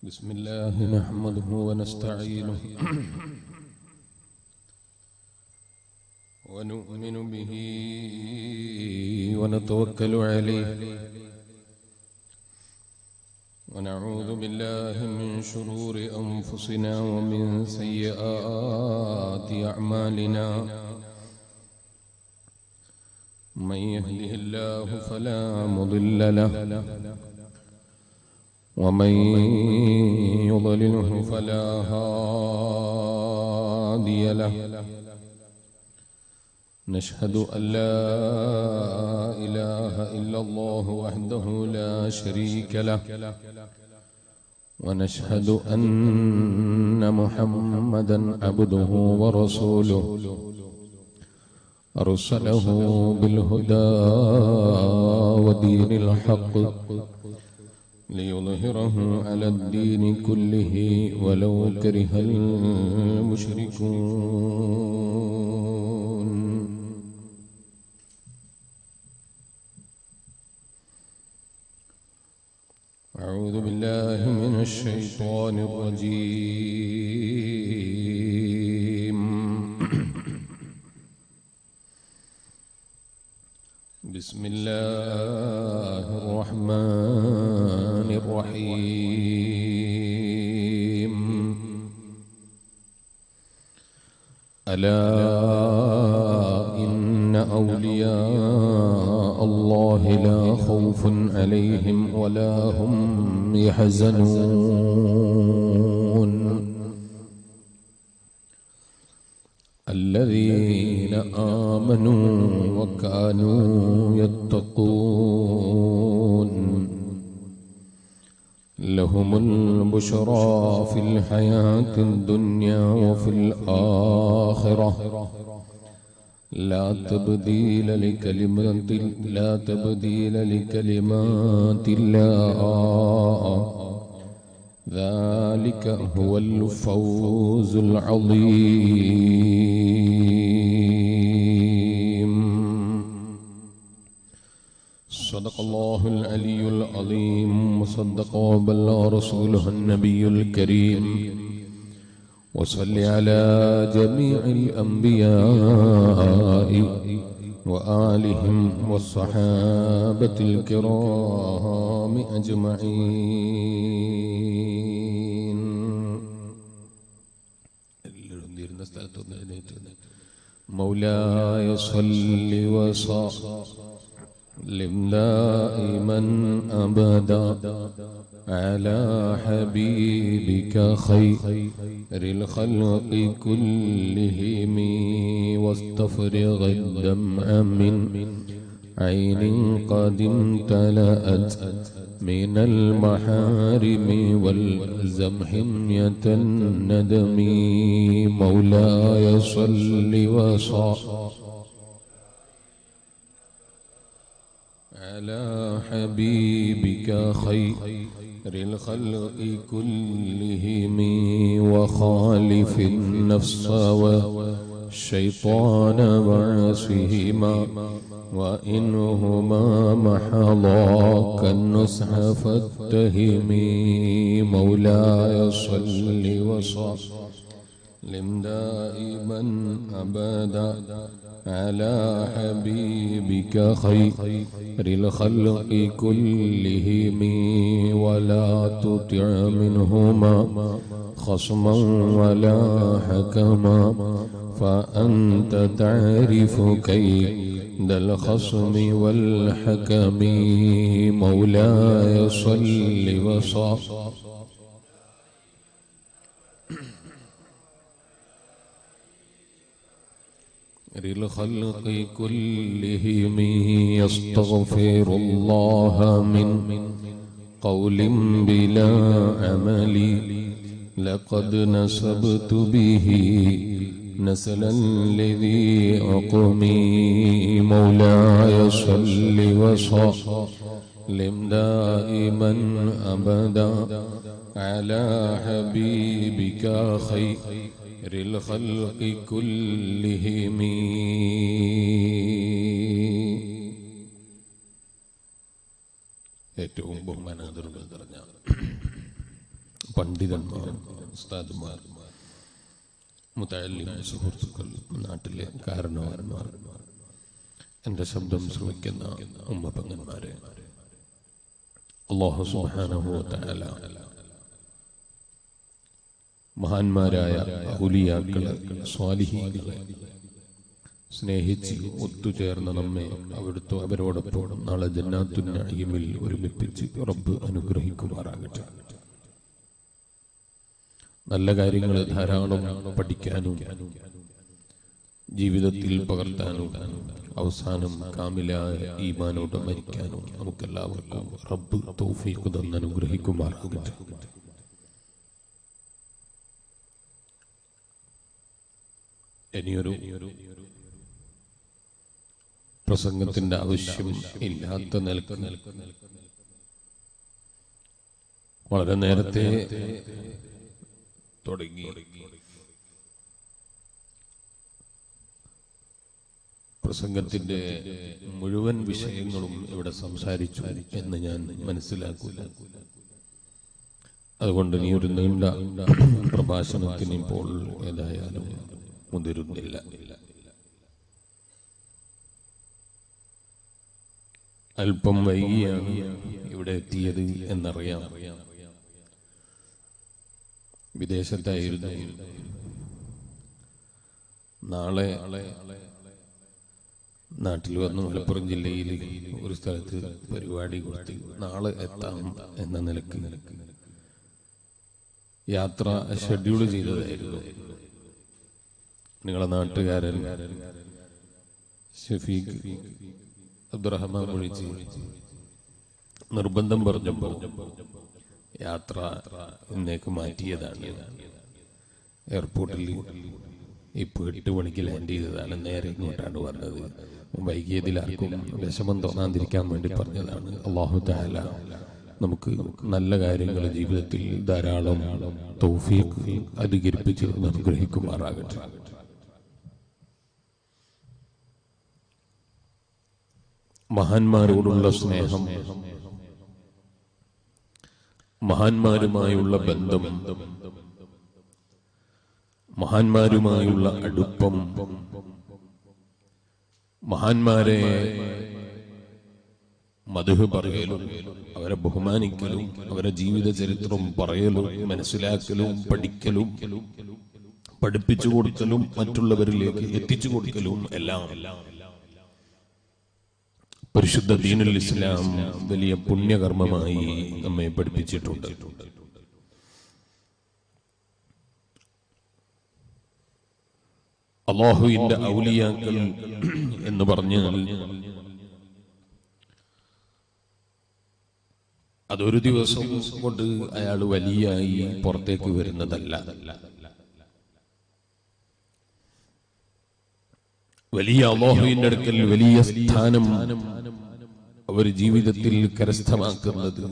بسم الله نحمده ونستعينه ونؤمن به ونتوكل عليه ونعوذ بالله من شرور أنفسنا ومن سيئات أعمالنا من يهده الله فلا مضل له ومن يضلله فلا هادي له نشهد أن لا إله إلا الله وحده لا شريك له ونشهد أن محمدا عبده ورسوله أرسله بالهدى ودين الحق ليظهره على الدين كله ولو كره المشركون أعوذ بالله من الشيطان الرجيم بسم الله الرحمن الرحيم ألا إن أولياء الله لا خوف عليهم ولا هم يحزنون الذين آمنوا وكانوا يتقون لهم البشرى في الحياة الدنيا وفي الآخرة لا تبديل لكلمات لا تبديل لكلمات الله ذلك هو الفوز العظيم صدق الله العلي العظيم وصدق وبلغ رسوله النبي الكريم وصل على جميع الأنبياء وآلهم والصحابة الكرام أجمعين مولاي صل وسلم دائما أبدا على حبيبك خير الخلق كلهم واستفرغ الدمع من عين قد امتلأت من المحارم والزم حمية الندم مولاي صل وسلم على حبيبك خير الخلق كلهم وخالف النفس والشيطان وعصهما وإنهما محضاك النصح فاتهم مولاي صل وسلم دائما أبدا على حبيبك خير الخلق كلهم ولا تطع منهما خصما ولا حكما فأنت تعرف كيد الخصم والحكم مولاي صل وسلم الخلق كلهم يستغفر الله من قول بلا عمل لقد نسبت به نسلا الذي أقمي مولاي صل وسلم دائما أبدا على حبيبك خير الخلق كلهم ഏറ്റവും ബഹുമാനാദരവുകൾ നിറഞ്ഞ പണ്ഡിതന്മാർ ഉസ്താദുമാർ മുത്തല്ലിം സുഹൃത്തുക്കൾ നാട്ടിലെ കാരണവന്മാർ എൻ്റെ ശബ്ദം ശ്രമിക്കുന്ന ഉമ്മപങ്ങന്മാരെ അള്ളാഹു സുബ്ഹാനഹു തആല മഹാന്മാരായ ഔലിയാക്കളെ സ്വാലിഹീകളെ സ്നേഹിച്ച് ഒത്തുചേർന്ന നമ്മെ അവിടുത്തെ അവരോടൊപ്പം നാളെ ജന്നാത്തുൻ നഈമിൽ ഒരുമിപ്പിച്ച് റബ്ബ് അനുഗ്രഹിക്കുമാറാകട്ടെ നല്ല കാര്യങ്ങൾ ധാരാളം പഠിക്കാനും ജീവിതത്തിൽ പകർത്താനും അവസാനം കാമിലായ ഈമാനോട് മരിക്കാനും നമുക്കെല്ലാവർക്കും റബ്ബ് തൗഫീഖ് തന്ന് അനുഗ്രഹിക്കുമാറാകട്ടെ ഇനിയൊരു പ്രസംഗത്തിന്റെ ആവശ്യം ഇല്ലാത്ത നിലക്ക് വളരെ നേരത്തെ തുടങ്ങി പ്രസംഗത്തിന്റെ മുഴുവൻ വിഷയങ്ങളും ഇവിടെ സംസാരിച്ചു എന്ന് ഞാൻ മനസ്സിലാക്കൂല അതുകൊണ്ട് നീ ഒരു നീണ്ട പ്രഭാഷണത്തിന് ഇപ്പോൾ ഏതായാലും മുതിരുന്നില്ല അല്പം വൈകിയാണ് ഇവിടെ എത്തിയത് എന്നറിയാം വിദേശത്തായിരുന്നു നാളെ നാട്ടിൽ വന്ന് മലപ്പുറം ജില്ലയിൽ ഒരു സ്ഥലത്ത് പരിപാടി കൊടുത്ത് നാളെ എത്താം എന്ന നിലക്ക് യാത്ര ഷെഡ്യൂൾ ചെയ്തതായിരുന്നു നിങ്ങളെ നാട്ടുകാരൻ ഷഫീഖ് അബ്ദുറഹ്മാൻ വിളിച്ച് നിർബന്ധം പറഞ്ഞപ്പോൾ യാത്ര ഇന്നേക്ക് മാറ്റിയതാണ് എയർപോർട്ടിൽ ഇപ്പോൾ എട്ട് മണിക്ക് ലാൻഡ് ചെയ്തതാണ് നേരെ ഇങ്ങോട്ടാണ് പറഞ്ഞത് വൈകിയതിൽ ആർക്കും വിഷമം തോന്നാതിരിക്കാൻ വേണ്ടി പറഞ്ഞതാണ് അള്ളാഹു താല നമുക്ക് നല്ല കാര്യങ്ങൾ ജീവിതത്തിൽ ധാരാളം തൗഫീഖ് അധികരിപ്പിച്ച് അനുഗ്രഹിക്കുമാറാകട്ടെ മഹാന്മാരോടുള്ള സ്നേഹം മഹാന്മാരുമായുള്ള ബന്ധം മഹാന്മാരുമായുള്ള അടുപ്പം മഹാന്മാരെ മധു പറയലും അവരെ ബഹുമാനിക്കലും അവരെ ജീവിത ചരിത്രം പറയലും മനസ്സിലാക്കലും പഠിക്കലും പഠിപ്പിച്ചു കൊടുക്കലും മറ്റുള്ളവരിലേക്ക് എത്തിച്ചു കൊടുക്കലും എല്ലാം പരിശുദ്ധ ദീനുൽ ഇസ്ലാം വലിയ പുണ്യകർമ്മമായി നമ്മെ പഠിപ്പിച്ചിട്ടുണ്ട് അള്ളാഹുവിന്റെ ഔലിയാക്കൾ എന്ന് പറഞ്ഞാൽ അതൊരു ദിവസം കൊണ്ട് അയാൾ വലിയായി പുറത്തേക്ക് വരുന്നതല്ല വലിയ അള്ളാഹുവിന്റെ അടുക്കൽ വലിയ സ്ഥാനം അവർ ജീവിതത്തിൽ കരസ്ഥമാക്കുന്നത്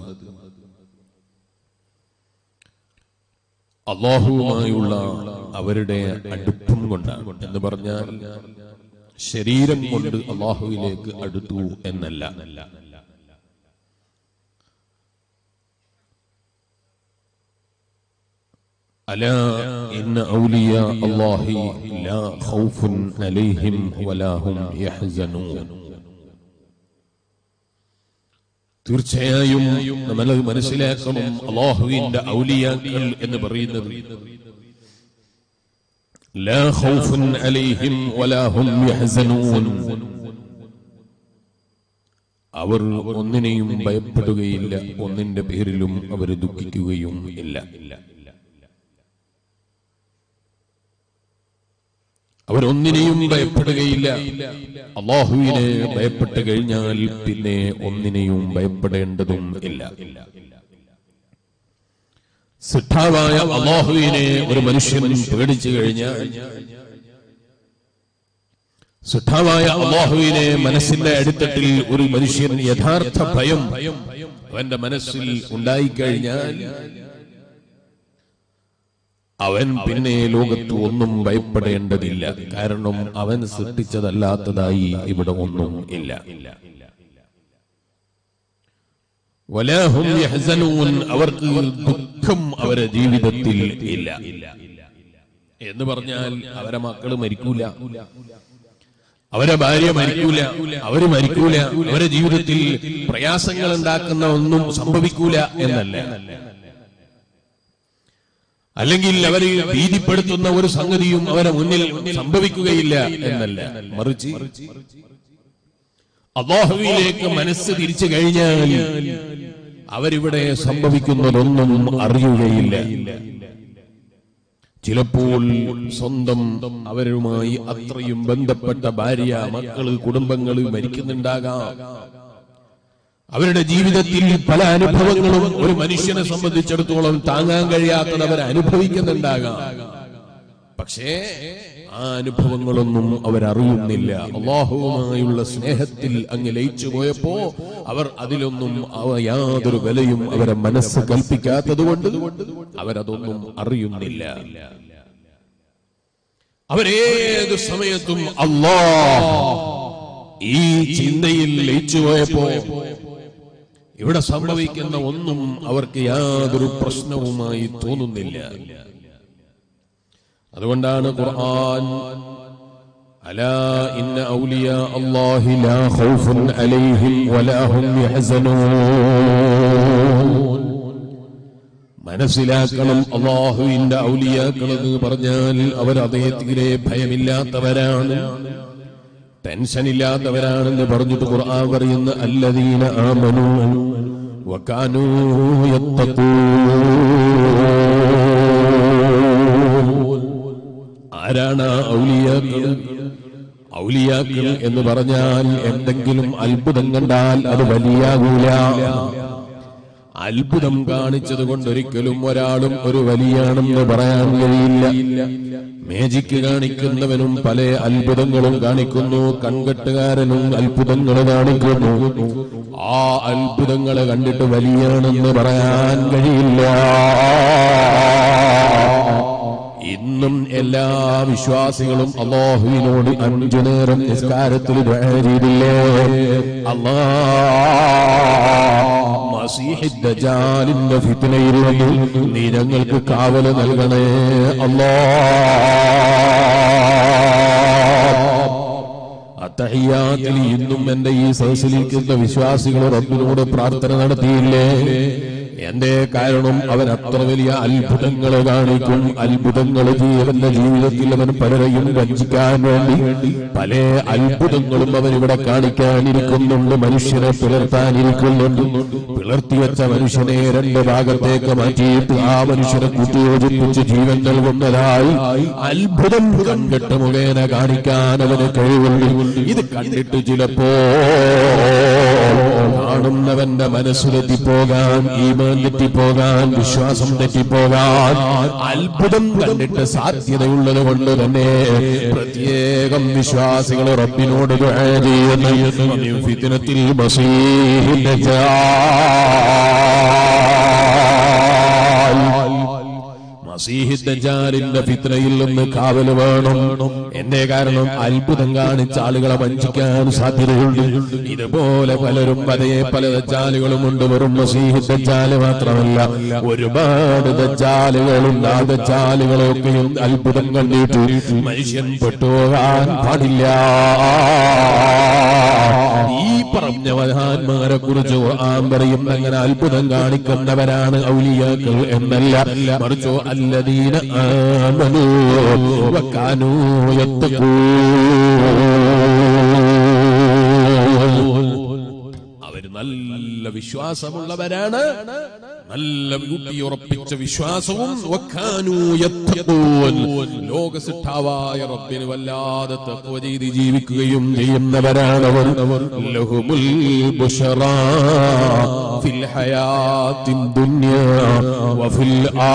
അള്ളാഹുവുമായുള്ള അവരുടെ അടുപ്പം കൊണ്ടാണ് എന്ന് പറഞ്ഞാൽ ശരീരം കൊണ്ട് അള്ളാഹുവിലേക്ക് അടുത്തു എന്നല്ല ألا إن أولياء الله لا خوف عليهم ولا هم يحزنون തീർച്ചയായും നമ്മൾ മനസ്സിലാക്കണം അള്ളാഹുവിന്റെ ഔലിയാക്കൾ എന്ന് പറയുന്നത് لا خوف عليهم ولا هم يحزنون അവർ ഒന്നിനെയും ഭയപ്പെടുകയില്ല ഒന്നിന്റെ പേരിലും അവർ ദുഃഖിക്കുകയും ഇല്ല അവരൊന്നിനെയും ഭയപ്പെടുകയില്ല അള്ളാഹുവിനെ ഭയപ്പെട്ട് കഴിഞ്ഞാൽ പിന്നെ ഒന്നിനെയും ഭയപ്പെടേണ്ടതും ഇല്ല സിദ്ധാവായ അള്ളാഹുവിനെ ഒരു മനുഷ്യൻ പേടിച്ചു കഴിഞ്ഞാൽ സിദ്ധാവായ അള്ളാഹുവിനെ മനസ്സിന്റെ അടിത്തട്ടിൽ ഒരു മനുഷ്യൻ യഥാർത്ഥ ഭയം അവന്റെ മനസ്സിൽ ഉണ്ടായിക്കഴിഞ്ഞാൽ അവൻ പിന്നെ ലോകത്ത് ഒന്നും ഭയപ്പെടേണ്ടതില്ല കാരണം അവൻ സൃഷ്ടിച്ചതല്ലാത്തതായി ഇവിടെ ഒന്നും ഇല്ല വലാഹും യഹ്സനൂൻ അവർക്ക് ദുഃഖ ദുഃഖം അവരെ ജീവിതത്തിൽ ഇല്ല എന്ന് പറഞ്ഞാൽ അവരെ മക്കള് മരിക്കൂല അവരെ ഭാര്യ മരിക്കൂല അവര് മരിക്കൂല അവരെ ജീവിതത്തിൽ പ്രയാസങ്ങൾ ഉണ്ടാക്കുന്ന ഒന്നും സംഭവിക്കൂല എന്നല്ല അല്ലെങ്കിൽ അവരെ ഭീതിപ്പെടുത്തുന്ന ഒരു സംഗതിയും അവരെ മുന്നിൽ സംഭവിക്കുകയില്ല എന്നല്ല മറിച്ച് അള്ളാഹുവിലേക്ക് മനസ്സ് തിരിച്ചു കഴിഞ്ഞാൽ അവരിവിടെ സംഭവിക്കുന്നതൊന്നും അറിയുകയില്ല ചിലപ്പോൾ സ്വന്തം അവരുമായി അത്രയും ബന്ധപ്പെട്ട ഭാര്യ മക്കള് കുടുംബങ്ങള് മരിക്കുന്നുണ്ടാകാം അവരുടെ ജീവിതത്തിൽ പല അനുഭവങ്ങളും ഒരു മനുഷ്യനെ സംബന്ധിച്ചിടത്തോളം താങ്ങാൻ കഴിയാത്തത് അവർ അനുഭവിക്കുന്നുണ്ടാകാം പക്ഷേ ആ അനുഭവങ്ങളൊന്നും അവരറിയുന്നില്ല അള്ളാഹുവുമായുള്ള സ്നേഹത്തിൽ അങ്ങ് ലയിച്ചു പോയപ്പോ അവർ അതിലൊന്നും അവ യാതൊരു വിലയും അവരെ മനസ്സ് കൽപ്പിക്കാത്തത് കൊണ്ട് അവരതൊന്നും അറിയുന്നില്ല അവരേത് സമയത്തും അള്ളാ ഈ ചിന്തയിൽ ലയിച്ചു പോയപ്പോ ഇവിടെ സംഭവിക്കുന്ന ഒന്നും അവർക്ക് യാതൊരു പ്രശ്നവുമായി തോന്നുന്നില്ല അതുകൊണ്ടാണ് ഖുർആൻ അലാ ഇന്ന ഔലിയ അല്ലാഹി ലാ ഖൗഫുൻ അലൈഹിം വലാ ഹും യഹ്സനൂൻ മനസ്സിലാക്കണം അള്ളാഹുവിന്റെ ഔലിയാക്കൾ എന്ന് പറഞ്ഞാൽ അവർ അതേ തീരെ ഭയമില്ലാത്തവരാണ് ടെൻഷൻ ഇല്ലാത്തവരാണെന്ന് പറഞ്ഞിട്ട് ഖുർആൻ പറയുന്ന അല്ലദീന ആമനു വകാനൂ യത്തഖൂൻ ആരാണ് ആ ഔലിയാക്കൾ ഔലിയാക്കൾ എന്ന് പറഞ്ഞാൽ എന്തെങ്കിലും അത്ഭുതം കണ്ടാൽ അത് വലിയാകൂല അത്ഭുതം കാണിച്ചത് കൊണ്ടൊരിക്കലും ഒരാളും ഒരു വലിയാണെന്ന് പറയാൻ കഴിയില്ല മേജിക്ക് കാണിക്കുന്നവനും പല അത്ഭുതങ്ങളും കാണിക്കുന്നു കൺകെട്ടുകാരനും അത്ഭുതങ്ങൾ കാണിക്കുന്നു ആ അത്ഭുതങ്ങളെ കണ്ടിട്ട് വലിയാണെന്ന് പറയാൻ കഴിയില്ല ഇന്നും എല്ലാ വിശ്വാസികളും അള്ളാഹുവിനോട് അഞ്ചു നേരം നിസ്കാരത്തിൽ ദുആ ചെയ്തില്ലേ അല്ലാ മസീഹി ദജാലിന്റെ ഫിത്നയിൽ നിന്ന് നീ ഞങ്ങൾക്ക് കാവല് നൽകണേ അല്ലാ അത്തഹിയാത്തിൽ ഇന്നും എന്റെ ഈ സദസ്സിലിരിക്കുന്ന വിശ്വാസികൾ റബ്ബിനോട് പ്രാർത്ഥന നടത്തിയില്ലേ എന്റെ കാരണം അവൻ അത്ര വലിയ അത്ഭുതങ്ങൾ കാണിക്കും അത്ഭുതങ്ങൾ ജീവന്റെ ജീവിതത്തിൽ അവൻ പലരെയും വഞ്ചിക്കാൻ വേണ്ടി പല അത്ഭുതങ്ങളും അവൻ ഇവിടെ കാണിക്കാനിരിക്കുന്നുണ്ട് മനുഷ്യനെ പിളർത്താനിരിക്കുന്നുണ്ട് പിളർത്തി വെച്ച മനുഷ്യനെ രണ്ട് ഭാഗത്തേക്ക് മാറ്റിയിട്ട് ആ മനുഷ്യനെ കൂട്ടിയോജിപ്പിച്ച് ജീവൻ നൽകുന്നതായി അത്ഭുതം കണ്ടിട്ട് മുഖേന കാണിക്കാൻ അവന് കഴിവുണ്ട് ഇത് കണ്ടിട്ട് ചിലപ്പോ കാണുന്നവന്റെ മനസ്സ് തെറ്റിപ്പോകാൻ ഈമാൻ തെറ്റിപ്പോകാൻ വിശ്വാസം തെറ്റിപ്പോകാൻ അത്ഭുതം കണ്ടിട്ട് സാധ്യതയുള്ളത് കൊണ്ട് തന്നെ പ്രത്യേകം വിശ്വാസികൾ റബ്ബിനോട് ദുആ ചെയ്യുന്നു ഫിത്നത്തിൽ മസീഹിന്റെ മസീഹിദ്ദാലിന്റെ ഫിത്രയിൽ നിന്ന് കാവല് വേണം എന്റെ കാരണം അത്ഭുതം കാണിച്ച ആളുകളെ വഞ്ചിക്കാൻ സാധ്യതയുണ്ട് ഇതുപോലെ പലരും പലയെ പല ദജ്ജാലുകളുമുണ്ട് വെറും മസീഹിദ്ദാല് മാത്രമല്ല ഒരുപാട് ദജ്ജാലുകളുണ്ട് ആ ദജ്ജാലുകളൊക്കെയും അത്ഭുതം കണ്ടിട്ട് മനുഷ്യൻ പെട്ടുപോകാൻ പാടില്ല ഈ പറഞ്ഞ മഹാന്മാരെ കുറിച്ച് ഖുർആൻ പറയും അങ്ങനെ അത്ഭുതം കാണിക്കുന്നവരാണ് ഔലിയാക്കൾ എന്നല്ല മറിച്ചോ അല്ലദീന ആമനു വകാനൂ യത്തഖൂൻ അവര് നല്ല വിശ്വാസമുള്ളവരാണ് നല്ല ഊട്ടിയുറപ്പിച്ച വിശ്വാസവും വക്കാനൂ യത്തഖൂൻ. ലോകസിട്ടാവായ റബ്ബിന് വല്ലാതെ തഖ്വ ചെയ്ത് ജീവിക്കുകയും ചെയ്യുന്നവരാണ് അവർ ലഹുമുൽ ബുശറാ ഫിൽ ഹയാത്തിൻ ദുനിയാ വഫിൽ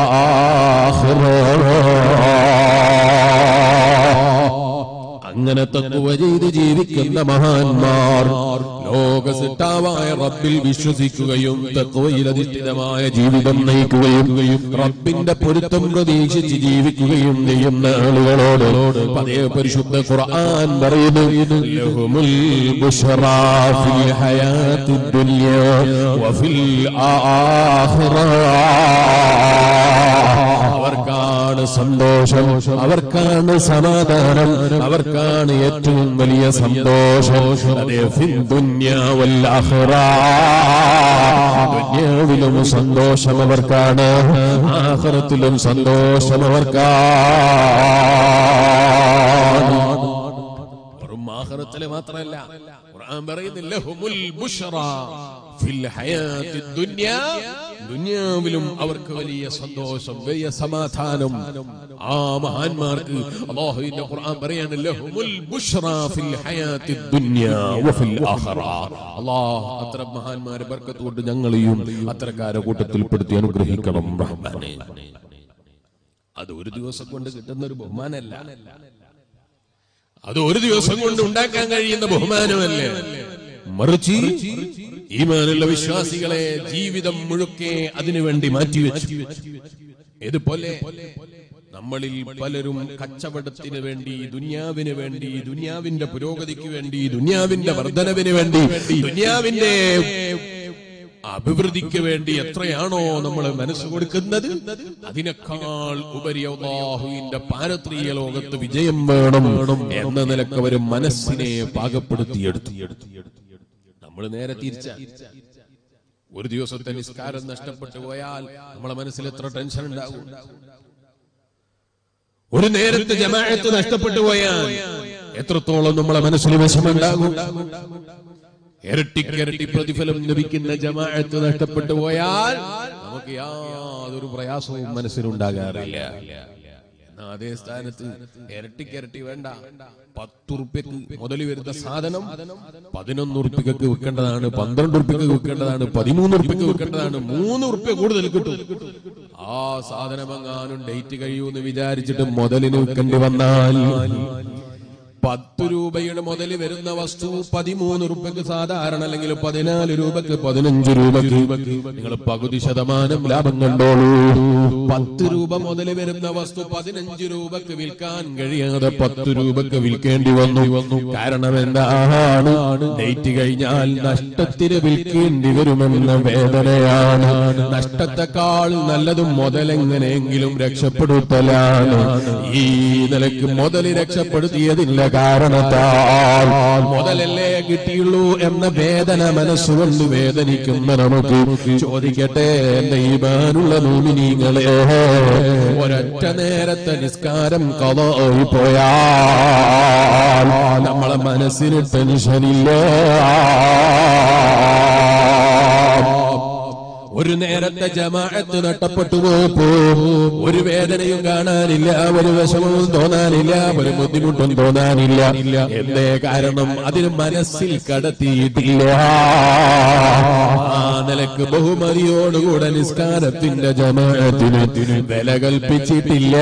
ആഖിറ അങ്ങനെ തത്വ ചെയ്ത് ജീവിക്കുന്ന മഹാന്മാർ ലോകസിട്ടാവായ റബ്ബിൽ വിശ്വസിക്കുകയും തത്വയിലധിഷ്ഠിതമായ ജീവിതം നയിക്കുകയും റബ്ബിന്റെ പൊരുത്തം പ്രതീക്ഷിച്ച് ജീവിക്കുകയും ചെയ്യുന്ന ആളുകളോട് പതേ പരിശുദ്ധ ഖുർആൻ പറയുന്നു ലഹുമുൽ ബുശ്റാ ഫിൽ ഹയാത്തിദ് ദുനിയാ വഫിൽ ആഖിറ അവർക്കാണ് സന്തോഷം അവർക്കാണ് സമാധാനം അവർക്കാണ് ഏറ്റവും വലിയ സന്തോഷം അതേ ഫിൽ ദുനിയാ വൽ ആഖിറ. ദുനിയാവിലും സന്തോഷം അവർക്കാണ് ആഖിറത്തിലും സന്തോഷം അവർക്കാണ് വെറും ആഖിറത്തില് മാത്രമല്ല ഖുർആൻ പറയുന്നില്ല ഹുമുൽ ബുഷ്റ ഫിൽ ഹയാത്തി ദുനിയാ ദുനിയാവിലും അവർക്ക് വലിയ സന്തോഷം വലിയ സമാധാനം ആ മഹാന്മാർക്ക് അല്ലാഹുവിന്റെ ഖുർആൻ പറയാനല്ല ഹുമുൽ ബുഷ്റ ഫിൽ ഹയാത്തി ദുനിയാ വഫിൽ ആഖിറ അല്ലാഹ് അത്ര മഹാന്മാരെ ബർക്കത്ത് കൊണ്ട് ഞങ്ങളെയും അത്തരക്കാരെ കൂട്ടത്തിൽ പെടുത്തി അനുഗ്രഹിക്കണം റഹ്മാനെ അത് ഒരു ദിവസം കൊണ്ട് കിട്ടുന്ന ഒരു ബഹുമാനല്ല അത് ഒരു ദിവസം കൊണ്ട് ഉണ്ടാക്കാൻ കഴിയുന്ന ബഹുമാനമല്ലേ മറിച്ച് ഈമാനുള്ള വിശ്വാസികളെ ജീവിതം മുഴുക്കെ അതിനുവേണ്ടി മാറ്റിവെച്ചു ഇതുപോലെ നമ്മളിൽ പലരും കച്ചവടത്തിന് വേണ്ടി ദുനിയാവിന് വേണ്ടി ദുനിയാവിന്റെ പുരോഗതിക്ക് വേണ്ടി ദുനിയാവിന്റെ വർധനവിന് വേണ്ടി ദുനിയാവിന്റെ അഭിവൃദ്ധിക്ക് വേണ്ടി എത്രയാണോ നമ്മൾ മനസ്സ് കൊടുക്കുന്നത് അതിനേക്കാൾ ഉപരി അള്ളാഹുവിന്റെ പാരത്രീയ ലോകത്ത് വിജയം വേണം എന്ന നിലക്ക് അവർ മനസ്സിനെ പാകപ്പെടുത്തിയെടുത്തു നമ്മൾ നേരെ തിരിച്ച ഒരു ദിവസത്തെ നിസ്കാരം നഷ്ടപ്പെട്ടു പോയാൽ നമ്മളെ മനസ്സിൽ എത്ര ടെൻഷൻ ഉണ്ടാകും ഒരു നേരത്തെ ജമാഅത്ത് നഷ്ടപ്പെട്ടു പോയാൽ എത്രത്തോളം നമ്മളെ മനസ്സിൽ വിഷമുണ്ടാകും ഇരട്ടിക്കിരട്ടി പ്രതിഫലം ലഭിക്കുന്ന ജമാഅത്ത് നഷ്ടപ്പെട്ടു പോയാൽ നമുക്ക് യാതൊരു പ്രയാസവും മനസ്സിലുണ്ടാകാറില്ല എന്നാ അതേ സ്ഥാനത്ത് ഇരട്ടിക്കിരട്ടി വേണ്ട പത്തുറുപ്യക്ക് മുതൽ വരുന്ന സാധനം പതിനൊന്ന് ഉറുപ്പ്യക്ക് വിൽക്കേണ്ടതാണ് പന്ത്രണ്ട് ഉറുപ്പ്യക്ക് വിൽക്കേണ്ടതാണ് പതിമൂന്ന് ഉറുപ്പ്യക്ക് വിൽക്കേണ്ടതാണ് മൂന്ന് ഉറുപ്പ്യ കൂടുതൽ കിട്ടും ആ സാധനം എങ്ങാനും ഡേറ്റ് കഴിയൂന്ന് വിചാരിച്ചിട്ട് മുതലിന് വിൽക്കേണ്ടി വന്നാൽ പത്ത് രൂപയുടെ മുതൽ വരുന്ന വസ്തു പതിമൂന്ന് രൂപക്ക് സാധാരണ അല്ലെങ്കിൽ പതിനാല് രൂപക്ക് പതിനഞ്ച് രൂപക്ക് നിങ്ങൾ പകുതി ശതമാനം ലാഭം കണ്ടോളൂ പത്ത് രൂപ മുതൽ വരുന്ന വസ്തു പതിനഞ്ച് രൂപക്ക് വിൽക്കാൻ കഴിയാതെ പത്ത് രൂപക്ക് വിൽക്കേണ്ടി വന്നു കാരണം എന്താണ് ഡേറ്റ് കഴിഞ്ഞാൽ നഷ്ടത്തിന് വിൽക്കേണ്ടി വരുമെന്ന വേദനയാണ് നഷ്ടത്തെക്കാൾ നല്ലതും മുതലെങ്ങനെയെങ്കിലും രക്ഷപ്പെടുത്തലാണ് ഈ നിലക്ക് മുതൽ രക്ഷപ്പെടുത്തിയതില്ല കാരണത്താൽ മുതലല്ലേ കിട്ടിയുള്ളൂ എന്ന വേദന മനസ്സുകൊണ്ട് വേദനിക്കുന്ന നമുക്ക് ചോദിക്കട്ടെ എന്റെ ഈമാനുള്ള നൂമിനീങ്ങളെ ഒരൊറ്റ നേരത്തെ നിസ്കാരം കഥായി പോയാൽ നമ്മളെ മനസ്സിന് ടെൻഷനില്ല ഒരു നേരത്തെ ജമാഅത്ത് നഷ്ടപ്പെട്ടു പോയപ്പോ ഒരു വേദനയും കാണാനില്ല ഒരു വിഷമവും തോന്നാനില്ല ഒരു ബുദ്ധിമുട്ടും തോന്നാനില്ല എന്തേ കാരണം അതിന് മനസ്സിൽ കടത്തിയിട്ടില്ല ആ നിലക്ക് ബഹുമതിയോടുകൂടെ നിസ്കാരത്തിന്റെ ജമാഅത്തിന് വില കൽപ്പിച്ചിട്ടില്ല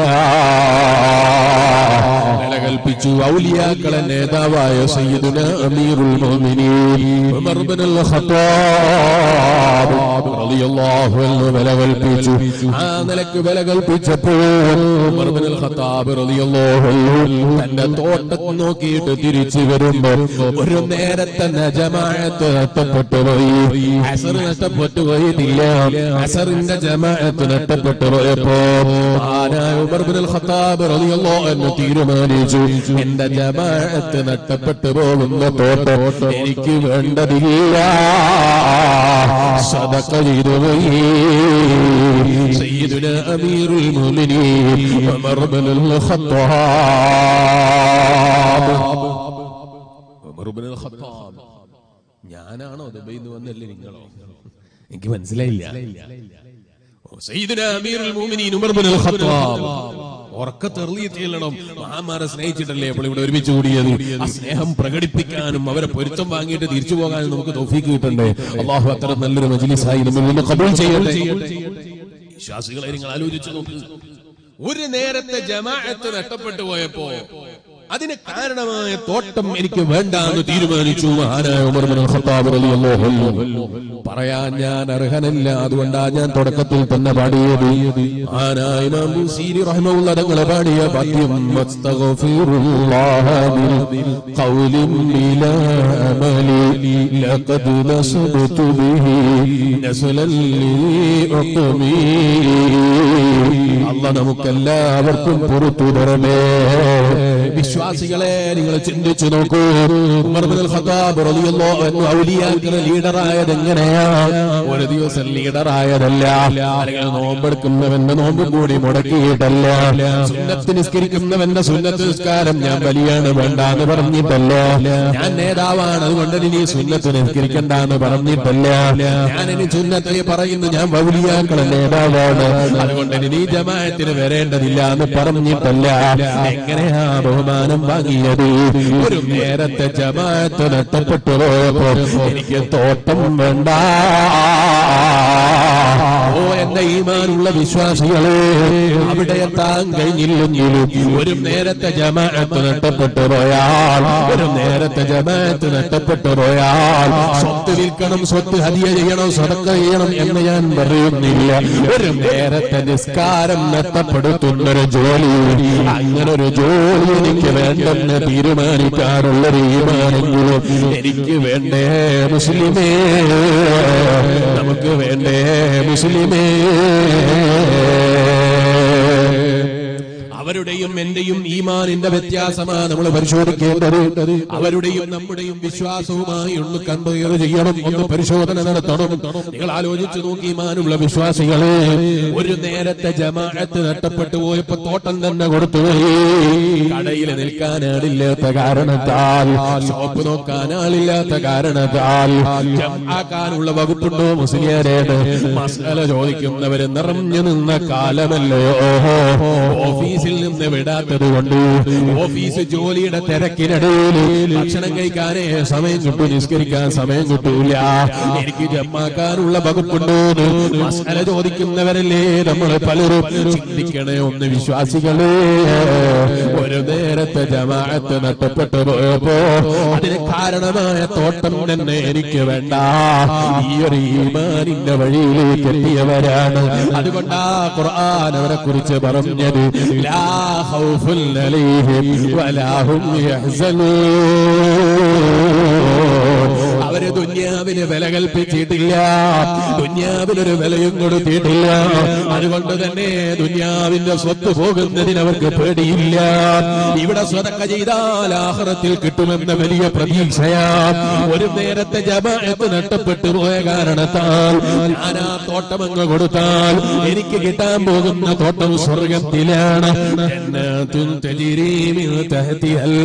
വില കൽപ്പിച്ചു ഔലിയാക്കളെ നേതാവായ സയ്യിദുന അമീറുൽ മുഅ്മിനീൻ ഉമർ ഇബ്നുൽ ഖത്താബ് റളിയല്ലാഹു അൻഹു വില കൽപ്പിച്ചു ആ നിലക്ക് വില കൽപ്പിച്ചപ്പോൾ ഉമർ ഇബ്നുൽ ഖത്താബ് റളിയല്ലാഹു അൻഹു തന്റെ തോട്ടം നോക്കിയിട്ട് തിരിച്ചു വരുമ്പോൾ ഒരു നേരത്തെ ജമാഅത്ത് നഷ്ടപ്പെട്ടു പോയി അസർ നഷ്ടപ്പെട്ടു പോയിട്ടില്ല അസറിന്റെ ജമാഅത്ത് നഷ്ടപ്പെട്ടു പോയപ്പോ ആനായ ഉമർ ഇബ്നുൽ ഖത്താബ് റളിയല്ലാഹു അൻഹു തീരുമാനിച്ചു എന്റെ ജമാഅത്ത് നഷ്ടപ്പെട്ടു പോകുന്ന തോട്ടം എനിക്ക് വേണ്ടതില്ല സദഖ ചെയ്തു പോയി സയ്യിദുന അമീറുൽ മുഅ്മിനീൻ ഉമർ ഇബ്നുൽ ഖത്താബ് ഉമർ ഇബ്നുൽ ഖത്താബ് ഞാനാണോ ദുബൈന്ന് വന്നല്ലേ നിങ്ങളോ എനിക്ക് മനസ്സിലായില്ല സയ്യിദുന അമീറുൽ മുഅ്മിനീൻ ഉമർ ഇബ്നുൽ ഖത്താബ് ഉറക്കത്തെറിയിട്ട് ചെല്ലണം മഹാന്മാരെ സ്നേഹിച്ചിട്ടല്ലേ അപ്പോൾ ഇവിടെ ഒരുമിച്ച് കൂടിയത് ആ സ്നേഹം പ്രകടിപ്പിക്കാനും അവരെ പൊരുത്തം വാങ്ങിയിട്ട് തിരിച്ചു പോകാനും നമുക്ക് തൗഫീക്ക് കിട്ടണ്ടേ അള്ളാഹു അത്ര നല്ലൊരു മജ്ലിസായി നമ്മൾ നിന്ന് കബൂൾ ചെയ്യട്ടെ വിശ്വാസികളെ നിങ്ങൾ ആലോചിച്ചു നോക്ക് ഒരു നേരത്തെ ജമാഅത്ത് നഷ്ടപ്പെട്ടു പോയപ്പോ അതിന് കാരണമായ തോട്ടം എനിക്ക് വേണ്ട എന്ന് തീരുമാനിച്ചു മഹാനായ ഉമർ ബിൻ ഖത്താബ് റളിയല്ലാഹു അൻഹു പറയാൻ ഞാൻ അർഹനല്ല അതുകൊണ്ടാ ഞാൻ തുടക്കത്തിൽ തന്നെ പാടിയത് മഹാനായ ഇമാം ബുസീരി റഹിമഹുല്ലാഹ് തങ്ങളെ പാടിയ പദ്യം അസ്തഗ്ഫിറുല്ലാഹ ബിൽ ഖൗലിൻ ബിലാ അമലി ലഖദ് നസബതു ബിഹി നസലൻ ലിഉഖമി അല്ലാഹ് നമുക്കെല്ലാവർക്കും പുറത്തു തരണേ വിശ്വാസികളെ നിങ്ങൾ ചിന്തിച്ചു നോക്കൂ ഉമർ ബിൻ ഖത്താബ് റളിയല്ലാഹു അൻഹു ഔലിയാക്കളുടെ ലീഡറായത് എങ്ങനെയാ ഒരു ദിവസം ലീഡറായതല്ല അല്ലെങ്കിൽ നോമ്പെടുക്കുന്നവന്റെ നോമ്പ് കൂടി മുടക്കിയിട്ടല്ല സുന്നത്ത് നിസ്കരിക്കുന്നവന്റെ സുന്നത്ത് നിസ്കാരം ഞാൻ വലിയാണ് വേണ്ടാന്ന് പറഞ്ഞിട്ടല്ല ഞാൻ നേതാവാണ് അതുകൊണ്ട് ഇനി സുന്നത്ത് നിസ്കരിക്കണ്ടെന്ന് പറഞ്ഞിട്ടല്ല ഞാൻ ഇനി സുന്നത്ത് പറയുന്നു ഞാൻ വൗലിയാക്കളെ നേതാവാണ് അതുകൊണ്ട് ഇനി ജമാഅത്തിന് വരേണ്ടതില്ല എന്ന് പറഞ്ഞിട്ടല്ല എങ്ങനെയാ ബഹുമാനം വാങ്ങിയത് ഒരു നേരത്തെ ജമാഅത്ത് നഷ്ടപ്പെട്ടു പോയപ്പോ എനിക്ക് തോട്ടം വേണ്ട ഓ എന്റെ ഈമാനുള്ള വിശ്വാസികളെ അവിടെ എത്താൻ കഴിഞ്ഞില്ലെങ്കിലും ഒരു നേരത്തെ ജമാഅത്ത് നഷ്ടപ്പെട്ടു പോയാൽ ഒരു നേരത്തെ ജമാഅത്ത് നഷ്ടപ്പെട്ടു പോയാൽ സ്വത്ത് വിൽക്കണം സ്വത്ത് ഹതിയ ചെയ്യണം സ്വതക്ക ചെയ്യണം എന്ന് ഞാൻ പറയുന്നില്ല ഒരു നേരത്തെ നിസ്കാരം നഷ്ടപ്പെടുത്തുന്നൊരു ജോലി അങ്ങനെ ഒരു ജോലി എനിക്ക് വേണ്ടെന്ന് തീരുമാനിക്കാറുള്ളൊരു ഈമാനെങ്കിലും എനിക്ക് വേണ്ടേ മുസ്ലിമേ നമുക്ക് വേണ്ടേ മുസ്ലിമേ അവരുടെയും എന്റെയും ഈമാനിന്റെ വ്യത്യാസമാണ് നമ്മൾ പരിശോധിക്കേണ്ടത് അവരുടെയും നമ്മുടെയും വിശ്വാസവുമായി ഒന്ന് കമ്പയർ ചെയ്യണം ഒന്ന് പരിശോധന നടത്തണം നിങ്ങൾ ആലോചിച്ചു നോക്കി ഈമാനുള്ള വിശ്വാസികളെ ഒരു നേരത്തെ ജമാഅത്ത് നഷ്ടപ്പെട്ടു പോയപ്പോ തോട്ടം തന്നെ കൊടുത്തുപോയി കടയിൽ നിൽക്കാൻ ആളില്ലാത്ത കാരണത്താൽ ഷോപ്പ് നോക്കാൻ ആളില്ലാത്ത കാരണത്താൽ ജമാക്കാനുള്ള വകുപ്പുണ്ടോ മുസ്ലിയാരേത് മസാല ചോദിക്കുന്നവര് നിറഞ്ഞു നിന്ന കാലമല്ലയോ ഓഫീസിൽ നിന്ന് വിടാത്തത് കൊണ്ട് ഓഫീസ് ജോലിയുടെ തിരക്കിനിടയിൽ ഭക്ഷണം കഴിക്കാനേ സമയം കിട്ടൂ നിസ്കരിക്കാൻ സമയം കിട്ടൂല എനിക്ക് ജമ്മാക്കാനുള്ള വകുപ്പുണ്ടോ മസാല ചോദിക്കുന്നവരല്ലേ നമ്മൾ പലരും ചിന്തിക്കണേ ഒന്ന് വിശ്വാസികളെ ഒരു നേരത്തെ ജമാഅത്ത് നഷ്ടപ്പെട്ടു പോയപ്പോ അതിന് കാരണമായ തോട്ടം തന്നെ എനിക്ക് വേണ്ട ഈ ഒരു ഈമാനിന്റെ വഴിയിലേക്ക് എത്തിയവരാണ് അതുകൊണ്ടാ ഖുർആൻ അവരെ കുറിച്ച് പറഞ്ഞത് ലാ ഖൗഫുൻ അലൈഹിം വലാ ഹും യഹ്സനൂൻ അവര് ദുന്യാവിന് വില കൽപ്പിച്ചിട്ടില്ല ദുന്യാവിനൊരു വിലയും കൊടുത്തിട്ടില്ല അതുകൊണ്ട് തന്നെ ദുന്യാവിന്റെ സ്വത്ത് പോകുന്നതിന് അവർക്ക് പേടിയില്ല ഇവിടെ സ്വതക്ക ചെയ്താൽ ആഹ്റത്തിൽ കിട്ടുമെന്ന വലിയ പ്രതീക്ഷയാ ഒരു നേരത്തെ ജമാഅത്ത് നഷ്ടപ്പെട്ടു പോയ കാരണത്താൽ ഞാൻ ആ തോട്ടമങ്ങ് കൊടുത്താൽ എനിക്ക് കിട്ടാൻ പോകുന്ന തോട്ടം സ്വർഗത്തിലാണ് ജന്നാത്തുൻ തജ്രീ മിൻ തഹ്തിഹൽ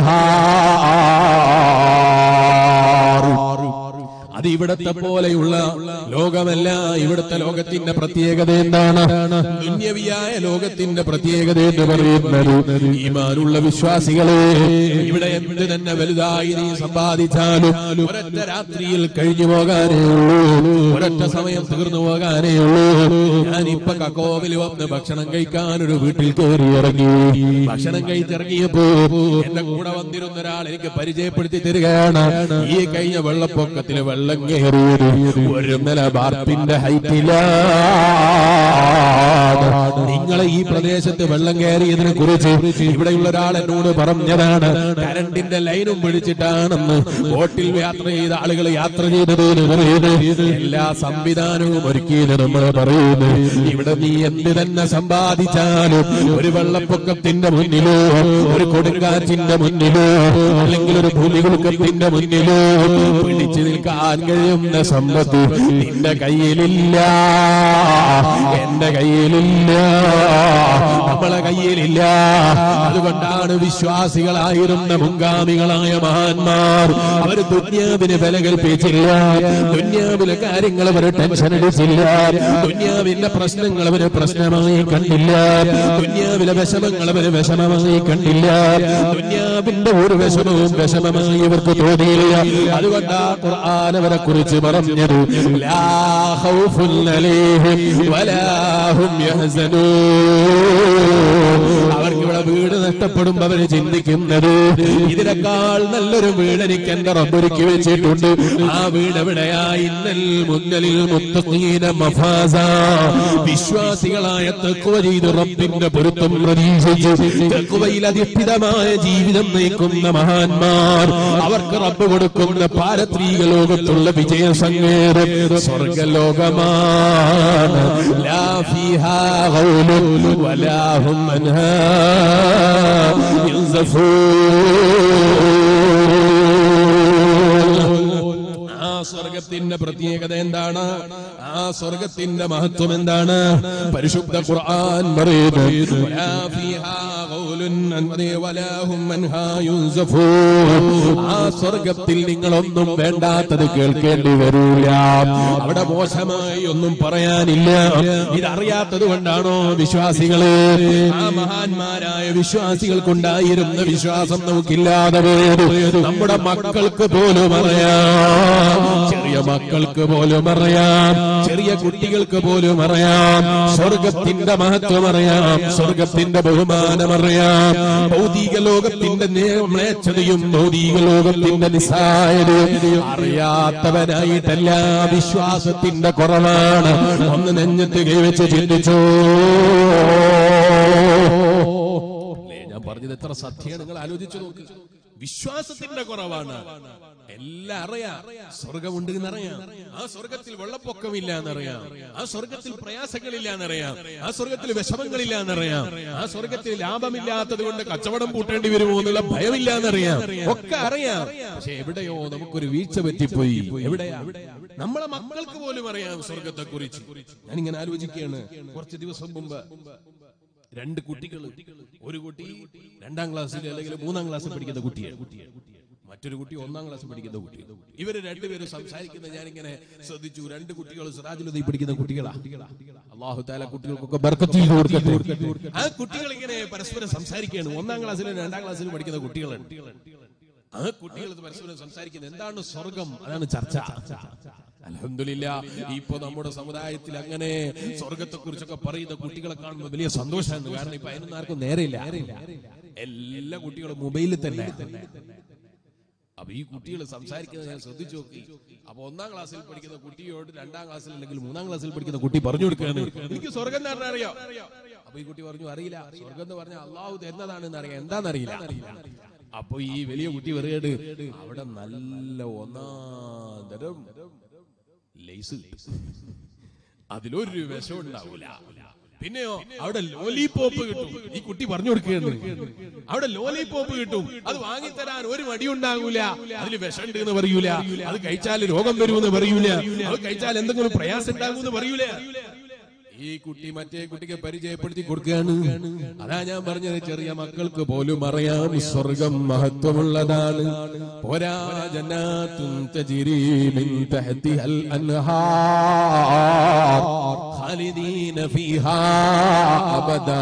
അൽഹാർ അത് ഇവിടത്തെ പോലെയുള്ള ലോകമല്ല ഇവിടുത്തെ ലോകത്തിന്റെ പ്രത്യേകത എന്താണ് ദുന്യവിയായ ലോകത്തിന്റെ പ്രത്യേകത എന്ന് പറയുന്നത് ഈമാനുള്ള വിശ്വാസികളെ ഇവിടെ എന്ത് തന്നെ വലുതായി നീ സമ്പാദിച്ചാലും ഒരൊറ്റ രാത്രിയിൽ കഴിഞ്ഞു പോകാനേ ഉള്ളൂ ഒരൊറ്റ സമയം തീർന്നു പോകാനേ ഉള്ളൂ ഞാൻ ഇപ്പൊ കക്കോവിൽ വന്ന് ഭക്ഷണം കഴിക്കാൻ ഒരു വീട്ടിൽ കയറി ഇറങ്ങി ഭക്ഷണം കഴിച്ചിറങ്ങിയപ്പോ എന്റെ കൂടെ വന്നിരുന്ന ഒരാൾ എനിക്ക് പരിചയപ്പെടുത്തി തരികയാണ് ഈ കഴിഞ്ഞ വെള്ളപ്പൊക്കത്തിൽ വെള്ളം കയറിയത് ഒരു നില ബാർപ്പിന്റെ ഹൈറ്റിലാണ് നിങ്ങളെ ഈ പ്രദേശത്ത് വെള്ളം കയറിയതിനെ കുറിച്ച് ഇവിടെയുള്ള ഒരാൾ എന്നോട് പറഞ്ഞതാണ് കരണ്ടിന്റെ ലൈനും പിടിച്ചിട്ടാണെന്ന് ബോട്ടിൽ യാത്ര ചെയ്ത ആളുകൾ യാത്ര ചെയ്തത് എന്ന് പറയുന്നത് എല്ലാ സംവിധാനവും ഒരുക്കിയത് നമ്മൾ പറയുന്നു ഇവിടെ നീ എന്ത് തന്നെ സമ്പാദിച്ചാലും ഒരു വെള്ളപ്പൊക്കത്തിന്റെ മുന്നിലോ ഒരു കൊടുങ്കാറ്റിന്റെ മുന്നിലോ അല്ലെങ്കിൽ ഒരു ഭൂമികുലുക്കത്തിന്റെ മുന്നിലോ പിടിച്ചു നിൽക്കാൻ കഴിയുന്ന സമ്പത്ത് നിന്റെ കയ്യിലില്ല എന്റെ കയ്യിലില്ല നമ്മളെ കയ്യിലില്ല അതുകൊണ്ടാണ് വിശ്വാസികളായിരുന്ന മുൻഗാമികളായ മഹാന്മാർ അവർ ദുന്യാവിന് വില കൽപ്പിച്ചില്ല ദുന്യാവിലെ കാര്യങ്ങൾ അവർ ടെൻഷൻ അടിച്ചില്ല ദുന്യാവിന്റെ പ്രശ്നങ്ങൾ അവര് പ്രശ്നമായി കണ്ടില്ല ദുന്യാവിലെ വിഷമങ്ങൾ അവര് വിഷമമായി കണ്ടില്ല ദുന്യാവിന്റെ ഒരു വിഷമവും വിഷമമായി ഇവർക്ക് തോന്നിയില്ല അതുകൊണ്ടാ ഖുർആൻ അവരെ കുറിച്ച് പറഞ്ഞത് ലാ ഖൗഫുൻ അലൈഹിം വലാഹും യഹ്സനൂൻ അവർക്ക് ഇവിടെ വീട് നഷ്ടപ്പെടുമ്പോ അവര് ചിന്തിക്കുന്നത് ഇതിനേക്കാൾ നല്ലൊരു വീട് എനിക്ക് എന്റെ റബ്ബൊരുക്കി വെച്ചിട്ടുണ്ട് ആ വീട് എവിടെയാ ഇന്നൽ മുന്നലിൽ മുത്തഖീന മഫാസ വിശ്വാസികളായ തക്കുവ ചെയ്ത് റബ്ബിന്റെ പൊരുത്തം പ്രതീക്ഷിച്ച് തക്കുവയിൽ അധിഷ്ഠിതമായ ജീവിതം നയിക്കുന്ന മഹാന്മാർ അവർക്ക് റബ്ബ് കൊടുക്കുന്ന പാരത്രീക ലോകത്തുള്ള വിജയ സംഗേതം സ്വർഗലോകമാണ് ലാ ഫീഹാ ഗൗലുൻ വലാ ഹും അൻഹാ യൻസഫൂൻ ആ സ്വർഗത്തിന്റെ പ്രത്യേകത എന്താണ് ആ സ്വർഗത്തിന്റെ മഹത്വം എന്താണ് പരിശുദ്ധ ഖുർആൻ പറയുന്നു വലാ ഫീഹാ ഖൗലുൻ അൻവദി വലാ ഹും അൻഹാ യുൻസഫൂൻ. ആ സ്വർഗത്തിൽ നിങ്ങളൊന്നും വേണ്ടാത്തത് കേൾക്കേണ്ടി വരൂല അവിടെ മോശമായി ഒന്നും പറയാനില്ല ഇതറിയാത്തത് കൊണ്ടാണോ വിശ്വാസികള് ആ മഹാന്മാരായ വിശ്വാസികൾക്കുണ്ടായിരുന്ന വിശ്വാസം നമുക്കില്ലാതെ പോയത് നമ്മുടെ മക്കൾക്ക് പോലും അറിയാം ചെറിയ മക്കൾക്ക് പോലും അറിയാം ചെറിയ കുട്ടികൾക്ക് പോലും അറിയാം സ്വർഗത്തിന്റെ മഹത്വം അറിയാം സ്വർഗത്തിന്റെ ബഹുമാനം അറിയാം ഭൗതിക ലോകത്തിന്റെ നേ- മ്ലേച്ഛതയും ഭൗതിക ലോകത്തിന്റെ നിസ്സായതയും അറിയാത്തവനായിട്ടല്ല വിശ്വാസത്തിന്റെ കുറവാണ് ഒന്ന് നെഞ്ഞത്ത് കൈവച്ച് ചിന്തിച്ചോ അല്ലേ, ഞാൻ പറഞ്ഞത് എത്ര സത്യമാണ് നിങ്ങൾ ആലോചിച്ചു നോക്ക് വിശ്വാസത്തിന്റെ കുറവാണ് എല്ലാം അറിയാം സ്വർഗമുണ്ട് എന്നറിയാം ആ സ്വർഗത്തിൽ വെള്ളപ്പൊക്കമില്ല എന്നറിയാം ആ സ്വർഗത്തിൽ പ്രയാസങ്ങളില്ല എന്നറിയാം ആ സ്വർഗത്തിൽ വിഷമങ്ങളില്ല എന്നറിയാം ആ സ്വർഗത്തിൽ ലാഭമില്ലാത്തത് കൊണ്ട് കച്ചവടം പൂട്ടേണ്ടി വരുമോ എന്നുള്ള ഭയമില്ല എന്നറിയാം ഒക്കെ അറിയാം പക്ഷെ എവിടെയോ നമുക്കൊരു വീഴ്ച പറ്റിപ്പോയി എവിടെയാ നമ്മളെ മക്കൾക്ക് പോലും അറിയാം സ്വർഗത്തെ കുറിച്ച് ഞാനിങ്ങനെ ആലോചിക്കുകയാണ് കുറച്ച് ദിവസം മുമ്പ് രണ്ട് കുട്ടികൾ ഒരു കുട്ടി രണ്ടാം ക്ലാസ്സിൽ അല്ലെങ്കിൽ മൂന്നാം ക്ലാസ്സിൽ പഠിക്കുന്ന കുട്ടിയാണ് മറ്റൊരു കുട്ടി ഒന്നാം ക്ലാസ്സിൽ പഠിക്കുന്ന കുട്ടി ഇവര് രണ്ടുപേരും സംസാരിക്കുന്ന ഞാനിങ്ങനെ ശ്രദ്ധിച്ചു രണ്ട് കുട്ടികൾ സിറാജുലതി പഠിക്കുന്ന കുട്ടികളാ അള്ളാഹു താല കുട്ടികൾക്കൊക്കെ ബർക്കത്ത് ചെയ്ത് കൊടുക്കട്ടെ ആ കുട്ടികൾ ഇങ്ങനെ പരസ്പരം സംസാരിക്കുകയാണ് ഒന്നാം ക്ലാസ്സിലും രണ്ടാം ക്ലാസ്സിലും പഠിക്കുന്ന കുട്ടികളാണ് ആ കുട്ടികൾ പരസ്പരം സംസാരിക്കുന്നത് എന്താണ് സ്വർഗം അതാണ് ചർച്ച അലഹമില്ല ഇപ്പൊ നമ്മുടെ സമുദായത്തിൽ അങ്ങനെ സ്വർഗത്തെ കുറിച്ചൊക്കെ പറയുന്ന കുട്ടികളെ കാണുമ്പോൾ വലിയ സന്തോഷമാണ് കാരണം ഇപ്പൊ അതിനൊന്നും ആർക്കും നേരെയില്ല എല്ലാ കുട്ടികളും മൊബൈലിൽ തന്നെ അപ്പൊ ഈ കുട്ടികൾ സംസാരിക്കുന്നത് ഞാൻ ശ്രദ്ധിച്ചു നോക്കി അപ്പൊ ഒന്നാം ക്ലാസ്സിൽ പഠിക്കുന്ന കുട്ടിയോട് രണ്ടാം ക്ലാസ്സിൽ അല്ലെങ്കിൽ മൂന്നാം ക്ലാസ്സിൽ പഠിക്കുന്ന കുട്ടി പറഞ്ഞു കൊടുക്കുകയാണ് എനിക്ക് സ്വർഗം എന്ന് പറഞ്ഞാൽ അറിയാം അപ്പൊ ഈ കുട്ടി പറഞ്ഞു അറിയില്ല സ്വർഗം എന്ന് പറഞ്ഞാൽ അള്ളാഹു തരുന്നതാണെന്ന് അറിയാം എന്താണെന്നറിയില്ല അപ്പൊ ഈ വലിയ കുട്ടി പറയുന്നത് അവിടെ നല്ല ഒന്നാന്തരം ലേസ് അതിലൊരു വിഷം ഉണ്ടാവൂല പിന്നെയോ അവിടെ ലോലിപോപ്പ് കിട്ടും ഈ കുട്ടി പറഞ്ഞു കൊടുക്കുകയാണ് അവിടെ ലോലിപോപ്പ് കിട്ടും അത് വാങ്ങിത്തരാൻ ഒരു മടി ഉണ്ടാകൂല അതിൽ വിഷമുണ്ട് എന്ന് പറയൂല അത് കഴിച്ചാൽ രോഗം വരുമെന്ന് പറയൂല അത് കഴിച്ചാൽ എന്തെങ്കിലും പ്രയാസം ഉണ്ടാകുമെന്ന് പറയൂല ഈ കുട്ടി മറ്റേ കുട്ടിക്ക് പരിചയപ്പെടുത്തി കൊടുക്കുകയാണ് അതാ ഞാൻ പറഞ്ഞത് ചെറിയ മക്കൾക്ക് പോലും അറിയാം സ്വർഗം മഹത്വമുള്ളതാണ് പോരാ ജന്നാത്തും തജ്രി മിൻ തഹ്തിഹൽ അൻഹാർ ഖാലിദീന ഫീഹാ അബദാ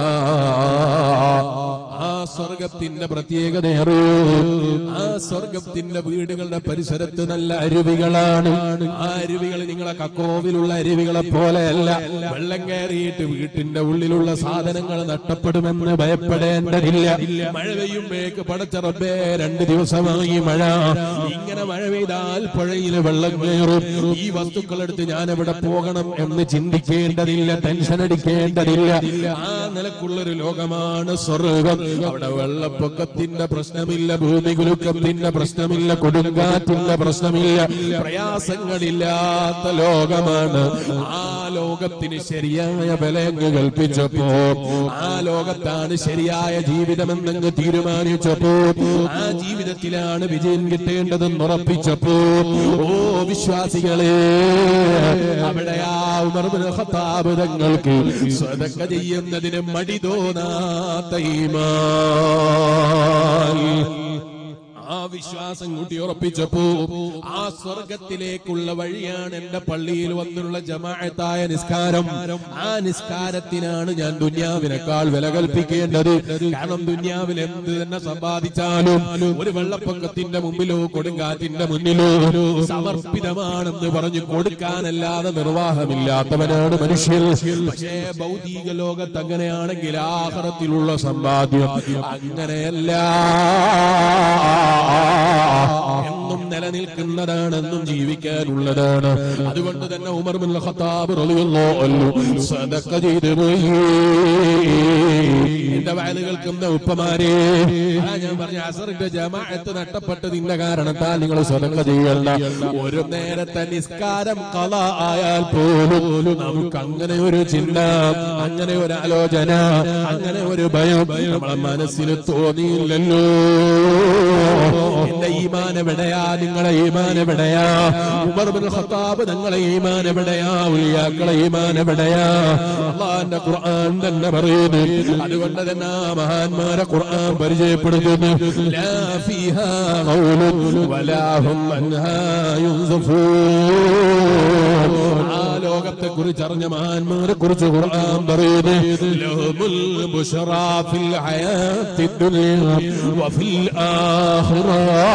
ആ സ്വർഗത്തിന്റെ പ്രത്യേകത അറിയൂ ആ സ്വർഗത്തിന്റെ വീടുകളുടെ പരിസരത്ത് നല്ല അരുവികളാണ് ആ അരുവികൾ നിങ്ങളെ കക്കോവിലുള്ള അരുവികളെ പോലെയല്ല വെള്ളം കയറിയിട്ട് വീട്ടിന്റെ ഉള്ളിലുള്ള സാധനങ്ങൾ നഷ്ടപ്പെടുമെന്ന് ഭയപ്പെടേണ്ടതില്ല മഴ പെയ്യുമ്പേക്ക് പടച്ചറബേ രണ്ട് ദിവസമായി മഴ ഇങ്ങനെ മഴ പെയ്താൽ പുഴയിൽ വെള്ളം കയറും ഈ വസ്തുക്കളെടുത്ത് ഞാൻ എവിടെ പോകണം എന്ന് ചിന്തിക്കേണ്ടതില്ല ടെൻഷൻ അടിക്കേണ്ടതില്ല ആ നിലക്കുള്ളൊരു ലോകമാണ് സ്വർഗം അവിടെ വെള്ളപ്പൊക്കത്തിന്റെ പ്രശ്നമില്ല ഭൂമി കുലുക്കത്തിന്റെ പ്രശ്നമില്ല കൊടുങ്കാറ്റിന്റെ പ്രശ്നമില്ല പ്രയാസങ്ങളില്ലാത്ത ലോകമാണ് ആ ലോകത്തിന് ശരിയായ വിലയങ്ങ് കൽപ്പിച്ചപ്പോ ആ ലോകത്താണ് ശരിയായ ജീവിതമെന്നങ്ങ് തീരുമാനിച്ചപ്പോ ആ ജീവിതത്തിലാണ് വിജയം കിട്ടേണ്ടതെന്ന് ഉറപ്പിച്ചപ്പോ ഓ വിശ്വാസികളെ അവിടെയാ ഉമർബിൻ ഖത്താബ് തങ്ങൾക്ക് സ്വതക്ക ചെയ്യുന്നതിന് മടി തോന്നാത്ത ഈമാൻ ആ വിശ്വാസം കൂട്ടി ഉറപ്പിച്ചപ്പോ ആ സ്വർഗത്തിലേക്കുള്ള വഴിയാണ് എന്റെ പള്ളിയിൽ വന്നുള്ള ജമാഅത്തായ നിസ്കാരം ആ നിസ്കാരത്തിനാണ് ഞാൻ ദുന്യാവിനേക്കാൾ വില കൽപ്പിക്കേണ്ടത് കാരണം ദുന്യാവിൽ എന്ത് തന്നെ സമ്പാദിച്ചാലും ഒരു വെള്ളപ്പൊക്കത്തിന്റെ മുമ്പിലോ കൊടുങ്കാറ്റിന്റെ മുന്നിലോ സമർപ്പിതമാണെന്ന് പറഞ്ഞു കൊടുക്കാനല്ലാതെ നിർവാഹമില്ലാത്തവനാണ് മനുഷ്യൻ പക്ഷേ ഭൗതിക ലോകത്ത് അങ്ങനെയാണെങ്കിൽ ആഹ്റത്തിലുള്ള സമ്പാദ്യം അങ്ങനെയല്ല എന്നും നിലനിൽക്കുന്നതാണ് എന്നും ജീവിക്കാനുള്ളതാണ് അതുകൊണ്ട് തന്നെ ഉമർ ബിൻ ഖത്താബ് റളിയല്ലാഹു അൻഹു സദഖ ചെയ്തു പോയി എന്റെ വയല് കേൾക്കുന്ന ഉപ്പമാരെ ആ ഞാൻ പറഞ്ഞ അസറിന്റെ ജമാഅത്ത് നഷ്ടപ്പെട്ടതിന്റെ കാരണത്താൽ നിങ്ങൾ സദഖ ചെയ്യണ്ട ഒരു നേരത്തെ നിസ്കാരം കള ആയാൽ പോലും നമുക്ക് അങ്ങനെ ഒരു ചിന്ത അങ്ങനെ ഒരു ആലോചന അങ്ങനെ ഒരു ഭയം നമ്മളെ മനസ്സിൽ തോന്നിയില്ലല്ലോ എന്റെ ഈമാൻ എവിടെയാ നിങ്ങളെ ഈമാൻ എവിടെയാ ഉമർ ബിൻ ഖത്താബ് നിങ്ങളെ ഈമാൻ എവിടെയാ ഉലിയാക്കളെ ഈമാൻ എവിടെയാ അള്ളാന്റെ ഖുർആൻ തന്നെ പറയുന്നു അതുകൊണ്ട് തന്നെ ആ മഹാന്മാരെ ഖുർആൻ പരിചയപ്പെടുത്തുന്നു ലാ ഫീഹാ ഖൗലുൻ വലാ ഹും അൻഹാ യുൻസഫൂൻ ആ ലോകത്തെ കുറിച്ച് അറിഞ്ഞ മഹാന്മാരെ കുറിച്ച് ഖുർആൻ പറയുന്നു ലഹുമുൽ ബുശ്റാ ഫിൽ ഹയാത്തി ദുനിയ വഫിൽ ആഖിറ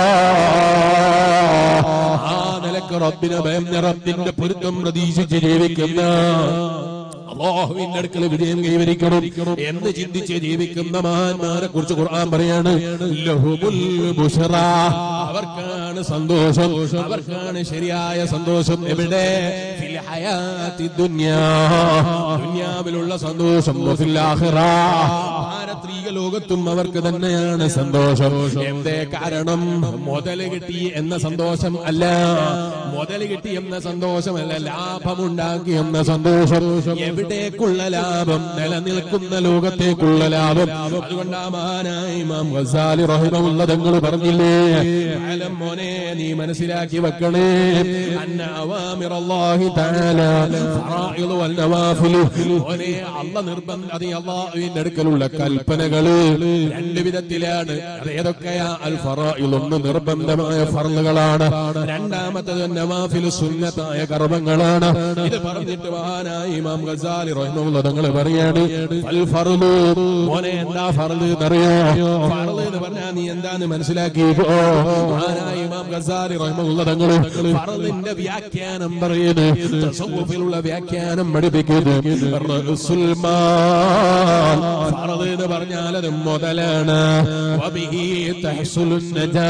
ആ നിലക്ക് റബ്ബിനെ ഭയം റബ്ബിന്റെ പൊരുത്തം പ്രതീക്ഷിച്ച് ജീവിക്കുന്ന അള്ളാഹുവിന്റെ അടുക്കൽ വിജയം കൈവരിക്കണം എന്ന് ചിന്തിച്ച് ജീവിക്കുന്ന മഹാന്മാരെ കുറിച്ച് ഖുർആൻ പറയാണ് ലഹുമുൽ ബുശ്റ അവർക്കാണ് സന്തോഷം അവർക്കാണ് ശരിയായ സന്തോഷം എവിടെ ഫിൽ ഹയാത്തി ദുനിയാ ദുനിയാവിലുള്ള സന്തോഷം വഫിൽ ആഖിറ ഭാരത്രീക ലോകത്തും അവർക്ക് തന്നെയാണ് സന്തോഷം എന്തേ കാരണം മുതല് കിട്ടി എന്ന സന്തോഷം അല്ല മുതല് കിട്ടി എന്ന സന്തോഷമല്ല ലാഭമുണ്ടാക്കി എന്ന സന്തോഷം എവിടേക്കുള്ള ലാഭം നിലനിൽക്കുന്ന ലോകത്തേക്കുള്ള ലാഭം അതുകൊണ്ട് ആ മഹാനായ ഇമാം ഗസാലി റഹിമഹുള്ള തങ്ങൾ പറഞ്ഞില്ലേ കാലം മോനെ നീ മനസ്സിലാക്കി വെക്കണേ അന്ന അവാമിർ അല്ലാഹി തആല ഫറായിദ് വൽ നവാഫിൽ മോനെ അല്ല നിർബന്ധ അത് അല്ലാഹുവിന്റെ അടുക്കലുള്ള കൽപ്പനകള് രണ്ട് വിധത്തിലാണ് അത് ഏതൊക്കെയാ അൽ ഫറായിദ് ഒന്ന് നിർബന്ധമായ ഫർളുകളാണ് രണ്ടാമത്തത് നവാഫിൽ സുന്നത്തായ കർമ്മങ്ങളാണ് ഇത് പറഞ്ഞിട്ട് മഹാനായ ഇമാം ഗസാലി റഹിമഹുള്ള തങ്ങൾ പറയാണ് അൽ ഫർളു മോനെ എന്താ ഫർള് എന്നറിയോ ഫർള് എന്ന് പറഞ്ഞാൽ നീ എന്താന്ന് മനസ്സിലാക്കിയോ മഹാനായ ഇമാം ഗസാലി റഹിമഹുള്ള തങ്ങൾ ഫർളിന്റെ വ്യാഖ്യാനം പറയുന്നു തസവ്വുഫിലുള്ള വ്യാഖ്യാനം പഠിപ്പിക്കുന്നു റസുൽ മാൽ ഫർള് എന്ന് പറഞ്ഞാൽ അത് മുതലാണ് വബിഹി തഹ്സുലുൻ നജാ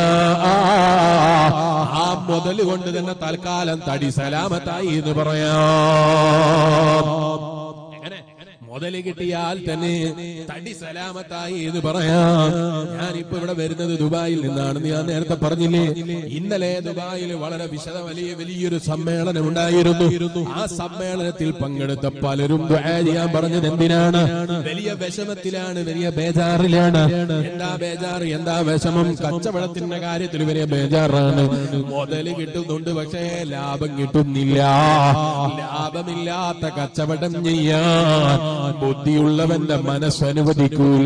ആ മുതൽ കൊണ്ട് തന്നെ തൽക്കാലം തടി സലാമത്തായി എന്ന് പറയാം എങ്ങനെ മുതല് കിട്ടിയാൽ തന്നെ തടി സലാമത്തായി എന്ന് പറയാം ഞാനിപ്പോ ഇവിടെ വരുന്നത് ദുബായിൽ നിന്നാണെന്ന് ഞാൻ നേരത്തെ പറഞ്ഞില്ലേ ഇന്നലെ ദുബായിൽ വളരെ വിശദ വലിയ വലിയൊരു സമ്മേളനം ഉണ്ടായിരുന്നു ആ സമ്മേളനത്തിൽ പങ്കെടുത്ത പലരും ദുആ ചെയ്യാൻ പറഞ്ഞത് എന്തിനാണ് വലിയ വിഷമത്തിലാണ് വലിയ ബേജാറിലാണ് എന്താ ബേജാറ് എന്താ വിഷമം കച്ചവടത്തിന്റെ കാര്യത്തിൽ വലിയ ബേജാറാണ് മുതല് കിട്ടുന്നുണ്ട് പക്ഷേ ലാഭം കിട്ടുന്നില്ല ലാഭമില്ലാത്ത കച്ചവടം ചെയ്യാൻ ബുദ്ധിയുള്ളവന്റെ മനസ്സനുവദിക്കൂല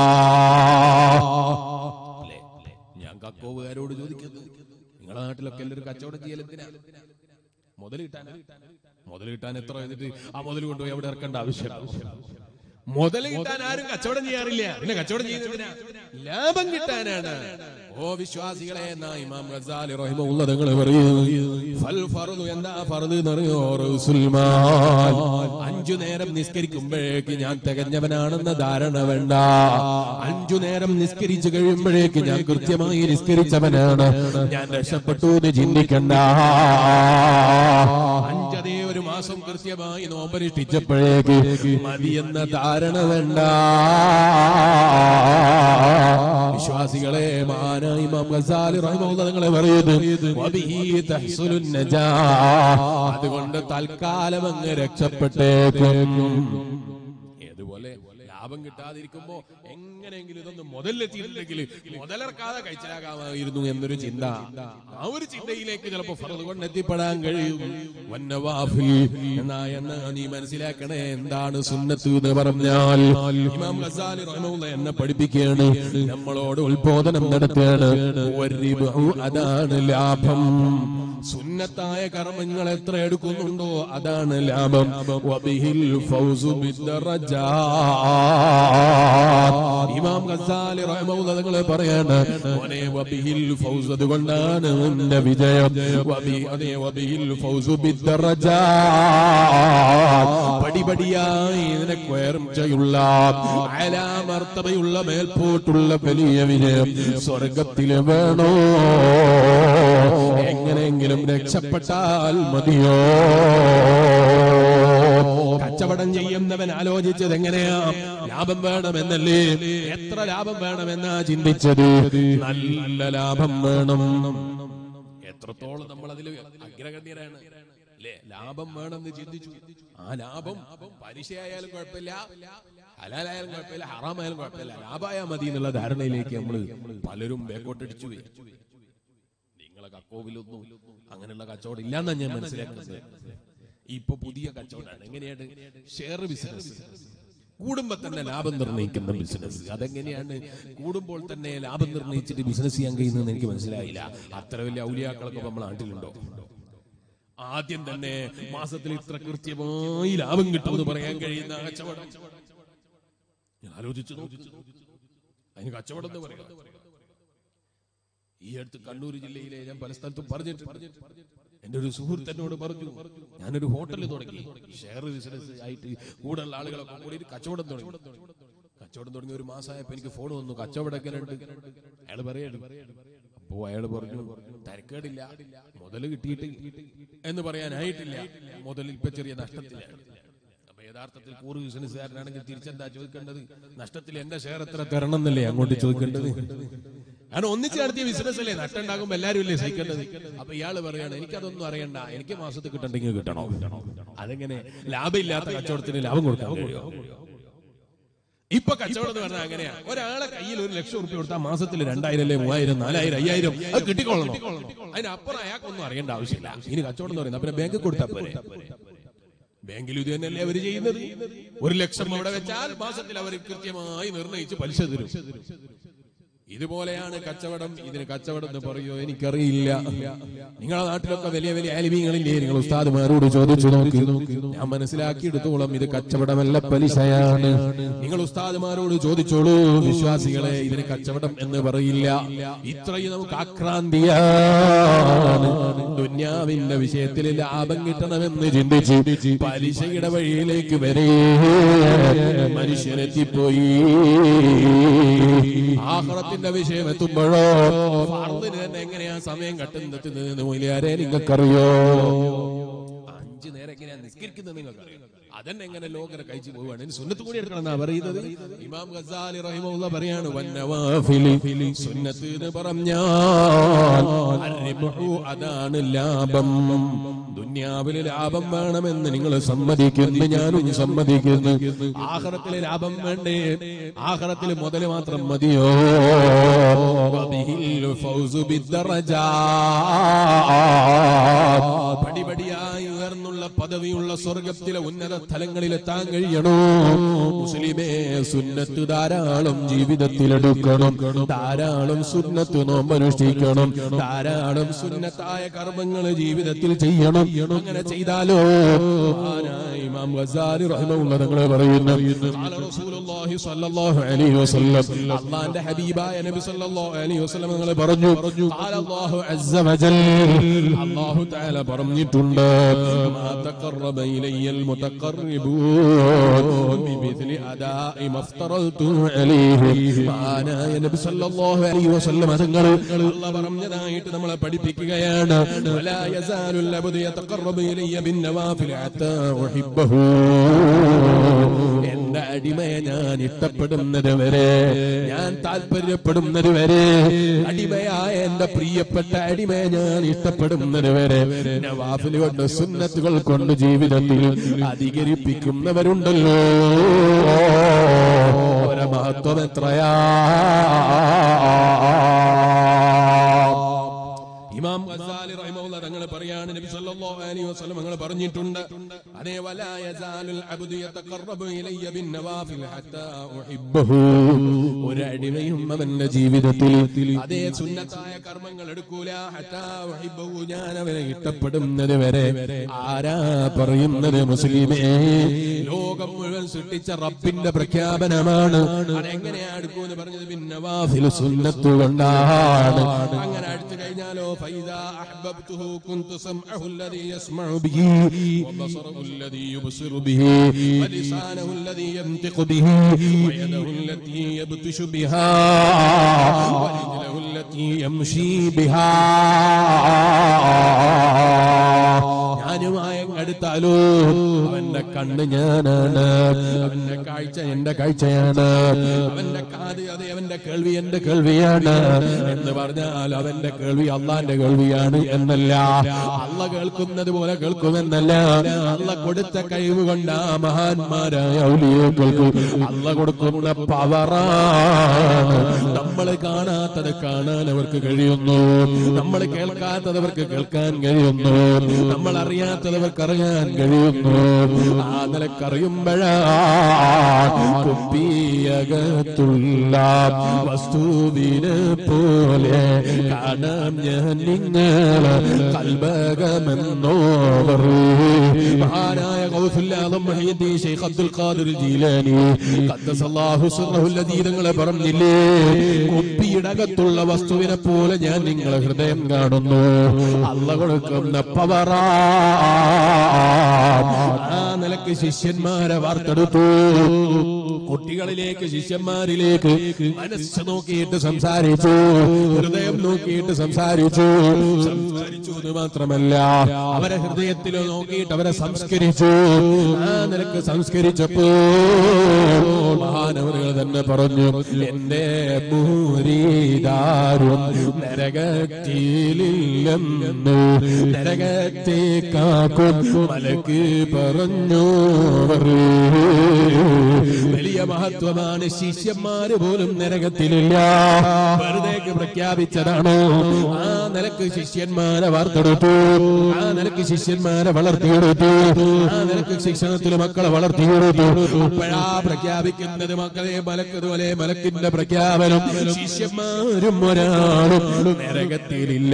ഞാൻ കക്കോവുകാരോട് ചോദിക്കുന്നു നിങ്ങളുടെ നാട്ടിലൊക്കെ എല്ലാവരും കച്ചവടം ചെയ്യലെന്തിനാ മുതൽ കിട്ടാൻ മുതൽ കിട്ടാൻ എത്ര എന്നിട്ട് ആ മുതൽ കൊണ്ടുപോയി അവിടെ ഇറക്കേണ്ട ആവശ്യം മുതൽ കിട്ടാൻ ആരും കച്ചവടം ചെയ്യാറില്ല പിന്നെ കച്ചവടം ചെയ്യുന്നതിനാ ലാഭം കിട്ടാനാണ് ഓ വിശ്വാസികളെ എന്നാ ഇമാം ഗസാലി റഹിമഹുള്ള തങ്ങൾ പറയുന്നു ഫൽ ഫർദു എന്താ ഫർദ് എന്നറിയോ റസൂൽമാൻ അഞ്ചു നേരം നിസ്കരിക്കുമ്പോഴേക്ക് ഞാൻ തികഞ്ഞവനാണെന്ന ധാരണ വേണ്ട അഞ്ചു നേരം നിസ്കരിച്ചു കഴിയുമ്പോഴേക്ക് ഞാൻ കൃത്യമായി നിസ്കരിച്ചവനാണ് ഞാൻ രക്ഷപ്പെട്ടു എന്ന് ചിന്തിക്കണ്ട അഞ്ചതേ ഒരു മാസം കൃത്യമായി നോമ്പനുഷ്ഠിച്ചപ്പോഴേക്ക് മതിയെന്ന ധാരണ വേണ്ട വിശ്വാസികളെ മാനായി ഇമാം ഗസാലി റഹിമഹുല്ലാഹ് നിങ്ങളെ പറയുന്നു വബിഹി തഹ്സുലുൻ നജാ അതുകൊണ്ട് തൽക്കാലം അങ്ങ് രക്ഷപ്പെട്ടേക്കും ഏതുപോലെ ലാഭം ലാഭം കിട്ടാതിരിക്കുമ്പോ എങ്ങനെയെങ്കിലും ഇതൊന്ന് മുതലെത്തിയിട്ടുണ്ടെങ്കിൽ മുതലിറക്കാതെ കഴിച്ചിലാകാമായിരുന്നു എന്നൊരു ചിന്ത ആ ഒരു ചിന്തയിലേക്ക് ചിലപ്പോ ഫറത് കൊണ്ട് എത്തിപ്പെടാൻ കഴിയും വന്നവാഫിൽ എന്നാ എന്നാ നീ മനസ്സിലാക്കണേ എന്താണ് സുന്നത്ത് എന്ന് പറഞ്ഞാൽ ഇമാം ഗസാലി റഹ്മത്തുള്ളാഹി എന്നെ പഠിപ്പിക്കുകയാണ് നമ്മളോട് ഉത്ബോധനം നടത്തുകയാണ് വരിബഹു അതാണ് ലാഭം സുന്നത്തായ കർമ്മങ്ങൾ എത്ര എടുക്കുന്നുണ്ടോ അതാണ് ലാഭം വബിഹിൽ ഫൗസു ബിദ്ദറജാത്ത്. ഇമാം ഗസാലി റഹ്മത്തുള്ളാഹി തങ്ങൾ പറയാണ് മോനെ വബിഹിൽ ഫൗസ് അതുകൊണ്ടാണ് നിന്റെ വിജയം വബി അതെ വബിഹിൽ ഫൗസു ബിദ്ദറജാത്ത്. പടിപടിയായി നിനക്ക് ഉയർച്ചയുള്ള അലാമർത്തതയുള്ള മേൽപോട്ടുള്ള വലിയ വിജയം സ്വർഗത്തില് വേണോ എങ്ങനെയെങ്കിലും രക്ഷപ്പെട്ടാൽ മതിയോ കച്ചവടം ചെയ്യുന്നവൻ ആലോചിച്ചത് എങ്ങനെയാ ലാഭം വേണമെന്നല്ലേ എത്ര ലാഭം വേണമെന്നാ ചിന്തിച്ചത് നല്ല ലാഭം വേണം എത്രത്തോളം നമ്മൾ അതിൽ അഗ്രഗണ്യരാണ് അല്ലേ ലാഭം വേണമെന്ന് ചിന്തിച്ചു ആ ലാഭം പലിശയായാലും കുഴപ്പമില്ല ഹലാലായാലും കുഴപ്പമില്ല ഹറാമായാലും കുഴപ്പമില്ല ലാഭമായാൽ മതി എന്നുള്ള ധാരണയിലേക്ക് നമ്മൾ പലരും ബേക്കോട്ടടിച്ചു പോയി നിങ്ങളെ കക്കോവിലൊന്നും അങ്ങനെയുള്ള കച്ചവടം ഇല്ലാന്നാ ഞാൻ മനസ്സിലാക്കുന്നത് ഇപ്പൊ പുതിയ കച്ചവടമാണ് എങ്ങനെയാണ് ഷെയർ ബിസിനസ് കൂടുമ്പോ തന്നെ ലാഭം നിർണ്ണയിക്കുന്ന ബിസിനസ് അതെങ്ങനെയാണ് കൂടുമ്പോൾ തന്നെ ലാഭം നിർണ്ണയിച്ചിട്ട് ബിസിനസ് ചെയ്യാൻ കഴിയുന്നതെന്ന് എനിക്ക് മനസ്സിലായില്ല അത്ര വലിയ ഔലിയാക്കളൊക്കെ നമ്മുടെ നാട്ടിലുണ്ടോ ആദ്യം തന്നെ മാസത്തിൽ ഇത്ര കൃത്യമായി ലാഭം കിട്ടുമെന്ന് പറയാൻ കഴിയുന്ന കച്ചവടം ഞാൻ ആലോചിച്ചു നോക്കി അതിന് കച്ചവടം എന്ന് പറയാം ഈ അടുത്ത് കണ്ണൂർ ജില്ലയിലെ ഞാൻ പല സ്ഥലത്തും പറഞ്ഞിട്ട് എന്റെ ഒരു സുഹൃത്ത് എന്നോട് പറഞ്ഞു ഞാനൊരു ഹോട്ടൽ തുടങ്ങി ഷെയർ ബിസിനസ് ആയിട്ട് കൂടുതലുള്ള ആളുകളൊക്കെ കൂടി ഒരു കച്ചവടം തുടങ്ങി കച്ചവടം തുടങ്ങി ഒരു മാസമായപ്പോ എനിക്ക് ഫോൺ വന്നു കച്ചവടക്കലുണ്ട് അയാൾ പറയാണ് അപ്പോ അയാൾ പറഞ്ഞു തരക്കേടില്ല മുതൽ കിട്ടിയിട്ട് എന്ന് പറയാനായിട്ടില്ല മുതൽ ഇപ്പൊ ചെറിയ നഷ്ടത്തിലാണ് അപ്പൊ യഥാർത്ഥത്തിൽ കൂറ് ബിസിനസ്സുകാരനാണെങ്കിൽ തിരിച്ചെന്താ ചോദിക്കേണ്ടത് നഷ്ടത്തിൽ എന്റെ ഷെയർ എത്ര തരണം എന്നല്ലേ അങ്ങോട്ട് ചോദിക്കേണ്ടത് കാരണം ഒന്നിച്ച് നടത്തിയ ബിസിനസ് അല്ലേ നഷ്ടം ഉണ്ടാകുമ്പോ എല്ലാവരും അല്ലേ സഹിക്കേണ്ടത് അപ്പൊ ഇയാള് പറയാണ് എനിക്കതൊന്നും അറിയണ്ട എനിക്ക് മാസത്തിൽ കിട്ടണ്ടെങ്കിൽ കിട്ടണോ അതെങ്ങനെ ലാഭമില്ലാത്ത കച്ചവടത്തിന് ലാഭം കൊടുക്കാൻ കഴിയുമോ ഇപ്പൊ കച്ചവടം എന്ന് പറഞ്ഞാൽ അങ്ങനെയാ ഒരാളെ കയ്യിൽ ഒരു ലക്ഷം റുപ്യ കൊടുത്താൽ മാസത്തിൽ രണ്ടായിരം അല്ലേ മൂവായിരം നാലായിരം അയ്യായിരം അത് കിട്ടിക്കൊള്ളണം അതിനപ്പുറം അയാൾക്കൊന്നും അറിയേണ്ട ആവശ്യമില്ല ഇനി കച്ചവടം എന്ന് പറയുന്നത് പിന്നെ ബാങ്കിൽ കൊടുത്താൽ പോരെ ബാങ്കിൽ ഇത് തന്നെയല്ലേ അവർ ചെയ്യുന്നത് ഒരു ലക്ഷം അവിടെ വെച്ചാൽ മാസത്തിൽ അവർ കൃത്യമായി നിർണയിച്ച് പലിശ തരും ഇതുപോലെയാണ് കച്ചവടം ഇതിന് കച്ചവടം എന്ന് പറയോ എനിക്കറിയില്ല നിങ്ങളുടെ നാട്ടിലൊക്കെ വലിയ വലിയ ആലിമീങ്ങളില്ലേ നിങ്ങൾ ഉസ്താദുമാരോട് ചോദിച്ചു നോക്കി ഞാൻ മനസ്സിലാക്കിയെടുത്തോളം ഇത് കച്ചവടമല്ല പലിശയാണ് നിങ്ങൾ ഉസ്താദുമാരോട് ചോദിച്ചോളൂ വിശ്വാസികളെ ഇതിന് കച്ചവടം എന്ന് പറയില്ല ഇത്രയും നമുക്ക് ആക്രാന്തിയാണ് ദുന്യാവിന്റെ വിഷയത്തിൽ ലാഭം കിട്ടണമെന്ന് ചിന്തിച്ച് പലിശയുടെ വഴിയിലേക്ക് വരെ മനുഷ്യനെത്തിപ്പോയി ആഹ്റത്തിന്റെ വിഷയം എത്തുമ്പോഴോ ഫർദിന് തന്നെ എങ്ങനെയാ സമയം കട്ടുന്നത് മൂലിയാരെ നിങ്ങൾക്കറിയോ അഞ്ചു നേരം എങ്ങനെയാ നിസ്കരിക്കുന്നത് നിങ്ങൾക്കറിയോ അതന്നെ എങ്ങനെ ലോകരെ കഴിച്ചു പോവുകയാണ് ഇനി സുന്നത്ത് കൂടി എടുക്കണം എന്നാ പറയുന്നത് ഇമാം ഗസാലി റഹിമുള്ള പറയാണ് വന്നവാഫിലി സുന്നത്ത് എന്ന് പറഞ്ഞാൽ അർരിബ്ഹു അതാണ് ലാഭം ദുന്യാവില് ലാഭം വേണമെന്ന് നിങ്ങൾ സമ്മതിക്കുന്നു ഞാനും സമ്മതിക്കുന്നു ആഹ്റത്തില് ലാഭം വേണ്ടേ ആഹ്റത്തില് മുതല് മാത്രം മതിയോ വബിഹിൽ ഫൗസു ബിദ്ദറജാ. പടിപടിയായി ഉയർന്നുള്ള പദവിയുള്ള സ്വർഗത്തിലെ ഉന്നത സ്ഥലങ്ങളിലെത്താൻ കഴിയണോ മുസ്ലിമേ സുന്നത്ത് ധാരാളം ജീവിതത്തിലെടുക്കണം ധാരാളം സുന്നത്ത് നോമ്പനുഷ്ഠിക്കണം ധാരാളം സുന്നത്തായ കർമ്മങ്ങൾ ജീവിതത്തിൽ ചെയ്യണം അങ്ങനെ ചെയ്താലോ മഹാനായ ഇമാം ഗസാലി റഹിമഹുള്ള തങ്ങളെ പറയുന്നു ഖാല റസൂലുള്ളാഹി സ്വല്ലല്ലാഹു അലൈഹി വസല്ലം അല്ലാഹുവിന്റെ ഹബീബായ നബി സ്വല്ലല്ലാഹു അലൈഹി വസല്ലം തങ്ങളെ പറഞ്ഞു ഖാല അല്ലാഹു അസ്സ വജൽ അല്ലാഹു തആല പറഞ്ഞിട്ടുണ്ട് മാ തഖറബ ഇലയ്യൽ മുതഖറബൂൻ ബിമിസ്ലി അദാഇ മഫ്തറൽതു അലൈഹി മഹാനായ നബി സ്വല്ലല്ലാഹു അലൈഹി വസല്ലം തങ്ങൾ അല്ലാഹു പറഞ്ഞതായിട്ട് നമ്മളെ പഠിപ്പിക്കുകയാണ് വലാ യസാലുൽ അബ്ദു യതഖറബു ഇലയ്യ ബിന്നവാഫിൽ ഹത്താ ഉഹിബ്ബഹു എന്റെ അടിമയെ ഞാൻ ഇഷ്ടപ്പെടുന്നത് വരെ ഞാൻ താല്പര്യപ്പെടുന്നത് വരെ അടിമയായ എന്റെ പ്രിയപ്പെട്ട അടിമയെ ഞാൻ ഇഷ്ടപ്പെടുന്നത് വരെ നവാഫിൽ കൊണ്ട് സുന്നത്തുകൾ കൊണ്ട് ജീവിതത്തിൽ അധികരിപ്പിക്കുന്നവരുണ്ടല്ലോ അവരെ മഹത്വം എത്രയാ ഇമാം ഗസാലി റഹിമഹുല്ല തങ്ങൾ പറയാണ് നബി സല്ലല്ലാഹു അലൈഹി വസല്ലം തങ്ങൾ പറഞ്ഞിട്ടുണ്ട് അതേ വലാ യസാലുൽ അബ്ദു യതഖറബു ഇലയ്യ ബിൻ നവാഫിൽ ഹത്താ ഉഹിബ്ബഹു ഒരു അടിമയും അവന്റെ ജീവിതത്തിൽ അതേ സുന്നത്തായ കർമ്മങ്ങൾ എടുക്കൂല ഹത്താ ഉഹിബ്ബഹു ഞാൻ അവനെ ഇഷ്ടപ്പെടുന്നത് വരെ ആരാ പറയുന്നത് മുസ്ലിമേ ലോകം മുഴുവൻ സൃഷ്ടിച്ച റബ്ബിന്റെ പ്രഖ്യാപനമാണ് അതെങ്ങനെയാ എടുക്കൂന്ന് പറഞ്ഞത് ബിൻ നവാഫിൽ സുന്നത്ത് കൊണ്ടാണ് അങ്ങനെ അടുത്തു കഴിഞ്ഞാലോ فإذا أحببته كنت سمعه الذي يسمع به وبصره الذي يبصر به ولسانه الذي ينطق به ويده التي يبطش بها ورجله التي يمشي بها ഞാനുമായി അടുത്താലോ അവന്റെ കണ്ണ് ഞാനാണ് അവന്റെ കാഴ്ച എന്റെ കാഴ്ചയാണ് അവന്റെ കാത് അത് അവന്റെ കേൾവി എന്റെ കേൾവിയാണ് എന്ന് പറഞ്ഞാൽ അവന്റെ കേൾവി അള്ളാന്റെ കേൾവിയാണ് എന്നല്ല അള്ള കേൾക്കുന്നത് പോലെ കേൾക്കുമെന്നല്ല അള്ള കൊടുത്ത കഴിവ് കൊണ്ട് ആ മഹാന്മാരായ ഔലിയക്കൾക്ക് അള്ള കൊടുക്കുന്ന പവറാണ് നമ്മൾ കാണാത്തത് കാണാൻ അവർക്ക് കഴിയുന്നു നമ്മൾ കേൾക്കാത്തത് അവർക്ക് കേൾക്കാൻ കഴിയുന്നു നമ്മൾ അറിയാത്തത് അവർക്ക് അറിയാൻ കഴിയുന്നു ആ നിലക്കറിയുമ്പോഴാ കുപ്പിയകത്തുള്ള വസ്തുവിനെ പോലെ കാണാം ഞാൻ നിങ്ങളെ കൽബകമെന്നോവർ മഹാനായ ഗൗസുല്ലാദം മഹീദ്ദീൻ ശൈഖ് അബ്ദുൽ ഖാദിർ ജീലാനി ഖദ്ദസല്ലാഹു സിർറഹുൽ ലദീ തങ്ങളെ പറഞ്ഞില്ലേ കുപ്പിയുടെ അകത്തുള്ള വസ്തുവിനെ പോലെ ഞാൻ നിങ്ങളെ ഹൃദയം കാണുന്നു അല്ല കൊടുക്കുന്ന പവറാ ആ നിലക്ക് ശിഷ്യന്മാരെ വാർത്തെടുത്തു കുട്ടികളിലേക്ക് ശിഷ്യന്മാരിലേക്ക് മനസ്സ് നോക്കിയിട്ട് സംസാരിച്ചു ഹൃദയം നോക്കിയിട്ട് സംസാരിച്ചു സംസാരിച്ചു എന്ന് മാത്രമല്ല അവരെ ഹൃദയത്തിൽ നോക്കിയിട്ട് അവരെ സംസ്കരിച്ചു ആ നിലക്ക് സംസ്കരിച്ചപ്പോ മഹാനവറുകൾ തന്നെ പറഞ്ഞു എന്റെ ഭൂരിതാരും നരകത്തിലില്ലെന്നു നരകത്തെ കാക്കും മലക്ക് പറഞ്ഞു വലിയ മഹത്വമാണ് ശിഷ്യന്മാര് പോലും നരകത്തിലില്ല വെറുതെ പ്രഖ്യാപിച്ചതാണോ ആ നിലക്ക് ശിഷ്യന്മാരെ വാർത്തെടുത്തു ആ നിലക്ക് ശിഷ്യന്മാരെ വളർത്തിയെടുത്തു ആ നിലക്ക് ശിക്ഷണത്തിൽ മക്കളെ വളർത്തിയെടുത്തു അപ്പോഴാ പ്രഖ്യാപിക്കുന്നത് മക്കളെ മലക്കതുപോലെ മലക്കിന്റെ പ്രഖ്യാപനം ശിഷ്യന്മാരും ഒരാളും നരകത്തിലില്ല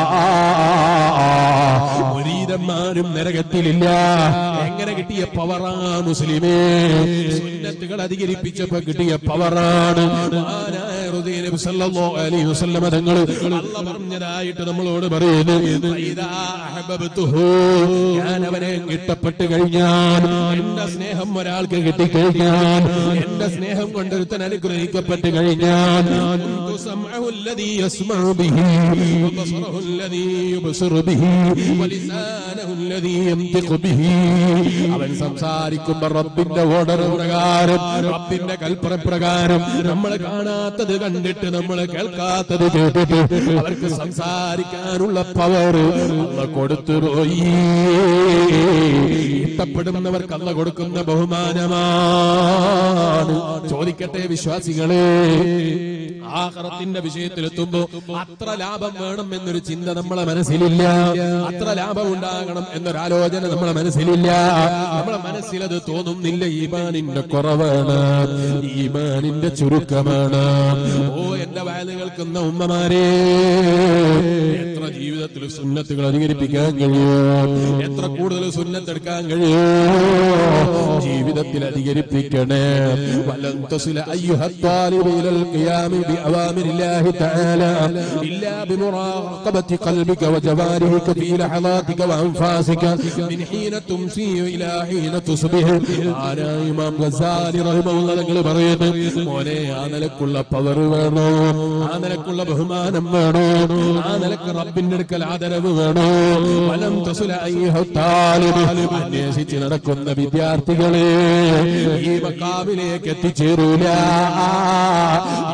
മുരീതന്മാരും നരകത്തിലില്ല എങ്ങനെ കിട്ടിയ പവറാ മുസ്ലിമേ സുന്നത്തുകൾ അധികരിപ്പിച്ചപ്പോ കിട്ടിയ പവറാണ് മഹാനായ ഹൃദയ നബി സല്ലല്ലാഹു അലൈഹി വസല്ലമ തങ്ങൾ അല്ല പറഞ്ഞതായിട്ട് നമ്മളോട് പറയുന്നു "ഫൈദാ അഹബബ്തുഹു", ഞാൻ അവനെ ഇഷ്ടപ്പെട്ട് കഴിഞ്ഞാൽ എന്റെ സ്നേഹം ഒരാൾക്ക് കിട്ടിക്കഴിഞ്ഞാൽ എന്റെ സ്നേഹം കൊണ്ടൊരുത്തൻ അനുഗ്രഹിക്കപ്പെട്ട് കഴിഞ്ഞാൽ കുന്തു സമഅഹു الذي يسمع به وبصره الذي يبصر به ولسانه الذي ينطق به അവൻ സംസാരിക്കുമ്പോ റബ്ബിന്റെ ഓർഡർ പ്രകാരം റബ്ബിന്റെ കൽപ്പന പ്രകാരം നമ്മൾ കാണാത്തത് കണ്ടിട്ട് നമ്മൾ കേൾക്കാത്തത് കേട്ടിട്ട് അവർക്ക് സംസാരിക്കാനുള്ള പവർ അല്ല കൊടുത്തു പോയി ഇഷ്ടപ്പെടുന്നവർക്ക് അല്ല കൊടുക്കുന്ന ബഹുമാനമാണ് ചോദിക്കട്ടെ വിശ്വാസികളെ ആഹ്റത്തിന്റെ വിഷയത്തിലെത്തുമ്പോ അത്ര ലാഭം വേണം എന്നൊരു ചിന്ത നമ്മളെ മനസ്സിലില്ല അത്ര ലാഭം ഉണ്ടാകണം എന്നൊരാലോചന നമ്മളെ മനസ്സിലില്ല നമ്മളെ മനസ്സിലത് തോന്നുന്നില്ല ഈമാനിന്റെ കുറവാണ് ഈമാനിന്റെ ചുരുക്കമാണ് ഓ എന്റെ വയല് കേൾക്കുന്ന ഉമ്മമാരെ എത്ര ജീവിതത്തിൽ സുന്നത്തുകൾ അധികരിപ്പിക്കാൻ കഴിയും എത്ര കൂടുതൽ സുന്നത്തെടുക്കാൻ കഴിയും ജീവിതത്തിൽ അധികരിപ്പിക്കണേ വലം തസില അയ്യുഹ الطالب إلى القيام بأوامر الله تعالى إلا بمراقبة قلبك وجوارحك في لحظاتك وأنفاسك من حين تمسي إلى حين تصبح ആരാ ഇമാം ഗസാലി റഹിമഹുള്ള തങ്ങൾ പറയുന്നു മോനെ ആ നിലക്കുള്ള പവർ വേണോ ആ നിലക്കുള്ള ബഹുമാനം വേണോ ആ നിലക്ക് റബ്ബിന്റെ അടുക്കൽ ആദരവ് വേണോ വലം തസുല അയ്യുഹ الطالب അന്വേഷിച്ച് നടക്കുന്ന വിദ്യാർത്ഥികളെ ഈ മക്കാമിലേക്ക് എത്തിച്ചേരൂല ഇല്ല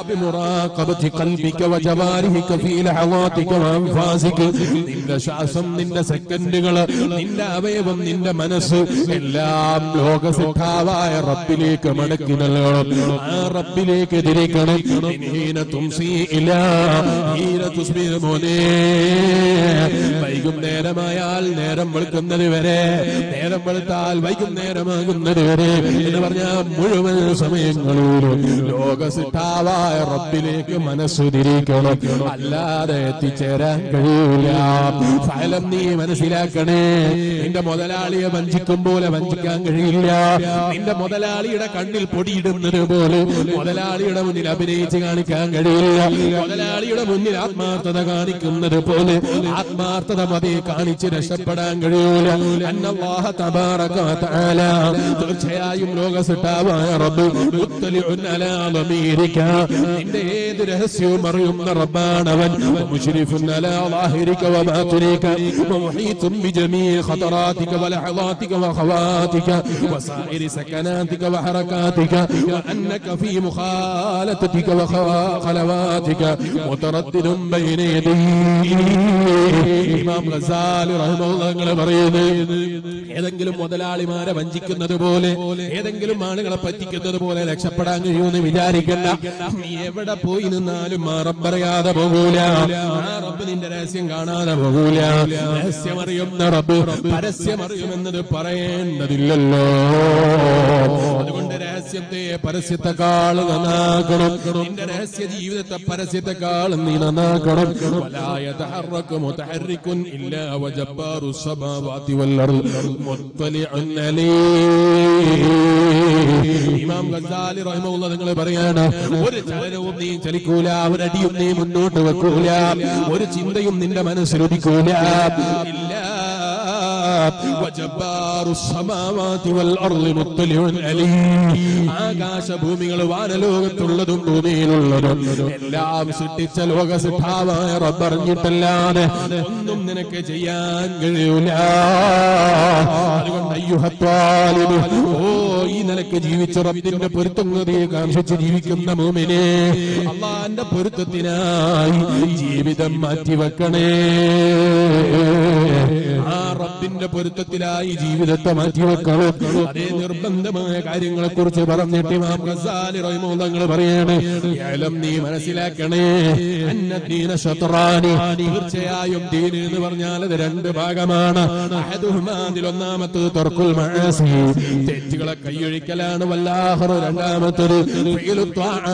بمراقبة قلبك وجوارحك في لحظاتك وأنفاسك നിന്റെ ശ്വാസം നിന്റെ സെക്കൻഡുകൾ നിന്റെ അവയവം നിന്റെ മനസ്സ് എല്ലാം ലോകസിദ്ധാവായ റബ്ബിലേക്ക് മടക്കി നൽകണം ആ റബ്ബിലേക്ക് തിരിക്കണം ഹീന തുംസി ഇല ഹീന തുസ്ബി മോനെ വൈകുന്നേരമായാൽ നേരം വെളുക്കുന്നത് വരെ നേരം വെളുത്താൽ വൈകുന്നേരമാകുന്നത് വരെ എന്ന് പറഞ്ഞാൽ മുഴുവൻ സമയങ്ങളിലും ലോകസിദ്ധാവായ റബ്ബിലേക്ക് മനസ്സ് തിരിക്കണം അല്ലാതെ എത്തിച്ചേരാൻ കഴിയൂല ഫലം നീ മനസ്സിലാക്കണേ നിന്റെ മുതലാളിയെ വഞ്ചിക്കും പോലെ വഞ്ചിക്കാൻ കഴിയില്ല നിന്റെ മുതലാളിയുടെ കണ്ണിൽ പൊടിയിടുന്നത് പോലെ മുതലാളിയുടെ മുന്നിൽ അഭിനയിച്ച് കാണിക്കാൻ കഴിയില്ല മുതലാളിയുടെ മുന്നിൽ ആത്മാർത്ഥത കാണിക്കുന്നത് പോലെ ആത്മാർത്ഥത മതി കാണിച്ച് രക്ഷപ്പെടാൻ കഴിയൂല അന്നല്ലാഹ തബാറക വതആല തീർച്ചയായും ലോകസിട്ടാവായ റബ്ബ് മുത്തലിഉൻ അലാ ളമീരിക നിന്റെ ഏത് രഹസ്യവും അറിയുന്ന റബ്ബാണവൻ മുശ്രിഫുൻ അലാ ളാഹിരിക വബാതിനിക ومحيط بجميع خطراتك ولحظاتك وخواتك وسائر سكناتك وحركاتك وأنك في مخالطتك وخلواتك متردد بين يديه ഇമാം ഗസാലി റഹ്മത്തുള്ളാഹി പറയുന്നത് ഏതെങ്കിലും മുതലാളിമാരെ വഞ്ചിക്കുന്നത് പോലെ ഏതെങ്കിലും ആളുകളെ പറ്റിക്കുന്നത് പോലെ രക്ഷപ്പെടാൻ കഴിയുമെന്ന് വിചാരിക്കണ്ട നീ എവിടെ പോയി നിന്നാലും ആ റബ്ബ് അറിയാതെ പോകൂല ആ റബ്ബ് നിന്റെ രഹസ്യം കാണാതെ പോകൂല രഹസ്യമറിയുന്ന റബ്ബ് പരസ്യമറിയുമെന്നത് പറയേണ്ടതില്ലല്ലോ അതുകൊണ്ട് രഹസ്യത്തെ പരസ്യത്തെക്കാൾ നന്നാക്കണം നിന്റെ രഹസ്യ ജീവിതത്തെ പരസ്യത്തെക്കാൾ നീ നന്നാക്കണം ولا يتحرك متحرك إلا وجبار السماوات والأرض مطلع عليه ഇമാം ഗസാലി റഹിമുള്ള നിങ്ങൾ പറയാണ് ഒരു ചലനവും നീ ചലിക്കൂല ഒരടിയും നീ മുന്നോട്ട് വെക്കൂല ഒരു ചിന്തയും നിന്റെ മനസ്സിലൊതുക്കൂല ഇല്ല وجبار السماوات والأرض مطلع عليه ആകാശഭൂമികൾ വാനലോകത്തുള്ളതും ഭൂമിയിലുള്ളതും എല്ലാം സൃഷ്ടിച്ച ലോക സിദ്ധാവായ റബ്ബറിഞ്ഞിട്ടല്ലാതെ ഒന്നും നിനക്ക് ചെയ്യാൻ കഴിയൂല അതുകൊണ്ട് അയ്യുഹത്വാലിന് ഓ ഈ നിലക്ക് ജീവിച്ച റബ്ബിന്റെ പൊരുത്തങ്ങതയെ കാംക്ഷിച്ച് ജീവിക്കുന്ന മൂമിനെ അള്ളാന്റെ പൊരുത്തത്തിനായി ജീവിതം മാറ്റിവെക്കണേ ആ റബ്ബിന്റെ പൊരുത്തത്തിലായി ജീവിതത്തെ മാറ്റിവെക്കണം അതേ നിർബന്ധമായ കാര്യങ്ങളെ കുറിച്ച് പറഞ്ഞിട്ട് ഇമാം ഗസാലി റഹിമൂന്നങ്ങൾ പറയാണ് ഏലം നീ മനസ്സിലാക്കണേ അന്നദീന ശത്രാനി തീർച്ചയായും ദീന് എന്ന് പറഞ്ഞാൽ അത് രണ്ട് ഭാഗമാണ് അഹദുഹുമാ അതിൽ ഒന്നാമത്തത് തുറക്കുൽ മഅസി തെറ്റുകളെ കൈയൊഴിക്കലാണ് വല്ലാഹർ രണ്ടാമത്തത് ഫിഅലു ത്വാആ.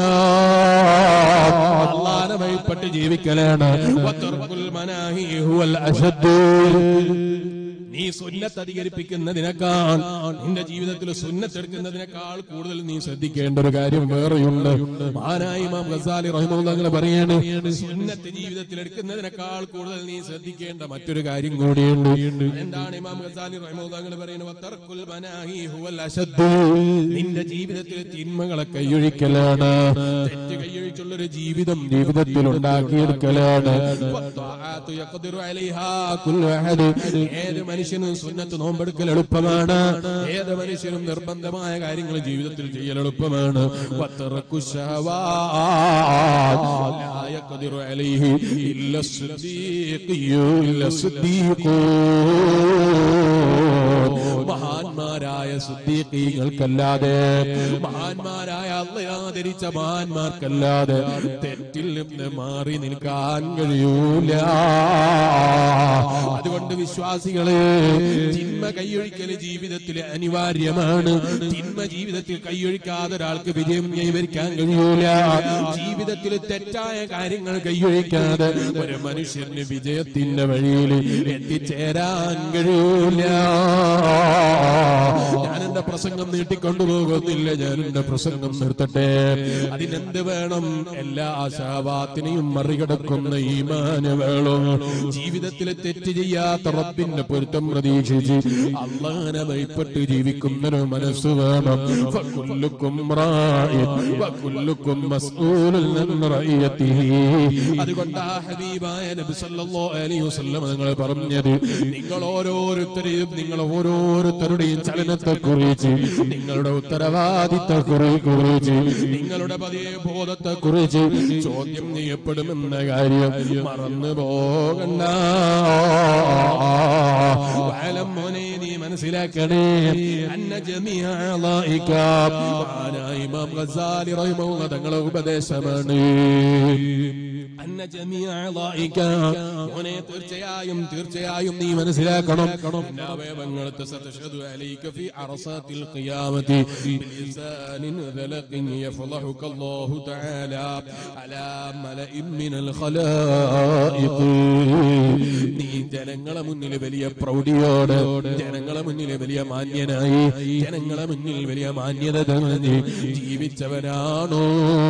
അള്ളാനെ വഴിപ്പെട്ട് ജീവിക്കലാണ് വതുർക്കുൽ മനാഹി ഹുവൽ അശദ്ദു നീ സുന്നത്ത് അധികരിപ്പിക്കുന്നതിനേക്കാൾ നിന്റെ ജീവിതത്തിൽ സുന്നത്ത് എടുക്കുന്നതിനേക്കാൾ കൂടുതൽ നീ ശ്രദ്ധിക്കേണ്ട ഒരു കാര്യം വേറെയുണ്ട് മഹാനായ ഇമാം ഗസാലി റഹിമുള്ളങ്ങൾ പറയാണ് സുന്നത്ത് ജീവിതത്തിൽ എടുക്കുന്നതിനേക്കാൾ കൂടുതൽ നീ ശ്രദ്ധിക്കേണ്ട മറ്റൊരു കാര്യം കൂടിയുണ്ട് എന്താണ് ഇമാം ഗസാലി റഹിമുള്ളങ്ങൾ പറയുന്നത് വത്തർക്കുൽ മനാഹി ഹുവൽ അശദ്ദു. നിന്റെ ജീവിതത്തിൽ തിന്മകളെ കൈയൊഴിക്കലാണ് തെറ്റ് കൈയൊഴിച്ചുള്ള ഒരു ജീവിതം ജീവിതത്തിൽ ഉണ്ടാക്കിയെടുക്കലാണ് വത്വാഅത്തു യഖ്ദിറു അലൈഹാ കുല്ലു അഹദ്. ഏത് മനുഷ്യനും സുന്നത്ത് നോമ്പെടുക്കൽ എളുപ്പമാണ് ഏത് മനുഷ്യനും നിർബന്ധമായ കാര്യങ്ങൾ ജീവിതത്തിൽ ചെയ്യൽ എളുപ്പമാണ് വത്തറക്കു ശഹവാത്ത് ലാ യഖ്ദിറു അലൈഹി ഇല്ല സിദ്ദീഖിയ്യു ഇല്ല സിദ്ദീഖൂ മഹാന്മാരായ സുദ്ദീഖീങ്ങൾക്കല്ലാതെ മഹാന്മാരായ അള്ളയാദരിച്ച മഹാന്മാർക്കല്ലാതെ തെറ്റിൽ നിന്ന് മാറി നിൽക്കാൻ കഴിയൂല അതുകൊണ്ട് വിശ്വാസികളെ തിന്മ കൈയൊഴിക്കല് ജീവിതത്തിൽ അനിവാര്യമാണ് തിന്മ ജീവിതത്തിൽ കൈയൊഴിക്കാതെ ഒരാൾക്ക് വിജയം കൈവരിക്കാൻ കഴിയൂല ജീവിതത്തിൽ തെറ്റായ കാര്യങ്ങൾ കൈയൊഴിക്കാതെ ഒരു മനുഷ്യന് വിജയത്തിന്റെ വഴിയിൽ എത്തിച്ചേരാൻ കഴിയൂല ഞാൻ എന്റെ പ്രസംഗം നീട്ടിക്കൊണ്ടുപോകുന്നില്ല ഞാൻ എന്റെ പ്രസംഗം നിർത്തട്ടെ അതിനെന്ത് വേണം എല്ലാ ആശാവാത്തിനെയും മറികടക്കുന്ന ഈമാന് വേണം ജീവിതത്തിൽ തെറ്റ് ചെയ്യാത്ത റബ്ബിന്റെ പൊരുത്തം പ്രതീക്ഷിച്ച് അള്ളാനെ ഭയപ്പെട്ട് ജീവിക്കുന്നൊരു മനസ്സ് വേണം ഫകുല്ലുക്കും റാഇൻ വകുല്ലുക്കും മസ്ഊലുൻ അൻ റഅയത്തിഹി. അതുകൊണ്ട് ആ ഹബീബായ നബി സല്ലല്ലാഹു അലൈഹി വസല്ലം നിങ്ങൾ പറഞ്ഞത് നിങ്ങൾ ഓരോരുത്തരെയും നിങ്ങൾ ഓരോരുത്തരുടെയും ചലനത്തെക്കുറിച്ച് ചലനത്തെക്കുറിച്ച് നിങ്ങളുടെ ഉത്തരവാദിത്തക്കുറിച്ച് നിങ്ങളുടെ പതിയെ ബോധത്തെക്കുറിച്ച് ചോദ്യം ചെയ്യപ്പെടുമെന്ന കാര്യം മറന്നു പോകണ്ട വാലം മോനെ നീ മനസ്സിലാക്കണേ അന്ന ജമിയ അളായിക. മഹാനായ ഇമാം ഗസാലി റഹിമഹുല്ലാഹ് തങ്ങളുടെ ഉപദേശമാണ് അന്ന ജമിയ അളായിക. മോനെ തീർച്ചയായും തീർച്ചയായും നീ മനസ്സിലാക്കണം നിന്റെ അവയവങ്ങൾക്ക് സതശഹദു അലൈക ഫി അറസാത്തിൽ ഖിയാമത്തി ബിലിസാനിൻ ദലഖിൻ യഫളഹുക അല്ലാഹു തആല അലാ മലഇൻ മിനൽ ഖലായിഖ് നീ ജനങ്ങളെ മുന്നിൽ വലിയ പ്രൗഢിയോട് ജനങ്ങളെ മുന്നിൽ വലിയ മാന്യനായി ജനങ്ങളെ മുന്നിൽ വലിയ മാന്യത തെളിഞ്ഞ് ജീവിച്ചവനാണോ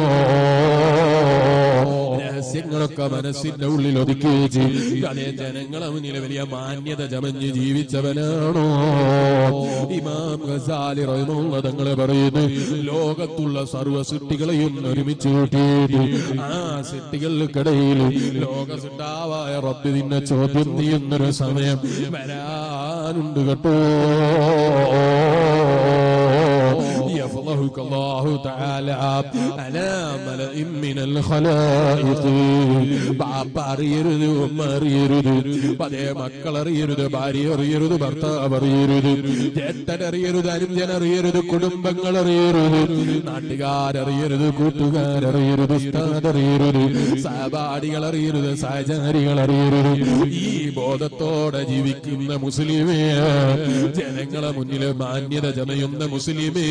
രഹസ്യങ്ങളൊക്കെ മനസ്സിന്റെ ഉള്ളിൽ ഒതുക്കി വെച്ച് അതേ ജനങ്ങളെ മുന്നിൽ വലിയ മാന്യത ചമഞ്ഞ് ജീവിച്ചവനാണോ ഇമാം ഗസാലി റഹിമുള്ള തങ്ങളെ പറയുന്നു ലോകത്തുള്ള സർവ്വ സൃഷ്ടികളെയും ഒരുമിച്ച് കൂട്ടിയിട്ട് ആ സൃഷ്ടികൾക്കിടയിൽ ലോക സൃഷ്ടാവായ റബ്ബ് നിന്നെ ചോദ്യം ചെയ്യുന്നൊരു സമയം വരാനുണ്ട് കേട്ടോ يفضحك الله تعالى على ملئ من الخلائق ബാപ്പ അറിയരുത് ഉമ്മ അറിയരുത് അതേ മക്കൾ അറിയരുത് ഭാര്യ അറിയരുത് ഭർത്താവ് അറിയരുത് ചേട്ടൻ അറിയരുത് അനുജൻ അറിയരുത് കുടുംബങ്ങൾ അറിയരുത് നാട്ടുകാരറിയരുത് കൂട്ടുകാരറിയരുത് ഉസ്താദ് അറിയരുത് സഹപാഠികൾ അറിയരുത് സഹചാരികൾ അറിയരുത് ഈ ബോധത്തോടെ ജീവിക്കുന്ന മുസ്ലിമേ ജനങ്ങളെ മുന്നിൽ മാന്യത ചമയുന്ന മുസ്ലിമേ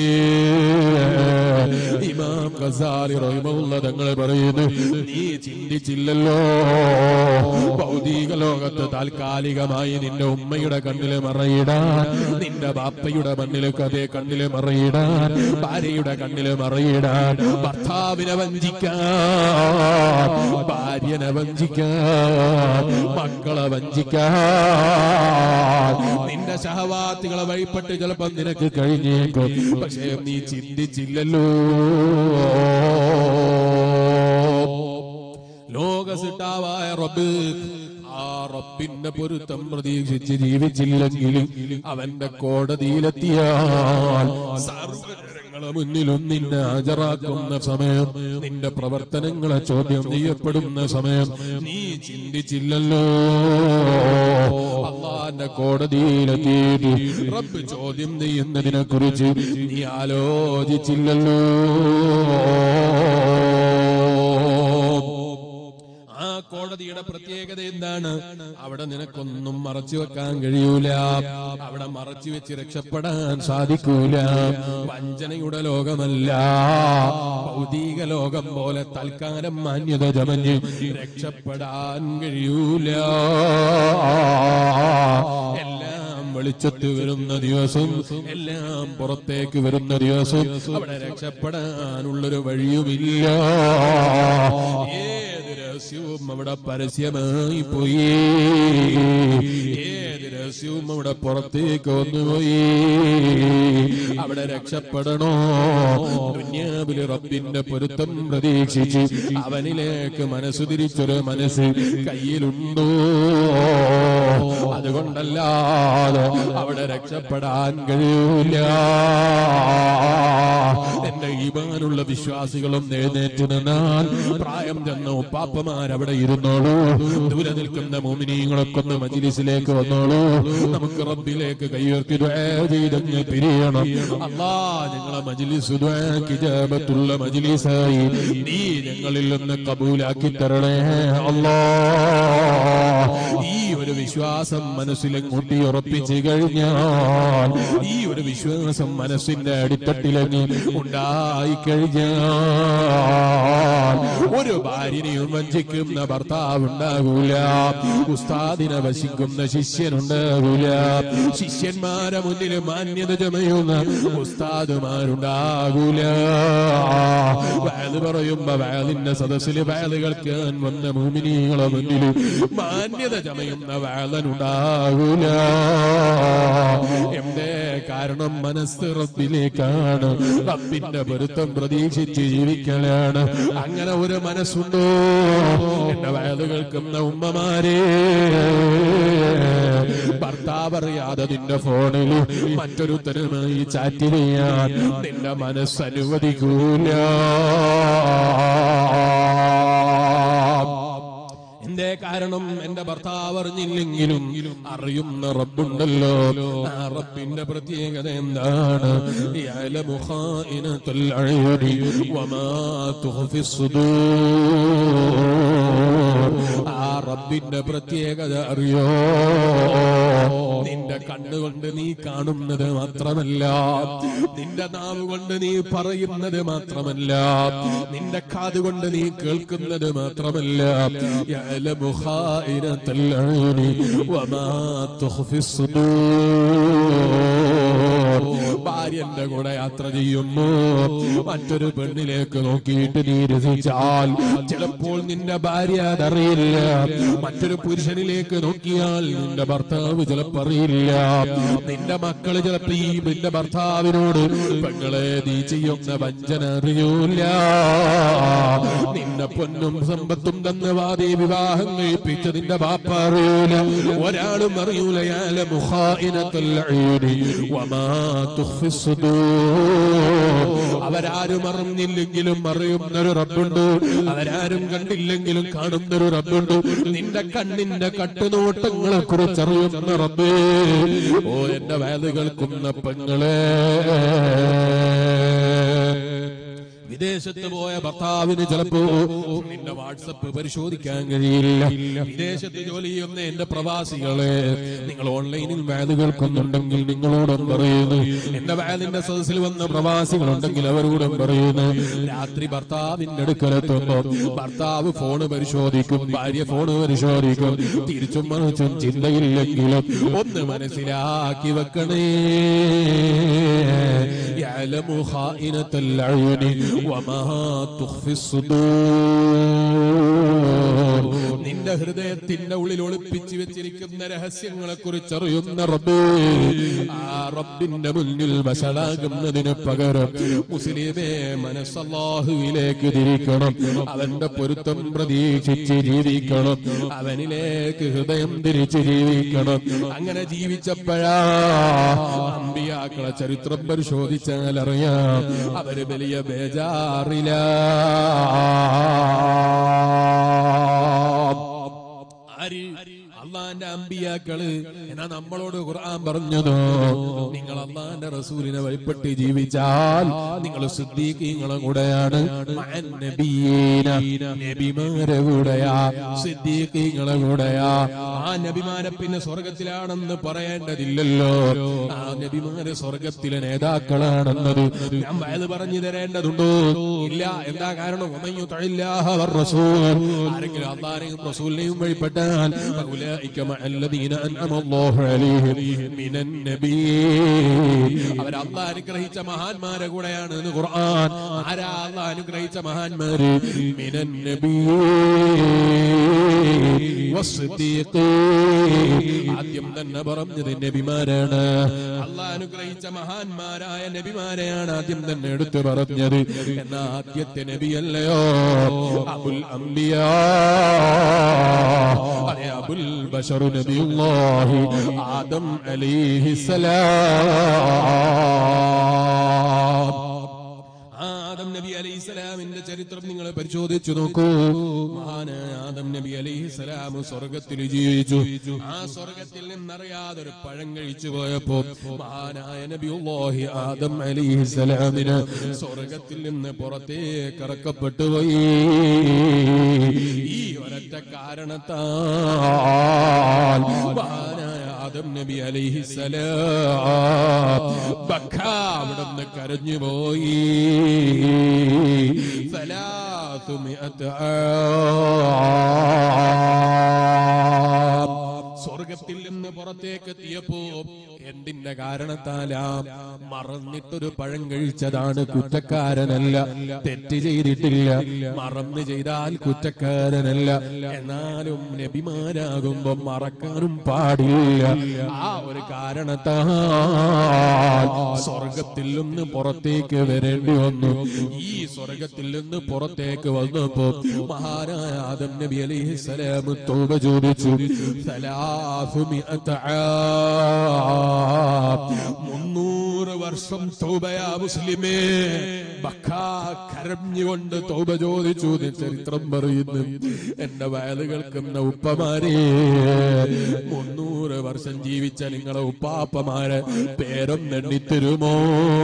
ഇമാം ഖസാലി റഹിമഹുള്ള തങ്ങൾ പറയുന്നു നീ ചിന്തിച്ചില്ലല്ലോ ഭൗതിക ലോകത്ത് താൽക്കാലികമായി നിന്റെ ഉമ്മയുടെ കണ്ണില് മറയിടാൻ നിന്റെ ബാപ്പയുടെ മണ്ണില് അതേ കണ്ണില് മറയിടാൻ ഭാര്യയുടെ കണ്ണില് മറയിടാൻ ഭർത്താവിനെ വഞ്ചിക്കാൻ ഭാര്യനെ വഞ്ചിക്കാൻ മക്കളെ വഞ്ചിക്കാൻ നിന്റെ സഹവാത്തികളെ വഴിപ്പെട്ട് ചിലപ്പോൾ നിനക്ക് കഴിഞ്ഞേക്കും പക്ഷേ നീ ചിന്തിച്ചില്ലല്ലോ ലോകസിട്ടാവായ റബ്ബ് ആ റബ്ബിന്റെ പൊരുത്തം പ്രതീക്ഷിച്ച് ജീവിച്ചില്ലെങ്കിൽ അവന്റെ കോടതിയിലെത്തിയാൽ സർവജനങ്ങളെ മുന്നിലും നിന്നെ ഹാജരാക്കുന്ന സമയം നിന്റെ പ്രവർത്തനങ്ങളെ ചോദ്യം ചെയ്യപ്പെടുന്ന സമയം നീ ചിന്തിച്ചില്ലല്ലോ അള്ളാന്റെ കോടതിയിലെത്തിയിട്ട് റബ്ബ് ചോദ്യം ചെയ്യുന്നതിനെ കുറിച്ച് നീ ആലോചിച്ചില്ലല്ലോ ആ കോടതിയുടെ പ്രത്യേകത എന്താണ് അവിടെ നിനക്കൊന്നും മറച്ചു വെക്കാൻ കഴിയൂല അവിടെ മറച്ചു വെച്ച് രക്ഷപ്പെടാൻ സാധിക്കൂല വഞ്ചനയുടെ ലോകമല്ല ഭൗതിക ലോകം പോലെ തൽക്കാലം മാന്യത ചമഞ്ഞ് രക്ഷപ്പെടാൻ കഴിയൂല എല്ലാം വെളിച്ചത്ത് വരുന്ന ദിവസം എല്ലാം പുറത്തേക്ക് വരുന്ന ദിവസം അവിടെ രക്ഷപ്പെടാനുള്ളൊരു വഴിയുമില്ല ഏത് രഹസ്യവും അവിടെ പരസ്യമായി പോയി ഏത് രഹസ്യവും അവിടെ പുറത്തേക്ക് വന്നുപോയി അവിടെ രക്ഷപ്പെടണോ ദുന്യാവില് റബ്ബിന്റെ പൊരുത്തം പ്രതീക്ഷിച്ച് അവനിലേക്ക് മനസ്സ് തിരിച്ചൊരു മനസ്സ് കയ്യിലുണ്ടോ അതുകൊണ്ടല്ലാതെ അവിടെ രക്ഷപ്പെടാൻ കഴിയൂല എന്റെ ഈമാനുള്ള വിശ്വാസികളും എഴുന്നേറ്റ് നിന്നാൽ പ്രായം ചെന്ന ഉപ്പാപ്പമാർ അവിടെ ഇരുന്നോളൂ ദൂരെ നിൽക്കുന്ന മോമിനിയങ്ങളൊക്കെ ഒന്ന് മജിലിസിലേക്ക് വന്നോളൂ നമുക്ക് റബ്ബിലേക്ക് കൈയുയർത്തി ദുആ ചെയ്തങ്ങ് പിരിയണം അല്ലാ ഞങ്ങളെ മജിലിസ് കിജാബത്തുള്ള മജിലിസായി നീ ഞങ്ങളിൽ നിന്ന് കബൂലാക്കി തരണേ അല്ലാ ഈ ഒരു വിശ്വാസം മനസ്സിലും കൂട്ടി ഉറപ്പിച്ചു കഴിഞ്ഞാൽ ഈ ഒരു വിശ്വാസം മനസ്സിന്റെ അടിത്തട്ടിലങ്ങ് ഉണ്ടായി കഴിഞ്ഞാൽ ഒരു ഭാര്യനെയും വഞ്ചിക്കുന്ന ഭർത്താവ് ഉണ്ടാകൂല ഉസ്താദിനെ വശിക്കുന്ന ശിഷ്യനുണ്ടാകൂല ശിഷ്യന്മാരെ മുന്നിൽ മാന്യത ചമയുന്ന ഉസ്താദുമാരുണ്ടാകൂല വയത് പറയുമ്പോ വയലിന്റെ സദസ്സിൽ വയല് കേൾക്കാൻ വന്ന മൂമിനികളെ മുന്നിൽ മാന്യത ചമയുന്ന വയലനുണ്ടാകൂല എന്റെ കാരണം മനസ്സ് റബ്ബിലേക്കാണ് റബ്ബിന്റെ പൊരുത്തം പ്രതീക്ഷിച്ച് പ്രതീക്ഷിച്ച് ജീവിക്കലാണ് അങ്ങനെ ഒരു മനസ്സുണ്ടോ എന്റെ വയത് കേൾക്കുന്ന ഉമ്മമാരെ ഭർത്താവ് അറിയാതെ നിന്റെ ഫോണിൽ മറ്റൊരുത്തരുമായി ചാറ്റ് ചെയ്യാൻ നിന്റെ മനസ്സ് അനുവദിക്കൂല എന്തേ കാരണം എന്റെ ഭർത്താവ് അറിഞ്ഞില്ലെങ്കിലും അറിയുന്ന റബ്ബുണ്ടല്ലോ ആ റബ്ബിന്റെ പ്രത്യേകത എന്താണ് യഅലമു ഖായിനത്തുൽ അയ്യുനി വമാ തുഖ്ഫി സുദൂർ ആ റബ്ബിന്റെ പ്രത്യേകത അറിയോ നിന്റെ കണ്ണുകൊണ്ട് നീ കാണുന്നത് മാത്രമല്ല നിന്റെ നാവ് കൊണ്ട് നീ പറയുന്നത് മാത്രമല്ല നിന്റെ കാതുകൊണ്ട് നീ കേൾക്കുന്നത് മാത്രമല്ല യഅലമു ഖായിനത്തുൽ അയ്യുനി വമാ തുഖ്ഫി സുദൂർ ഭാര്യന്റെ കൂടെ യാത്ര ചെയ്യുമ്പോ മറ്റൊരു പെണ്ണിലേക്ക് നോക്കിയിട്ട് നീ രസിച്ചാൽ ചിലപ്പോൾ നിന്റെ ഭാര്യ അതറിയില്ല മറ്റൊരു പുരുഷനിലേക്ക് നോക്കിയാൽ നിന്റെ ഭർത്താവ് ചിലപ്പോൾ അറിയില്ല നിന്റെ മക്കള് ചിലപ്പോ ഈ നിന്റെ ഭർത്താവിനോട് പെങ്ങളെ നീ ചെയ്യുന്ന വഞ്ചന അറിയൂല നിന്റെ പൊന്നും സമ്പത്തും തന്ന വാദി വിവാഹം കഴിപ്പിച്ച നിന്റെ ബാപ്പ അറിയൂല ഒരാളും അറിയൂല യാല മുഖായിനത്തുൽ അയ്യുനി വമാ തുഖ്ഫി സുദൂർ അവരാരും അറിഞ്ഞില്ലെങ്കിലും അറിയുന്നൊരു റബ്ബുണ്ട് അവരാരും കണ്ടില്ലെങ്കിലും കാണുന്നൊരു റബ്ബുണ്ട് നിന്റെ കണ്ണിന്റെ കട്ടുനോട്ടങ്ങളെ കുറിച്ച് അറിയുന്ന റബ്ബേ ഓ എന്റെ വേല കേൾക്കുന്ന പെങ്ങളെ വിദേശത്ത് പോയ ഭർത്താവിന് ചിലപ്പോ നിന്റെ വാട്സപ്പ് പരിശോധിക്കാൻ കഴിയില്ല വിദേശത്ത് ജോലി ചെയ്യുന്ന എന്റെ പ്രവാസികളെ നിങ്ങൾ ഓൺലൈനിൽ വാല് കേൾക്കുന്നുണ്ടെങ്കിൽ നിങ്ങളോടും പറയുന്നു എന്റെ വാലിന്റെ സദസ്സിൽ വന്ന പ്രവാസികളുണ്ടെങ്കിൽ അവരോടും പറയുന്നു രാത്രി ഭർത്താവിന്റെ അടുക്കലെത്തുമ്പോ ഭർത്താവ് ഫോണ് പരിശോധിക്കും ഭാര്യ ഫോണ് പരിശോധിക്കും തിരിച്ചും മറിച്ചും ചിന്തയില്ലെങ്കിലും ഒന്ന് മനസ്സിലാക്കി വെക്കണേ يعلم خائنة العيون وما تخفي الصدور നിന്റെ ഹൃദയത്തിന്റെ ഉള്ളിൽ ഒളിപ്പിച്ചു വെച്ചിരിക്കുന്ന രഹസ്യങ്ങളെ കുറിച്ച് അറിയുന്ന റബ്ബേ ആ റബ്ബിന്റെ മുന്നിൽ വശലാകുന്നതിന് പകരം മുസ്ലിമേ മനസ്സല്ലാഹുവിലേക്ക് തിരിക്കണം അവന്റെ പൊരുത്തം പ്രതീക്ഷിച്ച് ജീവിക്കണം അവനിലേക്ക് ഹൃദയം തിരിച്ച് ജീവിക്കണം അങ്ങനെ ജീവിച്ചപ്പോഴാ അമ്പിയാക്കളെ ചരിത്രം പരിശോധിച്ചാൽ അറിയാം അവര് വലിയ ബേജാറില ആര് അള്ളാന്റെ അമ്പിയാക്കള് എന്നാ നമ്മളോട് ഖുർആൻ പറഞ്ഞതോ നിങ്ങൾ അള്ളാന്റെ റസൂലിനെ വഴിപ്പെട്ട് ജീവിച്ചാൽ നിങ്ങൾ സിദ്ദീഖീങ്ങളെ കൂടെയാണ് മഅൻ നബിയീന. നബിമാരെ കൂടെയാ സിദ്ദീഖീങ്ങളെ കൂടെയാ ആ നബിമാരെ പിന്നെ സ്വർഗത്തിലാണെന്ന് പറയേണ്ടതില്ലല്ലോ ആ നബിമാര് സ്വർഗത്തിലെ നേതാക്കളാണെന്നത് ഞാൻ വയത് പറഞ്ഞു തരേണ്ടതുണ്ടോ ഇല്ല എന്താ കാരണം വമൻ യുതഇല്ലാഹ വറസൂൽ. ആരെങ്കിലും അള്ളാനെയും റസൂലിനെയും വഴിപ്പെട്ടാൽ فأولئك مع الذين أنعم الله عليهم من النبيين അവർ അള്ളാഹ് അനുഗ്രഹിച്ച മഹാന്മാരെ കൂടെയാണ് എന്ന് ഖുർആൻ ആരാ അള്ളാഹ് അനുഗ്രഹിച്ച മഹാന്മാര് മിനൻ നബിയീൻ ആദ്യം തന്നെ പറഞ്ഞത് നബിമാരാണ് അള്ളാഹ് അനുഗ്രഹിച്ച മഹാന്മാരായ നബിമാരെയാണ് ആദ്യം തന്നെ എടുത്തു പറഞ്ഞത് എന്ന ആദ്യത്തെ നബിയല്ലയോ അബുൽ അംബിയാ അതെ അബുൽ ബഷറു നബിയുല്ലാഹി ആദം അലൈഹിസ്സലാം ആദം നബി അലൈഹി സ്വലാമിന്റെ ചരിത്രം നിങ്ങൾ പരിശോധിച്ചു നോക്കൂ മഹാനായ ആദം നബി അലൈഹി സ്വലാം സ്വർഗത്തിൽ ജീവിച്ചു ആ സ്വർഗത്തിൽ നിന്നറിയാതെ ഒരു പഴം കഴിച്ചു പോയപ്പോ മഹാനായ നബി ആദം അലൈഹി സ്വലാമിന് സ്വർഗത്തിൽ നിന്ന് പുറത്തേക്ക് ഇറക്കപ്പെട്ടു പോയി ഈ ഒരൊറ്റ കാരണത്താൽ മഹാനായ ആദം നബി അലൈഹിസലാം ബക്ക അവിടുന്ന് കരഞ്ഞുപോയി സലാത്തുമിഅത്ത് ആം. സ്വർഗത്തിൽ നിന്ന് പുറത്തേക്ക് എത്തിയപ്പോ എന്തിന്റെ കാരണത്താലാ മറന്നിട്ടൊരു പഴം കഴിച്ചതാണ് കുറ്റക്കാരനല്ല തെറ്റ് ചെയ്തിട്ടില്ല മറന്ന് ചെയ്താൽ കുറ്റക്കാരനല്ല എന്നാലും നബിമാരാകുമ്പോ മറക്കാനും പാടില്ല ആ ഒരു കാരണത്താൽ സ്വർഗത്തിൽ നിന്ന് പുറത്തേക്ക് വരേണ്ടി വന്നു ഈ സ്വർഗത്തിൽ നിന്ന് പുറത്തേക്ക് വന്നപ്പോ മഹാനായ ആദം നബി അലൈഹി സ്വലാം തൗബ ചോദിച്ചു സലാസുമിഅത ആം. മുന്നൂറ് വർഷം തൗബയാ മുസ്ലിമേ ബക്കാ കരഞ്ഞുകൊണ്ട് തൗബ ചോദിച്ചു എന്ന് ചരിത്രം പറയുന്നു എന്റെ വയല് കേൾക്കുന്ന ഉപ്പമാരെ മുന്നൂറ് വർഷം ജീവിച്ച നിങ്ങളെ ഉപ്പാപ്പമാരെ പേരും നെണ്ണിത്തരുമോ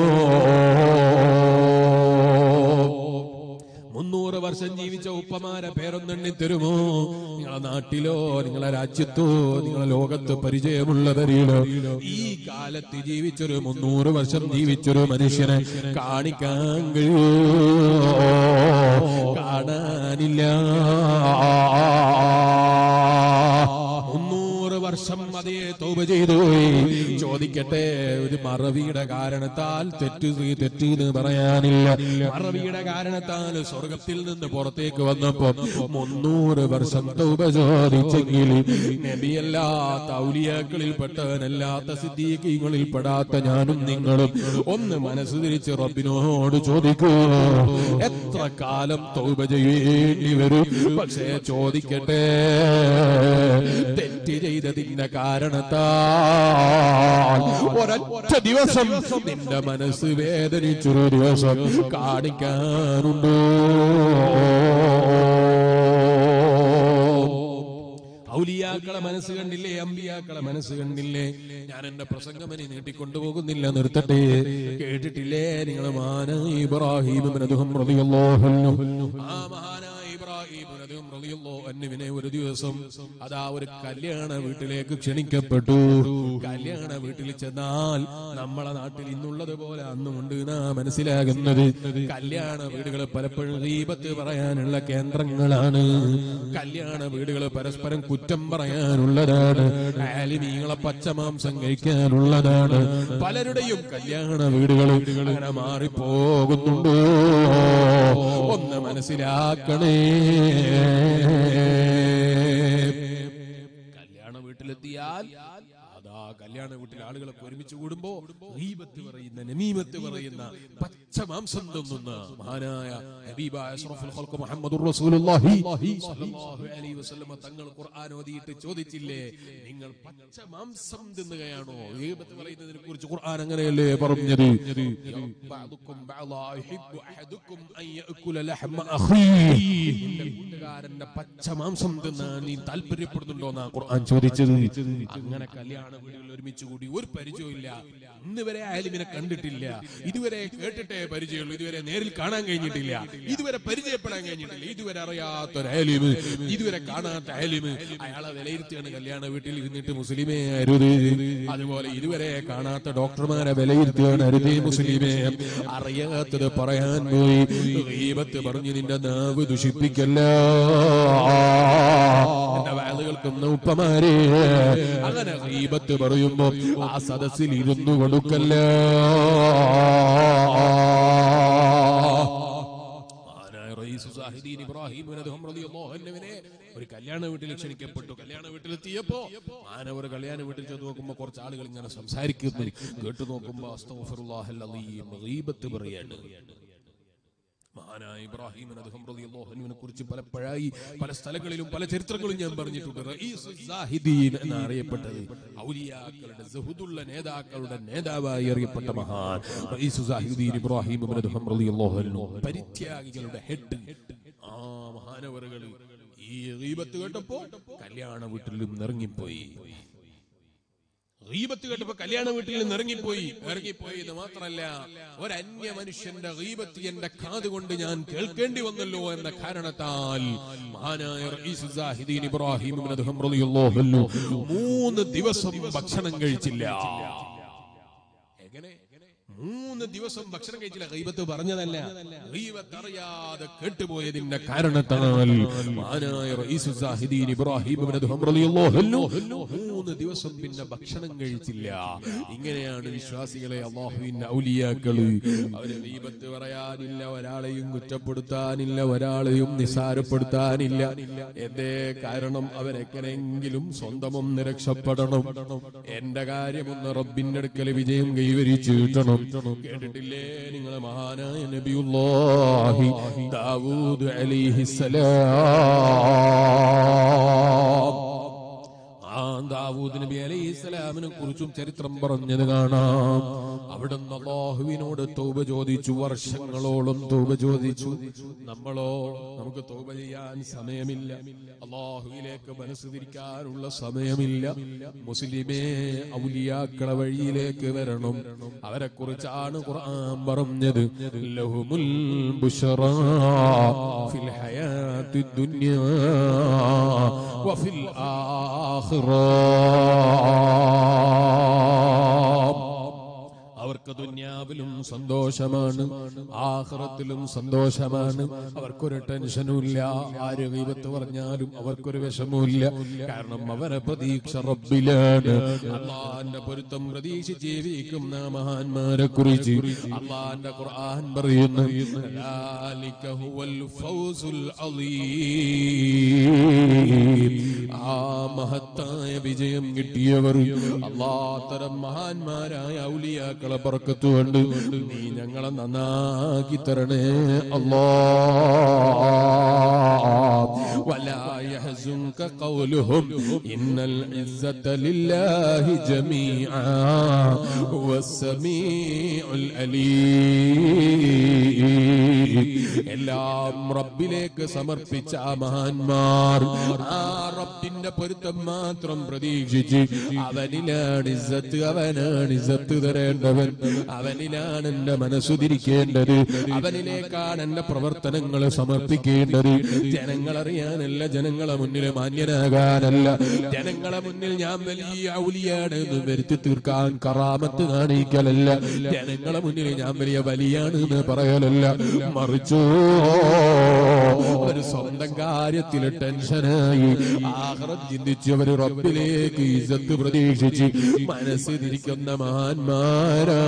മുന്നൂറ് വർഷം ജീവിച്ച ഉപ്പമാരെ പേരൊന്നെണ്ണി തരുമോ നിങ്ങളെ നാട്ടിലോ നിങ്ങളെ രാജ്യത്തോ നിങ്ങളെ ലോകത്ത് പരിചയമുള്ളവരിലോ ഈ കാലത്ത് ജീവിച്ചൊരു മുന്നൂറ് വർഷം ജീവിച്ചൊരു മനുഷ്യനെ കാണിക്കാൻ കഴിയോ കാണാനില്ല മുന്നൂറ് വർഷം അതേ തോപ ചെയ്തു പോയി ചോദിക്കട്ടെ ഒരു മറവിയുടെ കാരണത്താൽ തെറ്റ് ചെയ്- തെറ്റ് എന്ന് പറയാനില്ല മറവിയുടെ കാരണത്താൽ സ്വർഗത്തിൽ നിന്ന് പുറത്തേക്ക് വന്നപ്പോ മുന്നൂറ് വർഷം തൗബ ചോദിച്ചെങ്കിൽ നബിയല്ലാത്ത ഔലിയാക്കളിൽ പെട്ടവനല്ലാത്ത സിദ്ദീഖീങ്ങളിൽ പെടാത്ത ഞാനും നിങ്ങളും ഒന്ന് മനസ്സ് തിരിച്ച് റബ്ബിനോട് ചോദിക്കൂ എത്ര കാലം തൗബ ചെയ്യേണ്ടി വരും പക്ഷേ ചോദിക്കട്ടെ തെറ്റ് ചെയ്തതിന്റെ കാരണത്താൽ ഒരൊറ്റ ദിവസം നിന്റെ മനസ്സ് വേദനിച്ചൊരു ദിവസം കാണിക്കാനുണ്ടോ ഔലിയാക്കളെ മനസ്സ് കണ്ടില്ലേ അമ്പിയാക്കളെ മനസ്സ് കണ്ടില്ലേ ഞാൻ എന്റെ പ്രസംഗമനി നീട്ടിക്കൊണ്ടുപോകുന്നില്ല നിർത്തട്ടെ കേട്ടിട്ടില്ലേ നിങ്ങളെ മാന ഇബ്രാഹിം ഇബ്നു റളിയല്ലാഹു അൻഹു. ആ മഹാനായ ഇബ്രാഹിം ഇബ്നു റളിയല്ലാഹു അൻഹുവിനെ ഒരു ദിവസം അതാ ഒരു കല്യാണ വീട്ടിലേക്ക് ക്ഷണിക്കപ്പെട്ടു കല്യാണ വീട്ടിൽ ചെന്നാൽ നമ്മളെ നാട്ടിൽ ഇന്നുള്ളത് പോലെ അന്നുമുണ്ട് നാ മനസ്സിലാകുന്നത് കല്യാണ വീടുകൾ പലപ്പോഴും ദീപത്ത് പറയാനുള്ള കേന്ദ്രങ്ങളാണ് കല്യാണ വീടുകൾ പരസ്പരം കുറ്റം പറയാനുള്ളതാണ് ആലിമീങ്ങളെ പച്ചമാംസം കഴിക്കാനുള്ളതാണ് പലരുടെയും കല്യാണ വീടുകൾ അങ്ങനെ മാറിപ്പോകുന്നുണ്ടോ ഒന്ന് മനസ്സിലാക്കണേ കല്യാണ വീട്ടിലെത്തിയാൽ അതാ കല്യാണ വീട്ടിൽ ആളുകളൊക്കെ ഒരുമിച്ച് കൂടുമ്പോ ഗീബത്ത് പറയുന്ന നമീമത്ത് പറയുന്ന പച്ച മാംസം തിന്നുന്ന മഹാനായ ഹബീബായ അഷ്റഫുൽ ഖൽഖ് മുഹമ്മദുർ റസൂലുള്ളാഹി സ്വല്ലല്ലാഹു അലൈഹി വസല്ലമ തങ്ങൾ ഖുർആൻ ഓതിയിട്ട് ചോദിച്ചില്ലേ നിങ്ങൾ പച്ച മാംസം തിന്നുകയാണോ ഗീബത്ത് പറയുന്നതിനെ കുറിച്ച് ഖുർആൻ അങ്ങനെയല്ലേ പറഞ്ഞത് ബഅദുക്കും ബഅദാ യുഹിബ്ബു അഹദുക്കും അൻ യഅകുല ലഹ്മ അഖീഹി നിന്റെ കൂട്ടുകാരന്റെ പച്ച മാംസം തിന്നാൻ നീ താല്പര്യപ്പെടുന്നുണ്ടോ എന്നാ ഖുർആൻ ചോദിച്ചത് അങ്ങനെ കല്യാണ വീടുകളിൽ ഒരുമിച്ച് കൂടി ഒരു പരിചയമില്ല ഇന്ന് വരെ ആലിമിനെ കണ്ടിട്ടില്ല ഇതുവരെ കേട്ടിട്ടേ പരിചയമുള്ളൂ ഇതുവരെ നേരിൽ കാണാൻ കഴിഞ്ഞിട്ടില്ല ഇതുവരെ പരിചയപ്പെടാൻ കഴിഞ്ഞിട്ടില്ല ഇതുവരെ അറിയാത്ത ഒരു ആലിമ് ഇതുവരെ കാണാത്ത ആലിമ് അയാളെ വിലയിരുത്തിയാണ് കല്യാണ വീട്ടിൽ ഇരുന്നിട്ട് മുസ്ലിമേ അരുത് അതുപോലെ ഇതുവരെ കാണാത്ത ഡോക്ടർമാരെ വിലയിരുത്തിയാണ് അരുതേ മുസ്ലിമേ അറിയാത്തത് പറയാൻ പോയി ഗീബത്ത് പറഞ്ഞു നിന്റെ നാവ് ദുഷിപ്പിക്കല്ല എന്റെ വയല് കേൾക്കുന്ന ഉപ്പമാരെ അങ്ങനെ ഗീബത്ത് പറയുമ്പോ ആ സദസ്സിൽ ഇരുന്നു കൊടുക്കല്ല മഹാനായ റയീസു സാഹിദീൻ ഇബ്രാഹിം ഇബ്നു റളിയല്ലാഹു അൻഹുവിനെ ഒരു കല്യാണ വീട്ടിൽ ക്ഷണിക്കപ്പെട്ടു കല്യാണ വീട്ടിലെത്തിയപ്പോ ആന ഒരു കല്യാണ വീട്ടിൽ ചെന്ന് നോക്കുമ്പോ കുറച്ച് ആളുകൾ ഇങ്ങനെ സംസാരിക്കുന്നു കേട്ടു നോക്കുമ്പോ അസ്തഗ്ഫിറുല്ലാഹൽ അലീം ഗീബത്ത് പറയാണ് മഹാനായ ഇബ്രാഹിം റളിയല്ലാഹുവിനെ കുറിച്ച് പലപ്പോഴായി പല സ്ഥലങ്ങളിലും പല ചരിത്രങ്ങളും ഞാൻ പറഞ്ഞിട്ടുണ്ട് റഈസ് സാഹിദീൻ എന്നറിയപ്പെട്ടത് ഔലിയാക്കളുടെ സുഹുദുള്ള നേതാക്കളുടെ നേതാവായി അറിയപ്പെട്ട മഹാൻ റഈസ് സാഹിദീൻ ഇബ്രാഹിം റളിയല്ലാഹു അൻഹു പരിത്യാഗികളുടെ ഹെഡ് ആ മഹാനവറുകൾ ഈ ഗീബത്ത് കേട്ടപ്പോ കല്യാണ വീട്ടിൽ നിന്ന് ഇറങ്ങിപ്പോയി ഗീബത്ത് കേട്ടപ്പോ കല്യാണ വീട്ടിൽ നിന്ന് ഇറങ്ങിപ്പോയി ഇറങ്ങിപ്പോയി എന്ന് മാത്രല്ല ഒരന്യ മനുഷ്യന്റെ ഗീബത്ത് എന്റെ കാതുകൊണ്ട് ഞാൻ കേൾക്കേണ്ടി വന്നല്ലോ എന്ന കാരണത്താൽ മഹാനായ റഈസ് സാഹിദീൻ ഇബ്രാഹിം ഇബ്നു അദ്ഹം റളിയല്ലാഹു അൻഹു മൂന്ന് ദിവസം ഭക്ഷണം കഴിച്ചില്ല എങ്ങനെ മൂന്ന് ദിവസം ഭക്ഷണം കഴിച്ചില്ല ഗൈബത്ത് പറഞ്ഞതല്ല ഗൈബത്ത് അറിയാതെ കേട്ടുപോയതിന്റെ കാരണത്താൽ മഹാനായ റഈസു സാഹിദീൻ ഇബ്രാഹിം ഇബ്നു അദ്ഹം റളിയല്ലാഹു അൻഹു മൂന്ന് ദിവസം പിന്നെ ഭക്ഷണം കഴിച്ചില്ല ഇങ്ങനെയാണ് വിശ്വാസികളെ അള്ളാഹുവിന്റെ ഔലിയാക്കള് അവരെ ദീപത്ത് പറയാനില്ല ഒരാളെയും കുറ്റപ്പെടുത്താനില്ല ഒരാളെയും നിസാരപ്പെടുത്താനില്ല എന്തേ കാരണം അവരെങ്ങനെങ്കിലും സ്വന്തമൊന്ന് രക്ഷപ്പെടണം എന്റെ കാര്യമൊന്ന് റബ്ബിന്റെ അടുക്കൽ വിജയം കൈവരിച്ചു കിട്ടണം കേട്ടിട്ടില്ലേ നിങ്ങളെ മഹാനായ നബിയുല്ലാഹി ദാവൂദ് അലിഹിസലാം ആ ദാവൂദ് നബി അലൈഹി ഇസ്ലാമിനെ കുറിച്ചും ചരിത്രം പറഞ്ഞത് കാണാം അവിടുന്ന് അള്ളാഹുവിനോട് തൗബ ചോദിച്ചു വർഷങ്ങളോളം തൗബ ചോദിച്ചു നമ്മളോ നമുക്ക് തൗബ ചെയ്യാൻ സമയമില്ല അള്ളാഹുവിലേക്ക് മനസ്സ് തിരിക്കാനുള്ള സമയമില്ല മുസ്ലിമേ ഔലിയാക്കളെ വഴിയിലേക്ക് വരണം അവരെ കുറിച്ചാണ് ഖുർആൻ പറഞ്ഞത് ലഹുമുൽ ബുശ്റാ ഫിൽ ഹയാത്തി ദുനിയാ വഫിൽ ആഖിറ അവർക്ക് ദുന്യാവിലും സന്തോഷമാണ് ആഹ്റത്തിലും സന്തോഷമാണ് അവർക്കൊരു ടെൻഷനുമില്ല ആര് വിപത്ത് പറഞ്ഞാലും അവർക്കൊരു വിഷമവുമില്ല കാരണം അവരെ പ്രതീക്ഷ റബ്ബിലാണ് അള്ളാന്റെ പൊരുത്തം പ്രതീക്ഷിച്ച് ജീവിക്കുന്ന മഹാന്മാരെ കുറിച്ച് അള്ളാന്റെ ഖുർആൻ പറയുന്നു ذلك هو الفوز العظيم ആ മഹത്തായ വിജയം കിട്ടിയവർ അള്ളാത്തരം മഹാന്മാരായ ഔലിയാക്കളെ പറക്കത്തുകൊണ്ട് നീ ഞങ്ങളെ നന്നാക്കി തരണേ അല്ലാ ولا يحزنك قولهم إن العزة لله جميعا هو السميع العليم എല്ലാം റബ്ബിലേക്ക് സമർപ്പിച്ച ആ മഹാന്മാർ ആ റബ്ബിന്റെ പൊരുത്തം മാത്രം പ്രതീക്ഷിച്ച് അവനിലാണ് ഇസ്സത്ത് അവനാണ് ഇസ്സത്ത് തരേണ്ടവൻ അവനിലാണ് എന്റെ മനസ്സുതിരിക്കേണ്ടത് അവനിലേക്കാണ് എന്റെ പ്രവർത്തനങ്ങൾ സമർപ്പിക്കേണ്ടത് ജനങ്ങളറിയാനല്ല ജനങ്ങളെ മുന്നിൽ മാന്യനാകാനല്ല ജനങ്ങളെ മുന്നിൽ ഞാൻ വലിയ ഔലിയാണ് എന്ന് വരുത്തി തീർക്കാൻ കറാമത്ത് കാണിക്കലല്ല ജനങ്ങളെ മുന്നിൽ ഞാൻ വലിയ വലിയാണ് എന്ന് പറയലല്ല മറിച്ചോ ഒരു സ്വന്തം കാര്യത്തിൽ ടെൻഷനായി ആഹ്റം ചിന്തിച്ച് അവർ റബ്ബിലേക്ക് ഇസത്ത് പ്രതീക്ഷിച്ച് മനസ്സ് തിരിക്കുന്ന മഹാന്മാരാ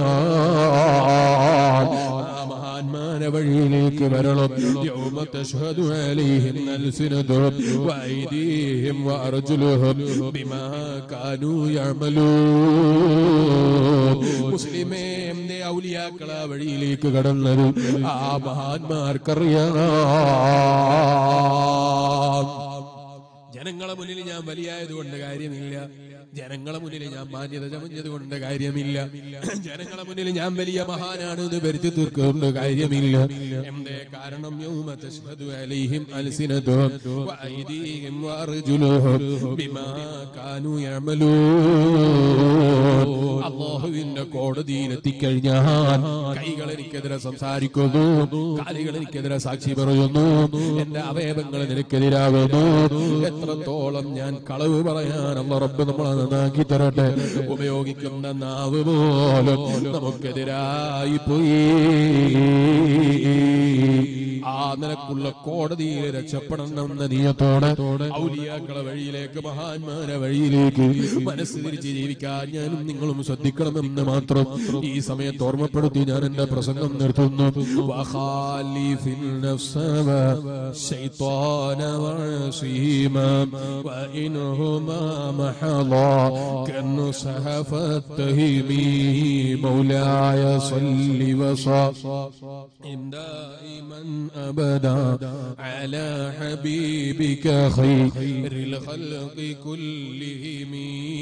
ആ മഹാന്മാരെ വഴിയിലേക്ക് വരണം യൗമ തശ്ഹദു അലൈഹിം അൽസിനതുഹും വഅയ്ദീഹിം വഅർജുലുഹും ബിമാ കാനൂ യഅമലൂൻ മുസ്ലിമേ എന്റെ ഔലിയാക്കളെ ആ വഴിയിലേക്ക് കടന്നത് ആ മഹാന്മാർക്കറിയാം ജനങ്ങളെ മുന്നിൽ ഞാൻ വലിയായതുകൊണ്ട് കാര്യമില്ല ജനങ്ങളെ മുന്നിൽ ഞാൻ മാന്യത ചമഞ്ഞത് കൊണ്ട് കാര്യമില്ല ജനങ്ങളെ മുന്നിൽ ഞാൻ വലിയ മഹാനാണ് എന്ന് വരുത്തി തീർക്കൊണ്ട് കാര്യമില്ല എന്തേ കാരണം യൗമ തശ്ഹദു അലൈഹിം അൽസിനതുഹും വഅയ്ദീഹിം വഅർജുലുഹും ബിമാ കാനൂ യഅമലൂൻ അല്ലാഹുവിന്റെ കോടതിയിൽ എത്തിക്കഴിഞ്ഞാൽ കൈകൾ എനിക്കെതിരെ സംസാരിക്കുന്നു കാലുകൾ എനിക്കെതിരെ സാക്ഷി പറയുന്നു എന്റെ അവയവങ്ങൾ നിനക്കെതിരാകുന്നു എത്രത്തോളം ഞാൻ കളവ് പറയാൻ അല്ല റബ്ബ് നമ്മളെ നന്നാക്കി തരട്ടെ ഉപയോഗിക്കുന്ന നാവ് പോലും നമുക്കെതിരായി പോയി ആ നിനക്കുള്ള കോടതിയിൽ രക്ഷപ്പെടണം എന്ന നീയത്തോടെ ഔലിയാക്കളെ വഴിയിലേക്ക് മഹാന്മാരെ വഴിയിലേക്ക് മനസ്സ് തിരിച്ച് ജീവിക്കാൻ ഞാനും നിങ്ങളും ശ്രദ്ധിക്കണമെന്ന് മാത്രം ഈ സമയത്ത് ഓർമ്മപ്പെടുത്തി ഞാൻ എന്റെ പ്രസംഗം നിർത്തുന്നു വഖാലിഫിൻ നഫ്സ والشيطان وعصيما وإنهما محضا كالنصح فاتهمي مولاي صل وسلم دائما أبدا على حبيبك خير الخلق كلهم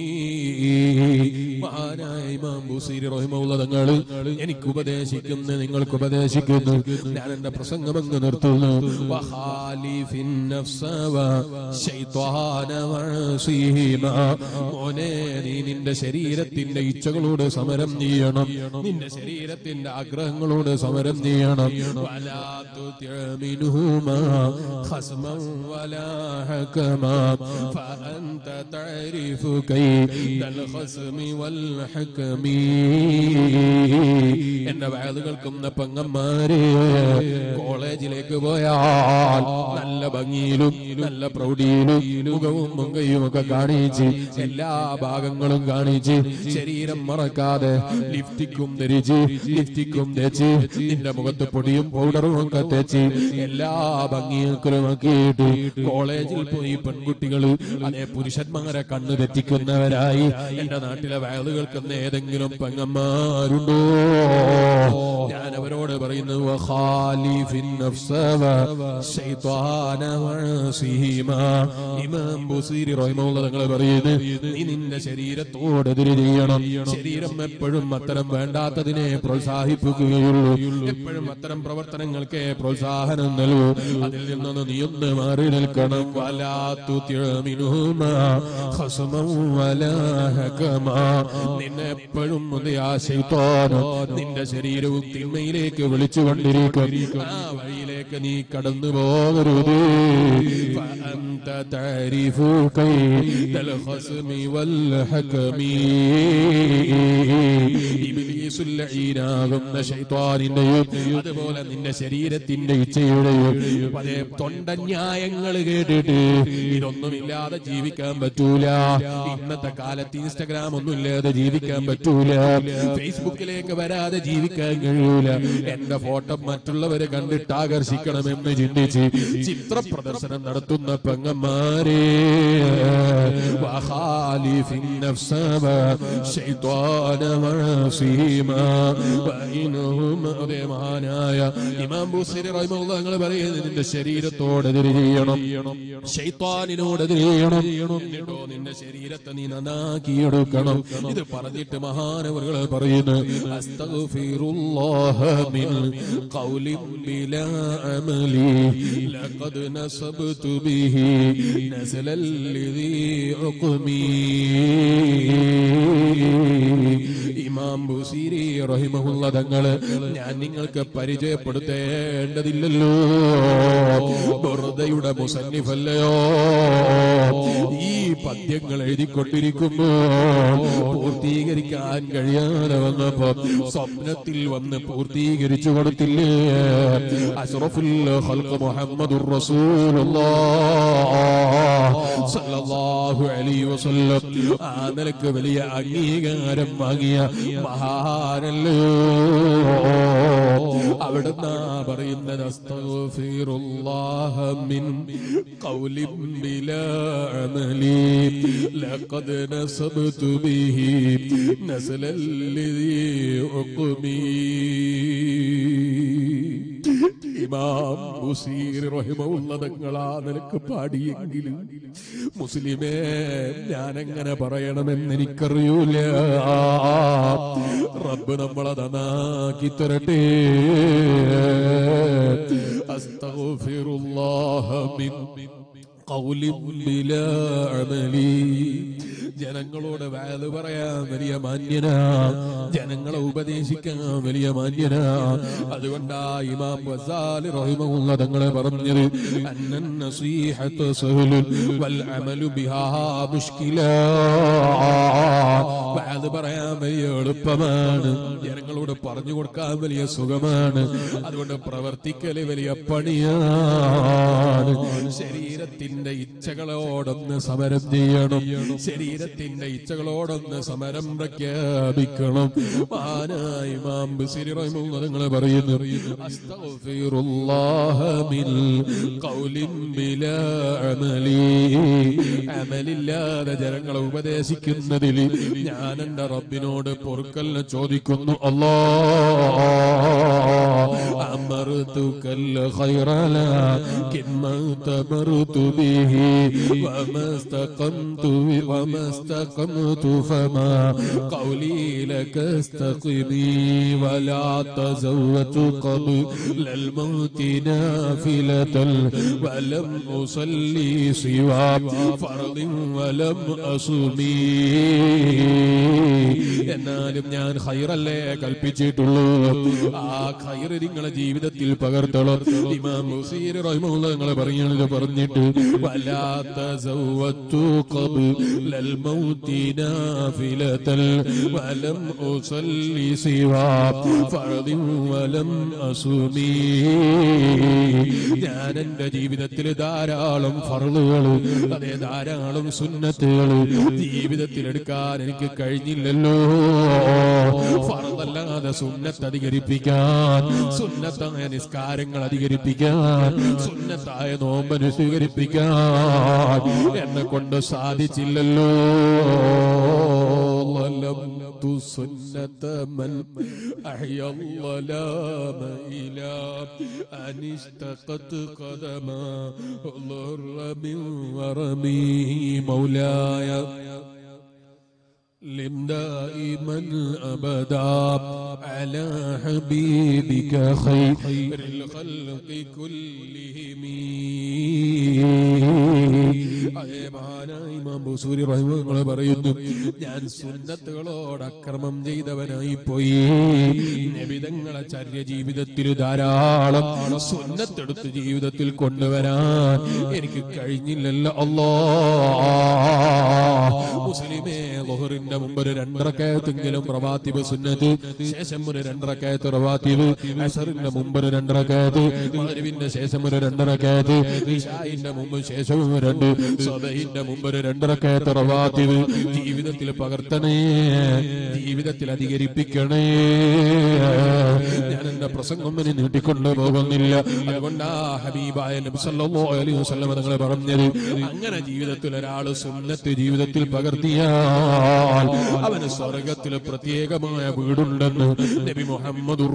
മഹാനായ ഇമാം ബുസീരി റഹിമഹുള്ള തങ്ങൾ എനിക്ക് ഉപദേശിക്കുന്നു നിങ്ങൾക്ക് ഉപദേശിക്കുന്നു ഞാൻ എന്റെ പ്രസംഗം അങ്ങ് നിർത്തുന്നു വഖാലിഫിൻ നഫ്സ വശൈത്വാന വഅസീഹിമാ. മോനെ നീ നിന്റെ ശരീരത്തിന്റെ ഇച്ഛകളോട് സമരം ചെയ്യണം നിന്റെ ശരീരത്തിന്റെ ആഗ്രഹങ്ങളോട് സമരം ചെയ്യണം വലാ തുതി' منهما خصما ولا حكما فأنت تعرف كيد الخصم والحكم എന്റെ വയത് കേൾക്കുന്ന പെങ്ങന്മാരെ കോളേജിലേക്ക് പോയാൽ നല്ല ഭംഗിയിലും നല്ല പ്രൗഢിയിലും മുഖവും മുങ്കയും ഒക്കെ കാണിച്ച് എല്ലാ ഭാഗങ്ങളും കാണിച്ച് ശരീരം മറക്കാതെ ലിഫ്റ്റിക്കും ധരിച്ച് ലിഫ്റ്റിക്കും തേച്ച് നിന്റെ മുഖത്ത് പൊടിയും പൗഡറും ഒക്കെ തേച്ച് എല്ലാ ഭംഗിയൊക്കെ ആക്കിയിട്ട് കോളേജിൽ പോയി പെൺകുട്ടികൾ അതേ പുരുഷന്മാരെ കണ്ണു തെറ്റിക്കുന്നവരായി എന്റെ നാട്ടിലെ വയത് കേൾക്കുന്ന ഏതെങ്കിലും പെങ്ങന്മാരുണ്ടോ ഞാൻ അവരോട് പറയുന്നു വഖാലിഫിൻ നഫ്സ വശൈത്വാന വഅസിഹിമാ. ഇമാം ബുസീരി റഹിമഹുള്ള തങ്ങൾ പറയുന്നു നീ നിന്റെ ശരീരത്തോട് എതിര് ചെയ്യണം ശരീരം എപ്പോഴും അത്തരം വേണ്ടാത്തതിനെ പ്രോത്സാഹിപ്പിക്കുകയുള്ളൂ എപ്പോഴും അത്തരം പ്രവർത്തനങ്ങൾക്ക് പ്രോത്സാഹനം നൽകൂ അതിൽ നിന്നൊന്ന് നീ ഒന്ന് മാറി നിൽക്കണം വലാത്തു നിന്നെ എപ്പോഴും ഒന്ന് ആ ശൈത്താനോ നിന്റെ ശരീരവും തിന്മയിലേക്ക് വിളിച്ചുകൊണ്ടിരിക്കും ആ വഴിയിലേക്ക് നീ കടന്നു പോകരുത് فأنت تعرف كيد الخصم والحكم ഇബ്ലീസുൽ ലഈനാകുന്ന ശൈത്വാനിന്റെയും അതുപോലെ നിന്റെ ശരീരത്തിന്റെ ഇച്ഛയുടെയും അതേ തൊണ്ടന്യായങ്ങൾ കേട്ടിട്ട് ഇതൊന്നുമില്ലാതെ ജീവിക്കാൻ പറ്റൂല ഇന്നത്തെ കാലത്ത് ഇൻസ്റ്റഗ്രാം ഒന്നും ഇല്ലാതെ ജീവിക്കാൻ പറ്റൂല ഫേസ്ബുക്കിലേക്ക് വരാതെ ജീവിക്കാൻ കഴിയൂല എന്റെ ഫോട്ടോ മറ്റുള്ളവരെ കണ്ടിട്ട് ആകർഷിക്കണമെന്ന് ചിന്തിച്ച് ചിത്ര പ്രദർശനം നടത്തുന്ന പെങ്ങന്മാരെ وخالف النفس والشيطان وعصيما وإنهم അഭിമാനായ ഇമാം ബുസരി റഹിമഹുല്ലാ നിങ്ങൾ പറയുന്നത് നിന്റെ ശരീരത്തോടെതിരെ ചെയ്യണം ശൈത്വാനിനോടെതിരെ ചെയ്യണം എന്നിട്ടോ നിന്റെ ശരീരത്തെ നീ നന്നാക്കിയെടുക്കണം ഇത് പറഞ്ഞിട്ട് മഹാനവറുകൾ പറയുന്നു അസ്തഗ്ഫിറുല്ലാഹ മിൻ ഖൗലിൻ ബിലാ അമലി ലഖദ് നസബ്തു ബിഹി നസലൽ ലിദി ഉഖ്മി ഇമാം ബുസീരി റഹിമഹുല്ല തങ്ങള് ഞാൻ നിങ്ങൾക്ക് പരിചയപ്പെടുത്തേണ്ടതില്ലല്ലോ ബുർദയുടെ മുസന്നിഫല്ലയോ ഈ പദ്യങ്ങൾ എഴുതിക്കൊണ്ടിരിക്കുമ്പോ പൂർത്തീകരിക്കാൻ കഴിയാതെ വന്നപ്പോ സ്വപ്നത്തിൽ വന്ന് പൂർത്തീകരിച്ചു കൊടുത്തില്ലേ അഷ്റഫുൽ ഖൽഖ് മുഹമ്മദുർ റസൂലുള്ളാഹ് സല്ലല്ലാഹു അലൈഹി വസല്ലം ആ നിലക്ക് വലിയ അംഗീകാരം വാങ്ങിയ മഹാനല്ലോ അവിടുന്ന് പറയുന്നത് അസ്തഗ്ഫിറുല്ലാഹ മിൻ ഖൗലിൻ ബിലാ അമലി ലഖദ് നസബ്തു ബിഹി നസലൽ ലിദി ഉഖ്മി ഇമാം ബുസീർ റഹിമഹുള്ള തങ്ങളാ നിനക്ക് പാടിയെങ്കിലും മുസ്ലിമേ ഞാനെങ്ങനെ പറയണമെന്ന് എനിക്കറിയൂല റബ്ബ് നമ്മളെ നന്നാക്കി തരട്ടെ അസ്തഗ്ഫിറുല്ലാഹ മിൻ ഖൗലിൻ ബിലാ അമലി ജനങ്ങളോട് വാത് പറയാൻ വലിയ മാന്യനാ ജനങ്ങളെ ഉപദേശിക്കാൻ വലിയ മാന്യനാ അതുകൊണ്ടാ ഇമാം ഗസാലി റഹിമഹുള്ള തങ്ങളെ പറഞ്ഞത് അന്നൻ നസീഹത്ത് സഹലുൻ വൽ അമലു ബിഹാ മുഷ്കില വാത് പറയാൻ വലിയ എളുപ്പമാണ് ജനങ്ങളോട് പറഞ്ഞു കൊടുക്കാൻ വലിയ സുഖമാണ് അതുകൊണ്ട് പ്രവർത്തിക്കല് വലിയ പണിയാണ് ശരീരത്തിന്റെ ഇച്ഛകളോടൊന്ന് സമരം ചെയ്യണം ശരീരത്തിന്റെ ഇച്ഛകളോടൊന്ന് സമരം പ്രഖ്യാപിക്കണം മാനായി ഇമാം ബിസിരി റഹിമഹുല്ലാഹ് തങ്ങൾ പറയുന്നു അസ്തഗ്ഫിറുല്ലാഹ മിൻ ഖൗലിൻ ബിലാ അമലി അമലില്ലാതെ ജനങ്ങളെ ഉപദേശിക്കുന്നതിൽ ഞാൻ എന്റെ റബ്ബിനോട് പൊറുക്കലിനെ ചോദിക്കുന്നു അല്ലാ أمرتك الخير لكن ما اعتبرت به وما استقمت وما استقمت فما قولي لك استقمي ولا تزوت قبل الموت نافلة ولم أصلي سوى فرض ولم أصمي എന്നാലും ഞാൻ ഖൈറല്ലേ കൽപ്പിച്ചിട്ടുള്ളൂ ആ ഖൈർ നിങ്ങളെ ജീവിതത്തിൽ പകർത്തണം ഇമാം മുസീർ റഹിമഹുല്ലാ നിങ്ങളെ പറയുന്നത് പറഞ്ഞിട്ട് വലാത്ത സൗവത്തു ഖബ്ലൽ മൗതി നാഫിലതൽ വലം ഉസല്ലി സിവാ ഫർദിൻ വലം അസുമീ ഞാൻ എന്റെ ജീവിതത്തിൽ ധാരാളം ഫറുകൾ അതേ ധാരാളം സുന്നത്തുകൾ ജീവിതത്തിൽ എടുക്കാൻ എനിക്ക് കഴിഞ്ഞില്ലല്ലോ ഫറദല്ലാതെ സുന്നത്ത് അധികരിപ്പിക്കാൻ സുന്നത്തായ നിസ്കാരങ്ങൾ അധികരിപ്പിക്കാൻ സുന്നത്തായ നോമ്പന് സ്വീകരിപ്പിക്കാൻ എന്നെ കൊണ്ട് സാധിച്ചില്ലല്ലോ ظلمت سنة من أحيا الظلام إلى أن اشتقت قدما ضر من ورمي مولاي لم دائما أبدا على حبيبك خير الخلق كلهم അതേ മഹാനായ ഇമാം ബുസൂരി റഹിമങ്ങളെ പറയുന്നു ഞാൻ സുന്നത്തുകളോട് അക്രമം ചെയ്തവനായി പോയി നബിതങ്ങളെ ചര്യ ജീവിതത്തിൽ ധാരാളം സുന്നത്തെടുത്ത് ജീവിതത്തിൽ കൊണ്ടുവരാൻ എനിക്ക് കഴിഞ്ഞില്ലല്ലോ അല്ലോ മുസ്ലിമേ ലൊഹറിന്റെ മുമ്പ് ഒരു രണ്ടരക്കയത്തെങ്കിലും പ്രവാത്തിബ് സുന്നത്ത് ശേഷം ഒരു രണ്ടരക്കയത്ത് പ്രവാത്തിബ് അസറിന്റെ മുമ്പ് ഒരു രണ്ടരക്കയത്ത് മഗ്രിബിന്റെ ശേഷം ഒരു രണ്ടരക്കയത്ത് ഇശായിന്റെ മുമ്പ് ശേഷവും രണ്ട് സ്വബഹിന്റെ മുമ്പ് ഒരു രണ്ടരക്കയത്ത് പ്രവാത്തിബ് ജീവിതത്തിൽ പകർത്തണേ ജീവിതത്തിൽ അധികരിപ്പിക്കണേ ഞാൻ എന്റെ പ്രസംഗം ഇനി നീട്ടിക്കൊണ്ടു പോകുന്നില്ല അതുകൊണ്ടാ ഹബീബായ നബി സല്ലല്ലാഹു അലൈഹി വസല്ലം തങ്ങളെ പറഞ്ഞത് അങ്ങനെ ജീവിതത്തിൽ ഒരാൾ സുന്നത്ത് ജീവിതത്തിൽ പകർത്തിയാൽ അവന് സ്വർഗത്തിൽ പ്രത്യേകമായ വീടുണ്ടെന്ന് നബി മുഹമ്മദുർ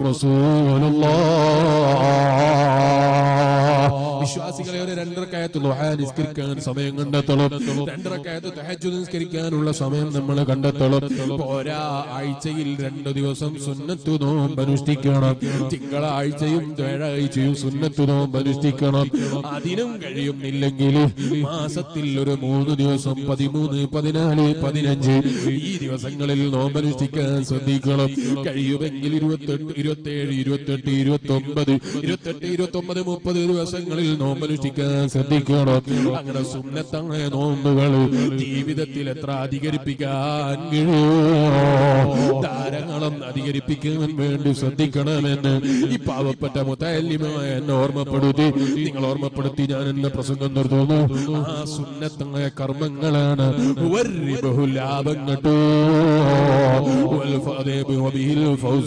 റസൂലുള്ളാഹ് വിശ്വാസികളെ ഒരു രണ്ടരക്കയത്ത് ദുആ നിസ്കരിക്കാൻ സമയം കണ്ടെത്തണം രണ്ടരക്കയത്ത് തഹജ്ജുദ് നിസ്കരിക്കാനുള്ള സമയം നമ്മൾ കണ്ടെത്തണം പോരാ ആഴ്ചയിൽ രണ്ടു ദിവസം സുന്നത്തു നോമ്പ് അനുഷ്ഠിക്കണം തിങ്കളാഴ്ചയും വ്യാഴാഴ്ചയും സുന്നത്തു നോമ്പ് അനുഷ്ഠിക്കണം അതിനും കഴിയുന്നില്ലെങ്കിൽ മാസത്തിൽ ഒരു മൂന്ന് ദിവസം പതിമൂന്ന് പതിനാല് പതിനഞ്ച് ഈ ദിവസങ്ങളിൽ നോമ്പ് അനുഷ്ഠിക്കാൻ ശ്രദ്ധിക്കണം കഴിയുമെങ്കിൽ ഇരുപത്തെട്ട് ഇരുപത്തേഴ് ഇരുപത്തെട്ട് ഇരുപത്തി ഒമ്പത് ഇരുപത്തെട്ട് ഇരുപത്തി ഒമ്പത് മുപ്പത് ദിവസങ്ങളിൽ നോമ്പനുഷ്ഠിക്കാൻ ശ്രദ്ധിക്കണം അങ്ങനെ സുന്നത്തായ നോമ്പുകൾ ജീവിതത്തിൽ എത്ര അധികരിപ്പിക്കാൻ കഴിയുമോ ധാരാളം അധികരിപ്പിക്കാൻ വേണ്ടി ശ്രദ്ധിക്കണമെന്ന് ഈ പാവപ്പെട്ട മുത്തല്യമായ എന്നെ ഓർമ്മപ്പെടുത്തി നിങ്ങൾ ഓർമ്മപ്പെടുത്തി ഞാൻ എന്റെ പ്രസംഗം നിർത്തുന്നു ആ സുന്നത്തായ കർമ്മങ്ങളാണ് വരിബഹു ലാഭം കേട്ടോ والفضيب وبه الفوز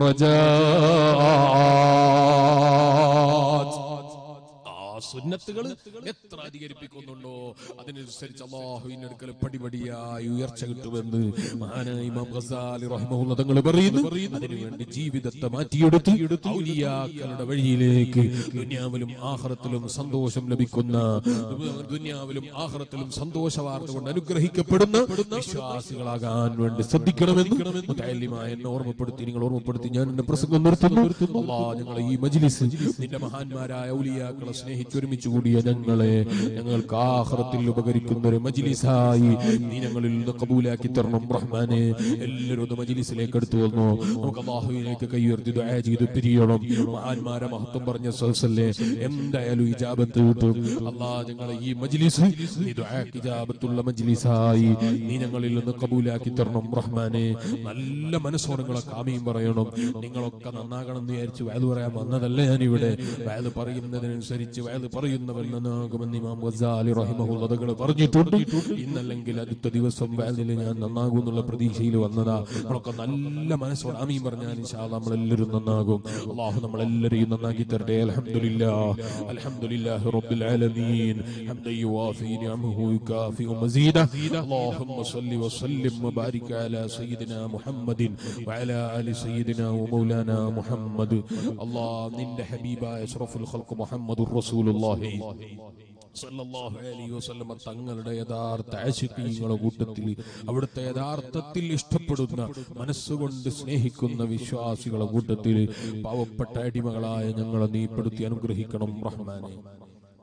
بالدرجات ആ സുന്നത്തുകൾ എത്ര അധികരിപ്പിക്കുന്നുണ്ടോ അതിനനുസരിച്ച് അള്ളാഹുവിന്റെ അടുക്കൽ പടിപടിയായി ഉയർച്ച കിട്ടുമെന്ന് മഹാനായ ഇമാം ഗസാലി റഹിമഹുല്ല തങ്ങൾ പറയുന്നു അതിനുവേണ്ടി ജീവിതത്തെ മാറ്റിയെടുത്ത് ഔലിയാക്കളുടെ വഴിയിലേക്ക് ദുനിയാവിലും ആഹ്റത്തിലും സന്തോഷം ലഭിക്കുന്ന ദുനിയാവിലും ആഹ്റത്തിലും സന്തോഷ വാർത്ത കൊണ്ട് അനുഗ്രഹിക്കപ്പെടുന്ന വിശ്വാസികളാകാൻ വേണ്ടി ശ്രദ്ധിക്കണമെന്ന് മുത്തല്യമായ എന്നെ ഓർമ്മപ്പെടുത്തി നിങ്ങൾ ഓർമ്മപ്പെടുത്തി ഞാൻ എന്റെ പ്രസംഗം നിർത്തുന്നു അള്ളാ ഞങ്ങളെ ഈ മജ്ലിസ് നിന്റെ മഹാന്മാരായ ഔലിയാക്കളെ സ്നേഹിച്ചൊരുമിച്ച് കൂടിയ ഞങ്ങളെ ഞങ്ങൾക്ക് ആഹ്റത്തിൽ ഉപകരിക്കുന്ന ഒരു മജ്ലിസായി നീ ഞങ്ങളിൽ നിന്ന് കബൂലാക്കി തരണം റഹ്മാനെ എല്ലാവരും ഒന്ന് മജ്ലിസിലേക്ക് എടുത്തു വന്നു നമുക്ക് അള്ളാഹുവിലേക്ക് കൈയുയർത്തി ദുആ ചെയ്ത് പിരിയണം മഹാന്മാരെ മഹത്വം പറഞ്ഞ സഹസല്ലേ എന്തായാലും ഇജാബത്ത് കിട്ടും അള്ളാ ഞങ്ങളെ ഈ മജ്ലിസ് നീ ദുആക്ക് ഇജാബത്തുള്ള മജ്ലിസായി നീ ഞങ്ങളിൽ നിന്ന് കബൂലാക്കി തരണം റഹ്മാനെ നല്ല മനസ്സോടെ നിങ്ങളെ കാമിയും പറയണം നിങ്ങളൊക്കെ നന്നാകണം എന്ന് വിചാരിച്ച് വയത് പറയാൻ വന്നതല്ല ഞാനിവിടെ വയത് പറയുന്നതിനനുസരിച്ച് വയത് പറയുന്നവൻ നന്നാകുമെന്ന് ഇമാം ഗസാലി റഹിമഹുള്ളതകൾ പറഞ്ഞിട്ടുണ്ട് ഇന്നല്ലെങ്കിൽ അടുത്ത ദിവസം വയലിൽ ഞാൻ നന്നാകും എന്നുള്ള പ്രതീക്ഷയിൽ വന്നതാ നമ്മളൊക്കെ നല്ല മനസ്സോടെ ആമീൻ പറഞ്ഞാൽ ഇൻഷാ അല്ലാ നമ്മളെല്ലാവരും നന്നാകും അള്ളാഹു നമ്മളെല്ലാവരെയും നന്നാക്കി തരട്ടെ അൽഹംദുലില്ലാ അൽഹംദുലില്ലാഹി റബ്ബിൽ ആലമീൻ ഹംദൻ യുവാഫി നിഅമഹു യുകാഫി മസീദ اللهم صل وسلم وبارك على سيدنا محمد وعلى آل سيدنا ومولانا محمد الله നിന്റെ ഹബീബായ അഷ്റഫുൽ ഖൽഖ് മുഹമ്മദുർ റസൂലുള്ളാഹി സല്ലല്ലാഹു അലൈഹി വസല്ലമ തങ്ങളുടെ യഥാർത്ഥ ആശിഖീങ്ങളുടെ കൂട്ടത്തിൽ അവിടുത്തെ യഥാർത്ഥത്തിൽ ഇഷ്ടപ്പെടുന്ന മനസ്സുകൊണ്ട് സ്നേഹിക്കുന്ന വിശ്വാസികളുടെ കൂട്ടത്തിൽ പാവപ്പെട്ട അടിമകളായ ഞങ്ങളെ നീ പെടുത്തി അനുഗ്രഹിക്കണം റഹ്മാനെ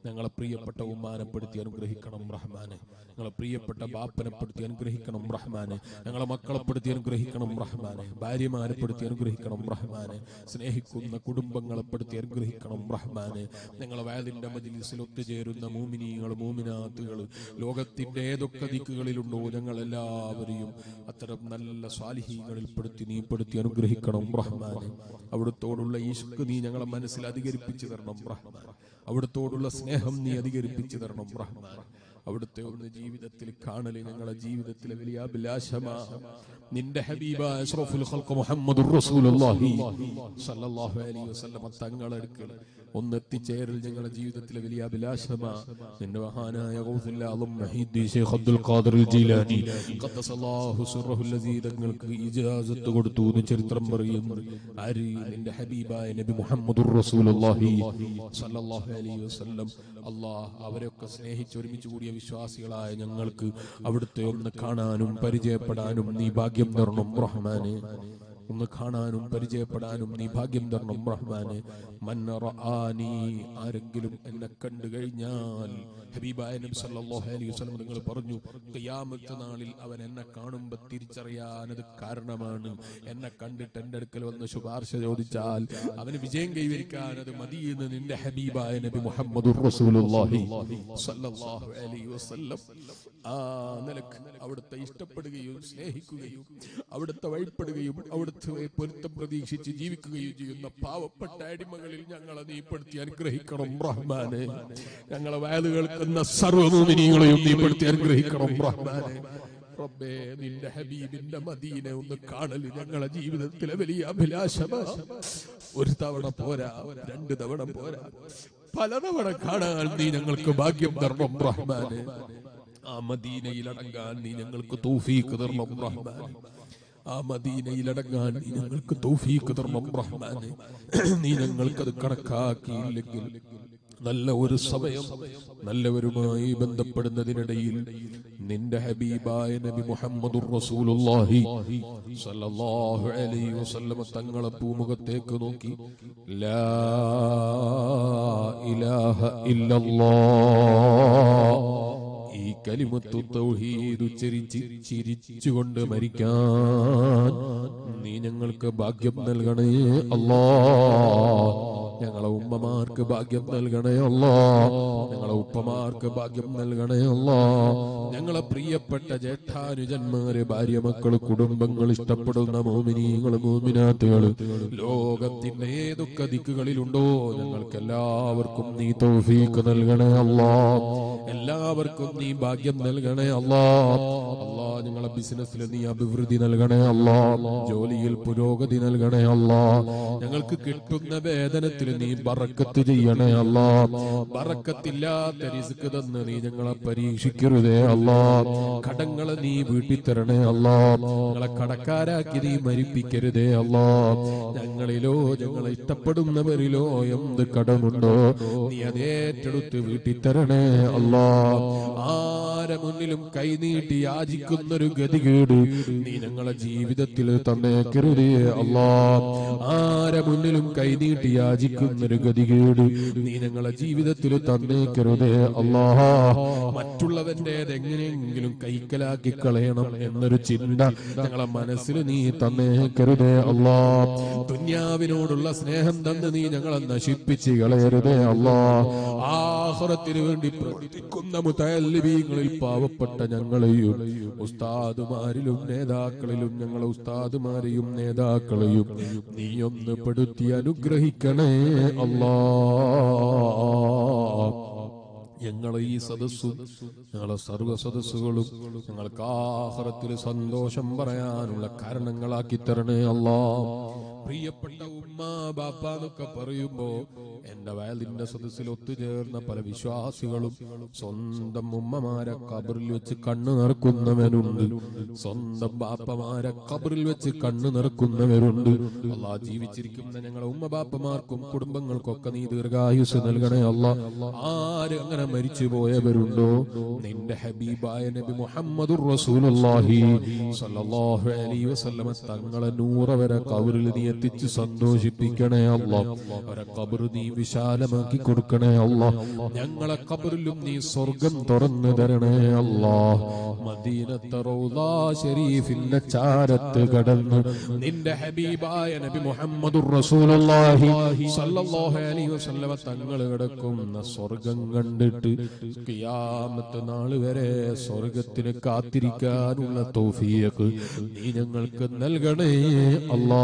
ഞങ്ങളെ പ്രിയപ്പെട്ട ഉമ്മാനെപ്പെടുത്തി അനുഗ്രഹിക്കണം റഹ്മാനെ ഞങ്ങളെ പ്രിയപ്പെട്ട ബാപ്പനെപ്പെടുത്തി അനുഗ്രഹിക്കണം റഹ്മാനെ ഞങ്ങളെ മക്കളെപ്പെടുത്തി അനുഗ്രഹിക്കണം റഹ്മാനെ ഭാര്യമാരെപ്പെടുത്തി അനുഗ്രഹിക്കണം റഹ്മാനെ സ്നേഹിക്കുന്ന കുടുംബങ്ങളെപ്പെടുത്തി അനുഗ്രഹിക്കണം റഹ്മാനെ ഞങ്ങളെ വയലിന്റെ മജിലിസിൽ ഒത്തുചേരുന്ന മൂമിനീകൾ മൂമിനാത്തുകൾ ലോകത്തിന്റെ ഏതൊക്കെ ദിക്കുകളിലുണ്ടോ ഞങ്ങൾ എല്ലാവരെയും അത്തരം നല്ല സ്വാലിഹീങ്ങളിൽ പെടുത്തി നീ പെടുത്തി അനുഗ്രഹിക്കണം റഹ്മാനെ അവിടുത്തോടുള്ള ഈശ്ക്ക് നീ ഞങ്ങളെ മനസ്സിൽ അധികരിപ്പിച്ചു തരണം റഹ്മാൻ അവിടുത്തോടുള്ള സ്നേഹം നീ അധികരിപ്പിച്ചു തരണം റഹ്മാൻ അവിടുത്തെ ഒന്ന് ജീവിതത്തിൽ കാണല് ഞങ്ങളെ ജീവിതത്തിലെ വലിയ അഭിലാഷമാ നിന്റെ ഹബീബ അഷ്റഫുൽ ഖൽഖ് മുഹമ്മദുർ റസൂലുള്ളാഹി സല്ലല്ലാഹു അലൈഹി വസല്ലം തങ്ങളെടുക്കൽ ഒന്ന് എത്തിച്ചേരൽ ഞങ്ങളുടെ ജീവിതത്തിലെ വലിയ അഭിലാഷമാ നിന്റെ മഹാനായ ഗൗസുൽ ആലം മഹീദ്ദീൻ ശൈഖ് അബ്ദുൽ ഖാദിർ ജീലാനി ഖദ്ദസല്ലാഹു സിർറഹുൽ ലസീ തങ്ങൾക്ക് ഇജാസത്ത് കൊടുത്തു എന്ന് ചരിത്രം പറയുന്നു ആര് നിന്റെ ഹബീബായ നബി മുഹമ്മദുർ റസൂലുള്ളാഹി സല്ലല്ലാഹു അലൈഹി വസല്ലം അല്ലാഹ് അവരെയൊക്കെ സ്നേഹിച്ച് ഒരുമിച്ച് കൂടിയ വിശ്വാസികളായ ഞങ്ങൾക്ക് അവിടുത്തെ ഒന്ന് കാണാനും പരിചയപ്പെടാനും നീ ഭാഗ്യം തരണം റഹ്മാനെ ഒന്ന് കാണാനും പരിചയപ്പെടാനും നീ ഭാഗ്യം തരണം റഹ്മാനെ മന്ന റആനി ആരെങ്കിലും എന്നെ കണ്ടു കഴിഞ്ഞാൽ ഹബീബായ നബി സല്ലല്ലാഹു അലൈഹി വസല്ലം നിങ്ങൾ പറഞ്ഞു ഖിയാമത്ത് നാളിൽ അവൻ എന്നെ കാണുമ്പോൾ തിരിച്ചറിയാൻ അത് കാരണമാണ് എന്നെ കണ്ടിട്ട് എൻ്റെ അടുക്കൽ വന്ന് ശുപാർശ ചോദിച്ചാൽ അവന് വിജയം കൈവരിക്കാൻ അത് മതിയെന്ന് നിന്റെ ഹബീബായ നബി മുഹമ്മദുർ റസൂലുള്ളാഹി സല്ലല്ലാഹു അലൈഹി വസല്ലം ആ നിലക്ക് അവിടുത്തെ ഇഷ്ടപ്പെടുകയും സ്നേഹിക്കുകയും അവിടുത്തെ വഴിപ്പെടുകയും അവിടുത്തെ പൊരുത്തം പ്രതീക്ഷിച്ച് ജീവിക്കുകയും ചെയ്യുന്ന പാവപ്പെട്ട അടിമകളിൽ ഞങ്ങളെ നീ പെടുത്തി അനുഗ്രഹിക്കണം റഹ്മാനെ ഞങ്ങളെ വയല് കേൾക്കുന്ന സർവ്വമൂമിനികളെയും നീ പെടുത്തി അനുഗ്രഹിക്കണം റഹ്മാനെ റബ്ബേ നിന്റെ ഹബീബിന്റെ മദീനെ ഒന്ന് കാണല് ഞങ്ങളെ ജീവിതത്തിലെ വലിയ അഭിലാഷമാണ് ഒരു തവണ പോരാ രണ്ട് തവണ പോരാ പലതവണ കാണാൻ നീ ഞങ്ങൾക്ക് ഭാഗ്യം തരണം റഹ്മാനെ ആ മദീനയിൽ അടങ്ങാൻ നീ ഞങ്ങൾക്ക് തൗഫീക്ക് തരണം റഹ്മാനെ ആ മദീനയിൽ അടങ്ങാൻ നീ ഞങ്ങൾക്ക് തൗഫീക്ക് തരണം റഹ്മാനെ നീ ഞങ്ങൾക്കത് കണക്കാക്കിയില്ലെങ്കിൽ നല്ല ഒരു സമയം നല്ലവരുമായി ബന്ധപ്പെടുന്നതിനിടയിൽ നിന്റെ ഹബീബായ നബി മുഹമ്മദുർ റസൂലുള്ളാഹി സല്ലല്ലാഹു അലൈഹി വസല്ലമ തങ്ങളെ പൂമുഖത്തേക്ക് നോക്കി ലാ ഇലാഹ ഇല്ലല്ലാഹ് ഈ കലിമത്തു തൗഹീദ് ഉച്ചരിച്ച് ചിരിച്ചുകൊണ്ട് മരിക്കാൻ നീ ഞങ്ങൾക്ക് ഭാഗ്യം നൽകണേ അല്ലാ ഞങ്ങളെ ഉമ്മമാർക്ക് ഭാഗ്യം നൽകണേ അല്ലാ ഞങ്ങളെ ഉപ്പമാർക്ക് ഭാഗ്യം നൽകണേ അല്ലാ ഞങ്ങളെ പ്രിയപ്പെട്ട ജേഷ്ഠാനുജന്മാര് ഭാര്യ മക്കള് കുടുംബങ്ങൾ ഇഷ്ടപ്പെടുന്ന മോമിനികൾ മോമിനാത്തുകൾ ലോകത്തിന്റെ ഏതൊക്കെ ദിക്കുകളിലുണ്ടോ ഞങ്ങൾക്ക് എല്ലാവർക്കും നീ തൗഫീക്ക് നൽകണേ അല്ലാ എല്ലാവർക്കും നീ ഭാഗ്യം നൽകണേ അല്ലാ അല്ലാ ഞങ്ങളെ ബിസിനസ്സിൽ നീ അഭിവൃദ്ധി നൽകണേ അല്ലാ ജോലിയിൽ പുരോഗതി നൽകണേ അല്ലാ ഞങ്ങൾക്ക് കിട്ടുന്ന വേതനത്തിൽ നീ ബറക്കത്ത് ചെയ്യണേ അല്ലാ ബറക്കത്തില്ലാത്ത റിസ്ക് തന്ന് നീ ഞങ്ങളെ പരീക്ഷിക്കരുതേ അല്ലാ കടങ്ങളെ നീ വീട്ടി തരണേ അല്ലാ ഞങ്ങളെ കടക്കാരാക്കി നീ മരിപ്പിക്കരുതേ അല്ലാ ഞങ്ങളിലോ ഞങ്ങളെ ഇഷ്ടപ്പെടുന്നവരിലോ എന്ത് കടമുണ്ടോ നീ അതേറ്റെടുത്ത് വീട്ടി തരണേ അല്ലാ ആരെ മുന്നിലും കൈനീട്ടി യാചിക്കുന്നൊരു ഗതികേട് നീ ഞങ്ങളെ ജീവിതത്തിൽ തന്നേക്കരുതേ അല്ലാ ആരെ മുന്നിലും കൈനീട്ടി യാചിക്കുന്നൊരു ഗതികേട് നീ ഞങ്ങളെ ജീവിതത്തിൽ തന്നേക്കരുതേ അല്ലാ മറ്റുള്ളവന്റെ എങ്ങനെയെങ്കിലും കൈക്കലാക്കി കളയണം എന്നൊരു ചിന്ത ഞങ്ങളെ മനസ്സിൽ നീ തന്നേക്കരുതേ അല്ലാ ദുന്യാവിനോടുള്ള സ്നേഹം തന്ന് നീ ഞങ്ങളെ നശിപ്പിച്ച് കളയരുതേ അല്ലാ ആഹ്റത്തിന് വേണ്ടി പ്രവർത്തിക്കുന്ന മുതല്ലിബീങ്ങളിൽ പാവപ്പെട്ട ഞങ്ങളെയും ഉസ്താദുമാരിലും നേതാക്കളിലും ഞങ്ങളെ ഉസ്താദുമാരെയും നേതാക്കളെയും നീ ഒന്ന് പെടുത്തി അനുഗ്രഹിക്കണേ അല്ലാ ഞങ്ങളെ ഈ സദസ്സും ഞങ്ങളെ സർവ്വ സദസ്സുകളും ഞങ്ങൾക്ക് ആഹ്റത്തിൽ സന്തോഷം പറയാനുള്ള കാരണങ്ങളാക്കി തരണേ അല്ലാ പ്രിയപ്പെട്ട ഉമ്മ ബാപ്പ എന്നൊക്കെ പറയുമ്പോ എന്റെ വയലിന്റെ സദസ്സിൽ ഒത്തുചേർന്ന പല വിശ്വാസികളും സ്വന്തം ഉമ്മമാരെ കബറിൽ വെച്ച് കണ്ണു നിറക്കുന്നവരുണ്ട് സ്വന്തം ബാപ്പമാരെ കബറിൽ വെച്ച് കണ്ണു നിറക്കുന്നവരുണ്ട് അല്ലാ ജീവിച്ചിരിക്കുന്ന ഞങ്ങളെ ഉമ്മ ബാപ്പമാർക്കും കുടുംബങ്ങൾക്കൊക്കെ നീ ദീർഘായുസ് നൽകണേ അല്ല ആര് അങ്ങനെ മരിച്ചു പോയവരുണ്ടോ നിന്റെ ഹബീബായ നബി മുഹമ്മദുർ റസൂലുള്ളാഹി സ്വല്ലല്ലാഹു അലൈഹി വസല്ലമ തങ്ങളെ നൂറ വരെ കബറിൽ നീ എത്തിച്ച് സന്തോഷിപ്പിക്കണേ അല്ല അവരെ കബർ നീ വിശാലമാക്കി കൊടുക്കണേ അല്ല ഞങ്ങളെ കബറിലും നീ സ്വർഗം തുറന്നു തരണേ അല്ല മദീനത്തെ റൗദാ ഷരീഫിന്റെ ചാരത്ത് കടന്ന് നിന്റെ ഹബീബായ നബി മുഹമ്മദുർ റസൂലുള്ളാഹി സല്ലല്ലാഹു അലൈഹി വസല്ലമ തങ്ങൾ കിടക്കുന്ന സ്വർഗം കണ്ടിട്ട് ഖിയാമത്ത് നാൾ വരെ സ്വർഗത്തിന് കാത്തിരിക്കാനുള്ള തൗഫീഖ് നീ ഞങ്ങൾക്ക് നൽകണേ അല്ലാ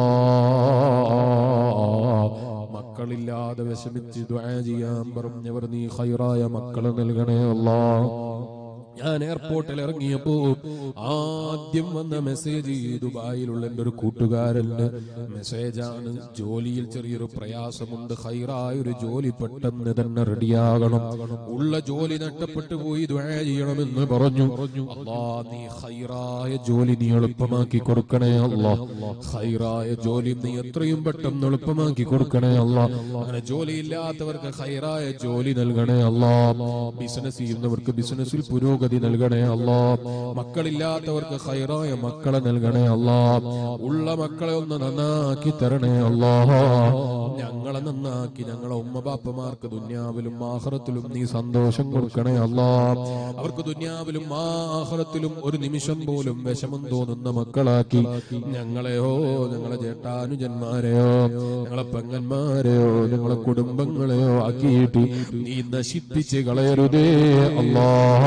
മക്കളില്ലാതെ വിഷമിച്ച് ദുആ ചെയ്യാൻ പറഞ്ഞവർ നീ ഖൈറായ മക്കളെ നൽകണേ അല്ലാ ഞാൻ എയർപോർട്ടിൽ ഇറങ്ങിയപ്പോ ആദ്യം വന്ന മെസ്സേജ് ദുബായിലുള്ള എന്റെ ഒരു കൂട്ടുകാരന്റെ മെസ്സേജാണ് ജോലിയിൽ ചെറിയൊരു പ്രയാസമുണ്ട് ഹൈറായ ഒരു ജോലി പെട്ടെന്ന് തന്നെ റെഡിയാകണം ഉള്ള ജോലി നഷ്ടപ്പെട്ടു പോയി ദ്വയ ചെയ്യണമെന്ന് പറഞ്ഞു അല്ലാ നീ ഹൈറായ ജോലി നീ എളുപ്പമാക്കി കൊടുക്കണേ അല്ല ഹൈറായ ജോലി നീ എത്രയും പെട്ടെന്ന് എളുപ്പമാക്കി കൊടുക്കണേ അല്ല അങ്ങനെ ജോലി ഇല്ലാത്തവർക്ക് ഹൈറായ ജോലി നൽകണേ അല്ല ബിസിനസ് ചെയ്യുന്നവർക്ക് ബിസിനസ്സിൽ പുരോഗതി നൽകണേ അല്ലാ മക്കളില്ലാത്തവർക്ക് ഹൈറായ മക്കളെ നൽകണേ അല്ലാ ഉള്ള മക്കളെ ഒന്ന് നന്നാക്കി തരണേ അല്ലാ ഞങ്ങളെ നന്നാക്കി ഞങ്ങളെ ഉമ്മ ബാപ്പമാർക്ക് ദുന്യാവിലും ആഹ്റത്തിലും നീ സന്തോഷം കൊടുക്കണേ അല്ലാ അവർക്ക് ദുന്യാവിലും ആഹ്റത്തിലും ഒരു നിമിഷം പോലും വിഷമം തോന്നുന്ന മക്കളാക്കി ഞങ്ങളെയോ ഞങ്ങളെ ചേട്ടാനുജന്മാരെയോ ഞങ്ങളെ പെങ്ങന്മാരെയോ ഞങ്ങളെ കുടുംബങ്ങളെയോ ആക്കിയിട്ട് നീ നശിപ്പിച്ച് കളയരുതേ അല്ലാ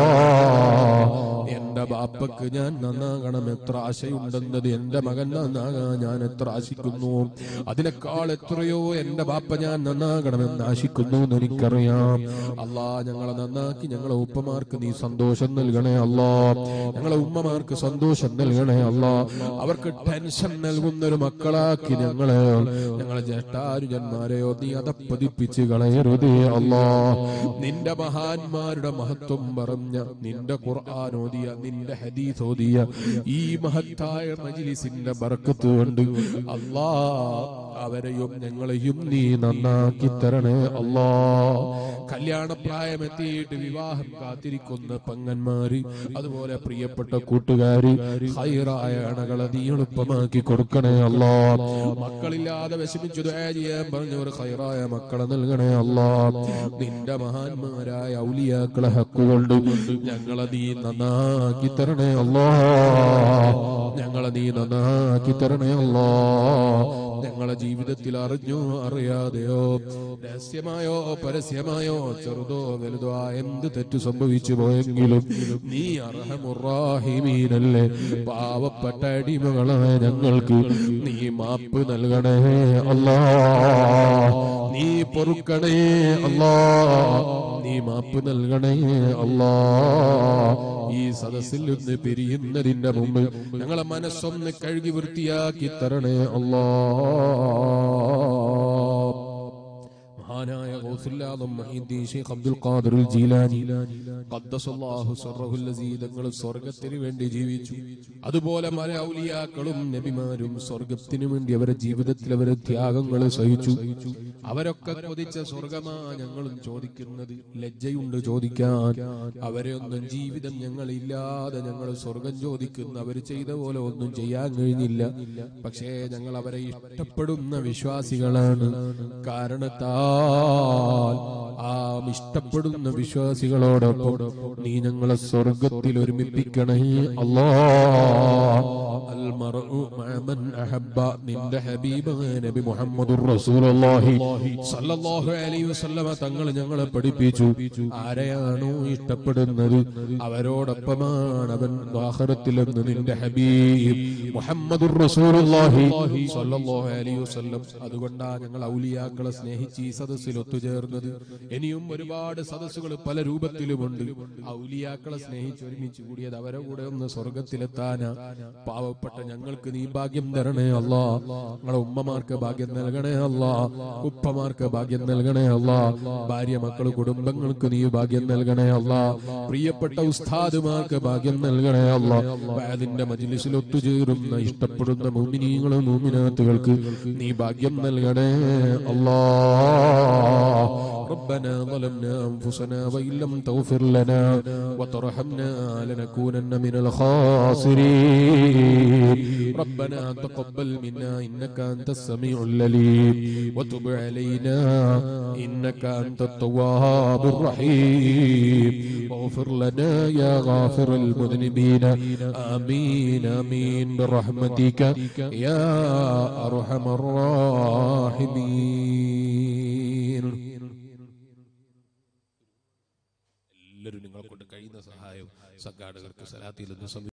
എന്റെ ബാപ്പക്ക് ഞാൻ നന്നാകണം എത്ര ആശയുണ്ടെന്നത് എന്റെ മകൻ നന്നാകാൻ ഞാൻ എത്ര ആശിക്കുന്നു അതിനേക്കാൾ എത്രയോ എന്റെ ബാപ്പ ഞാൻ നന്നാകണമെന്ന് ആശിക്കുന്നു എന്ന് എനിക്കറിയാം അല്ലാ ഞങ്ങളെ നന്നാക്കി ഞങ്ങളെ ഉപ്പമാർക്ക് നീ സന്തോഷം നൽകണേ അല്ലാ ഞങ്ങളെ ഉമ്മമാർക്ക് സന്തോഷം നൽകണേ അല്ലാ അവർക്ക് ടെൻഷൻ നൽകുന്ന ഒരു മക്കളാക്കി ഞങ്ങളെ ഞങ്ങളെ ജ്യേഷ്ഠാരുജന്മാരെയോ നീ അതപ്പതിപ്പിച്ച് കളയരുതേ അല്ലാ നിന്റെ മഹാന്മാരുടെ മഹത്വം പറഞ്ഞ നിന്റെ ഖുർആൻ ഓതിയ നിന്റെ ഹദീസ് ഓതിയ ഈ മഹത്തായ മജ്ലിസിന്റെ ബർക്കത്ത് കൊണ്ട് അല്ലാ അവരെയും ഞങ്ങളെയും നീ നന്നാക്കി തരണേ അല്ലാ കല്യാണ പ്രായമെത്തിയിട്ട് വിവാഹം കാത്തിരിക്കുന്ന പങ്ങന്മാര് അതുപോലെ പ്രിയപ്പെട്ട കൂട്ടുകാര് ഹൈറായ അണകളെ നീ എളുപ്പമാക്കി കൊടുക്കണേ അല്ലാ മക്കളില്ലാതെ വിഷമിച്ചു ദുആ ചെയ്യാൻ പറഞ്ഞവർ ഹൈറായ മക്കളെ നൽകണേ അല്ലാ നിന്റെ മഹാന്മാരായ ഔലിയാക്കളെ ഹക്കുകൊണ്ട് ഞങ്ങളെ നീ നന്നാക്കി തരണേ അല്ലാ ഞങ്ങളെ നീ നന്നാക്കി തരണേ അല്ലാ ഞങ്ങളെ ജീവിതത്തിൽ അറിഞ്ഞോ അറിയാതെയോ രഹസ്യമായോ പരസ്യമായോ ചെറുതോ വലുതോ ആ എന്ത് തെറ്റ് സംഭവിച്ചു പോയെങ്കിലും നീ അർഹമുറാഹിമീനല്ലേ പാവപ്പെട്ട അടിമകളായ ഞങ്ങൾക്ക് നീ മാപ്പ് നൽകണേ അല്ലാ നീ പൊറുക്കണേ അല്ലാ നീ മാപ്പ് നൽകണേ അല്ലാ ഈ സദസ്സിൽ നിന്ന് പിരിയുന്നതിന്റെ മുമ്പ് ഞങ്ങളെ മനസ്സൊന്ന് കഴുകി വൃത്തിയാക്കി തരണേ അല്ലാ മഹാനായ ഗൗസുല്ലാദം മഹീദ്ദീൻ ഷെയ്ഖ് അബ്ദുൽ ഖാദിർ ജീലാനി ഖദ്ദസല്ലാഹു സിർറഹുൽ അസീദ് തങ്ങൾ സ്വർഗ്ഗത്തിന് വേണ്ടി ജീവിച്ചു അതുപോലെ പല ഔലിയാക്കളും നബിമാരും സ്വർഗ്ഗത്തിന് വേണ്ടി അവരുടെ ജീവിതത്തിൽ അവരെ ത്യാഗങ്ങൾ സഹിച്ചു അവരൊക്കെ കൊതിച്ച സ്വർഗമാ ഞങ്ങളും ചോദിക്കുന്നത് ലജ്ജയുണ്ട് ചോദിക്കാൻ അവരെ ഒന്നും ജീവിതം ഞങ്ങൾ ഇല്ലാതെ ഞങ്ങൾ സ്വർഗം ചോദിക്കുന്ന അവർ ചെയ്ത പോലെ ഒന്നും ചെയ്യാൻ കഴിഞ്ഞില്ല പക്ഷേ ഞങ്ങൾ അവരെ ഇഷ്ടപ്പെടുന്ന വിശ്വാസികളാണ് കാരണത്താൽ ആ ഇഷ്ടപ്പെടുന്ന വിശ്വാസികളോടൊപ്പം നീ ഞങ്ങളെ സ്വർഗത്തിൽ ഒരുമിപ്പിക്കണേ അല്ലാ المرء مع من أحب നിന്റെ ഹബീബ് നബി മുഹമ്മദുർ റസൂലുള്ളാഹി സല്ലല്ലാഹു അലൈഹി വസല്ലമ തങ്ങൾ ഞങ്ങളെ പഠിപ്പിച്ചു ആരെയാണോ ഇഷ്ടപ്പെടുന്നത് അവരോടൊപ്പമാണ് അവൻ ആഖിറത്തിലെന്ന് നിന്റെ ഹബീബ് മുഹമ്മദുർ റസൂലുള്ളാഹി സല്ലല്ലാഹു അലൈഹി വസല്ലം അതുകൊണ്ടാണ് ഞങ്ങൾ ഔലിയാക്കളെ സ്നേഹിച്ച് ഈ സദസ്സിൽ ഒത്തുചേർന്നത് ഇനിയും ഒരുപാട് സദസ്സുകൾ പല രൂപത്തിലുമുണ്ട് ഔലിയാക്കളെ സ്നേഹിച്ച് ഒരുമിച്ച് കൂടിയത് അവരെ കൂടെ ഒന്ന് സ്വർഗത്തിലെത്താനാ പാവപ്പെട്ട ഞങ്ങൾക്ക് നീ ഭാഗ്യം തരണേ അല്ലാ ഞങ്ങളെ ഉമ്മമാർക്ക് ഭാഗ്യം നൽകണേ അല്ലാ ഉപ്പമാർക്ക് ഭാഗ്യം നൽകണേ അല്ലാ ഭാര്യ മക്കൾ കുടുംബങ്ങൾക്ക് നീ ഭാഗ്യം നൽകണേ അല്ലാ പ്രിയപ്പെട്ട ഉസ്താദുമാർക്ക് ഭാഗ്യം നൽകണേ അല്ലാ അതിന്റെ മജിലിസിൽ ഒത്തുചേരുന്ന ഇഷ്ടപ്പെടുന്ന മൂമിനീങ്ങളും മൂമിനാത്തുകൾക്ക് നീ ഭാഗ്യം നൽകണേ അല്ലാ ربنا ظلمنا أنفسنا وإن لم تغفر لنا وترحمنا لنكونن من الخاسرين ربنا تقبل منا إنك أنت السميع العليم وتب علينا إنك أنت التواب الرحيم واغفر لنا يا غافر المذنبين آمين آمين برحمتك يا أرحم الراحمين എല്ലാവരും നിങ്ങളെ കൊണ്ട് കഴിയുന്ന സഹായം സംഘാടകർക്ക് സലാത്തിൽ നിന്ന്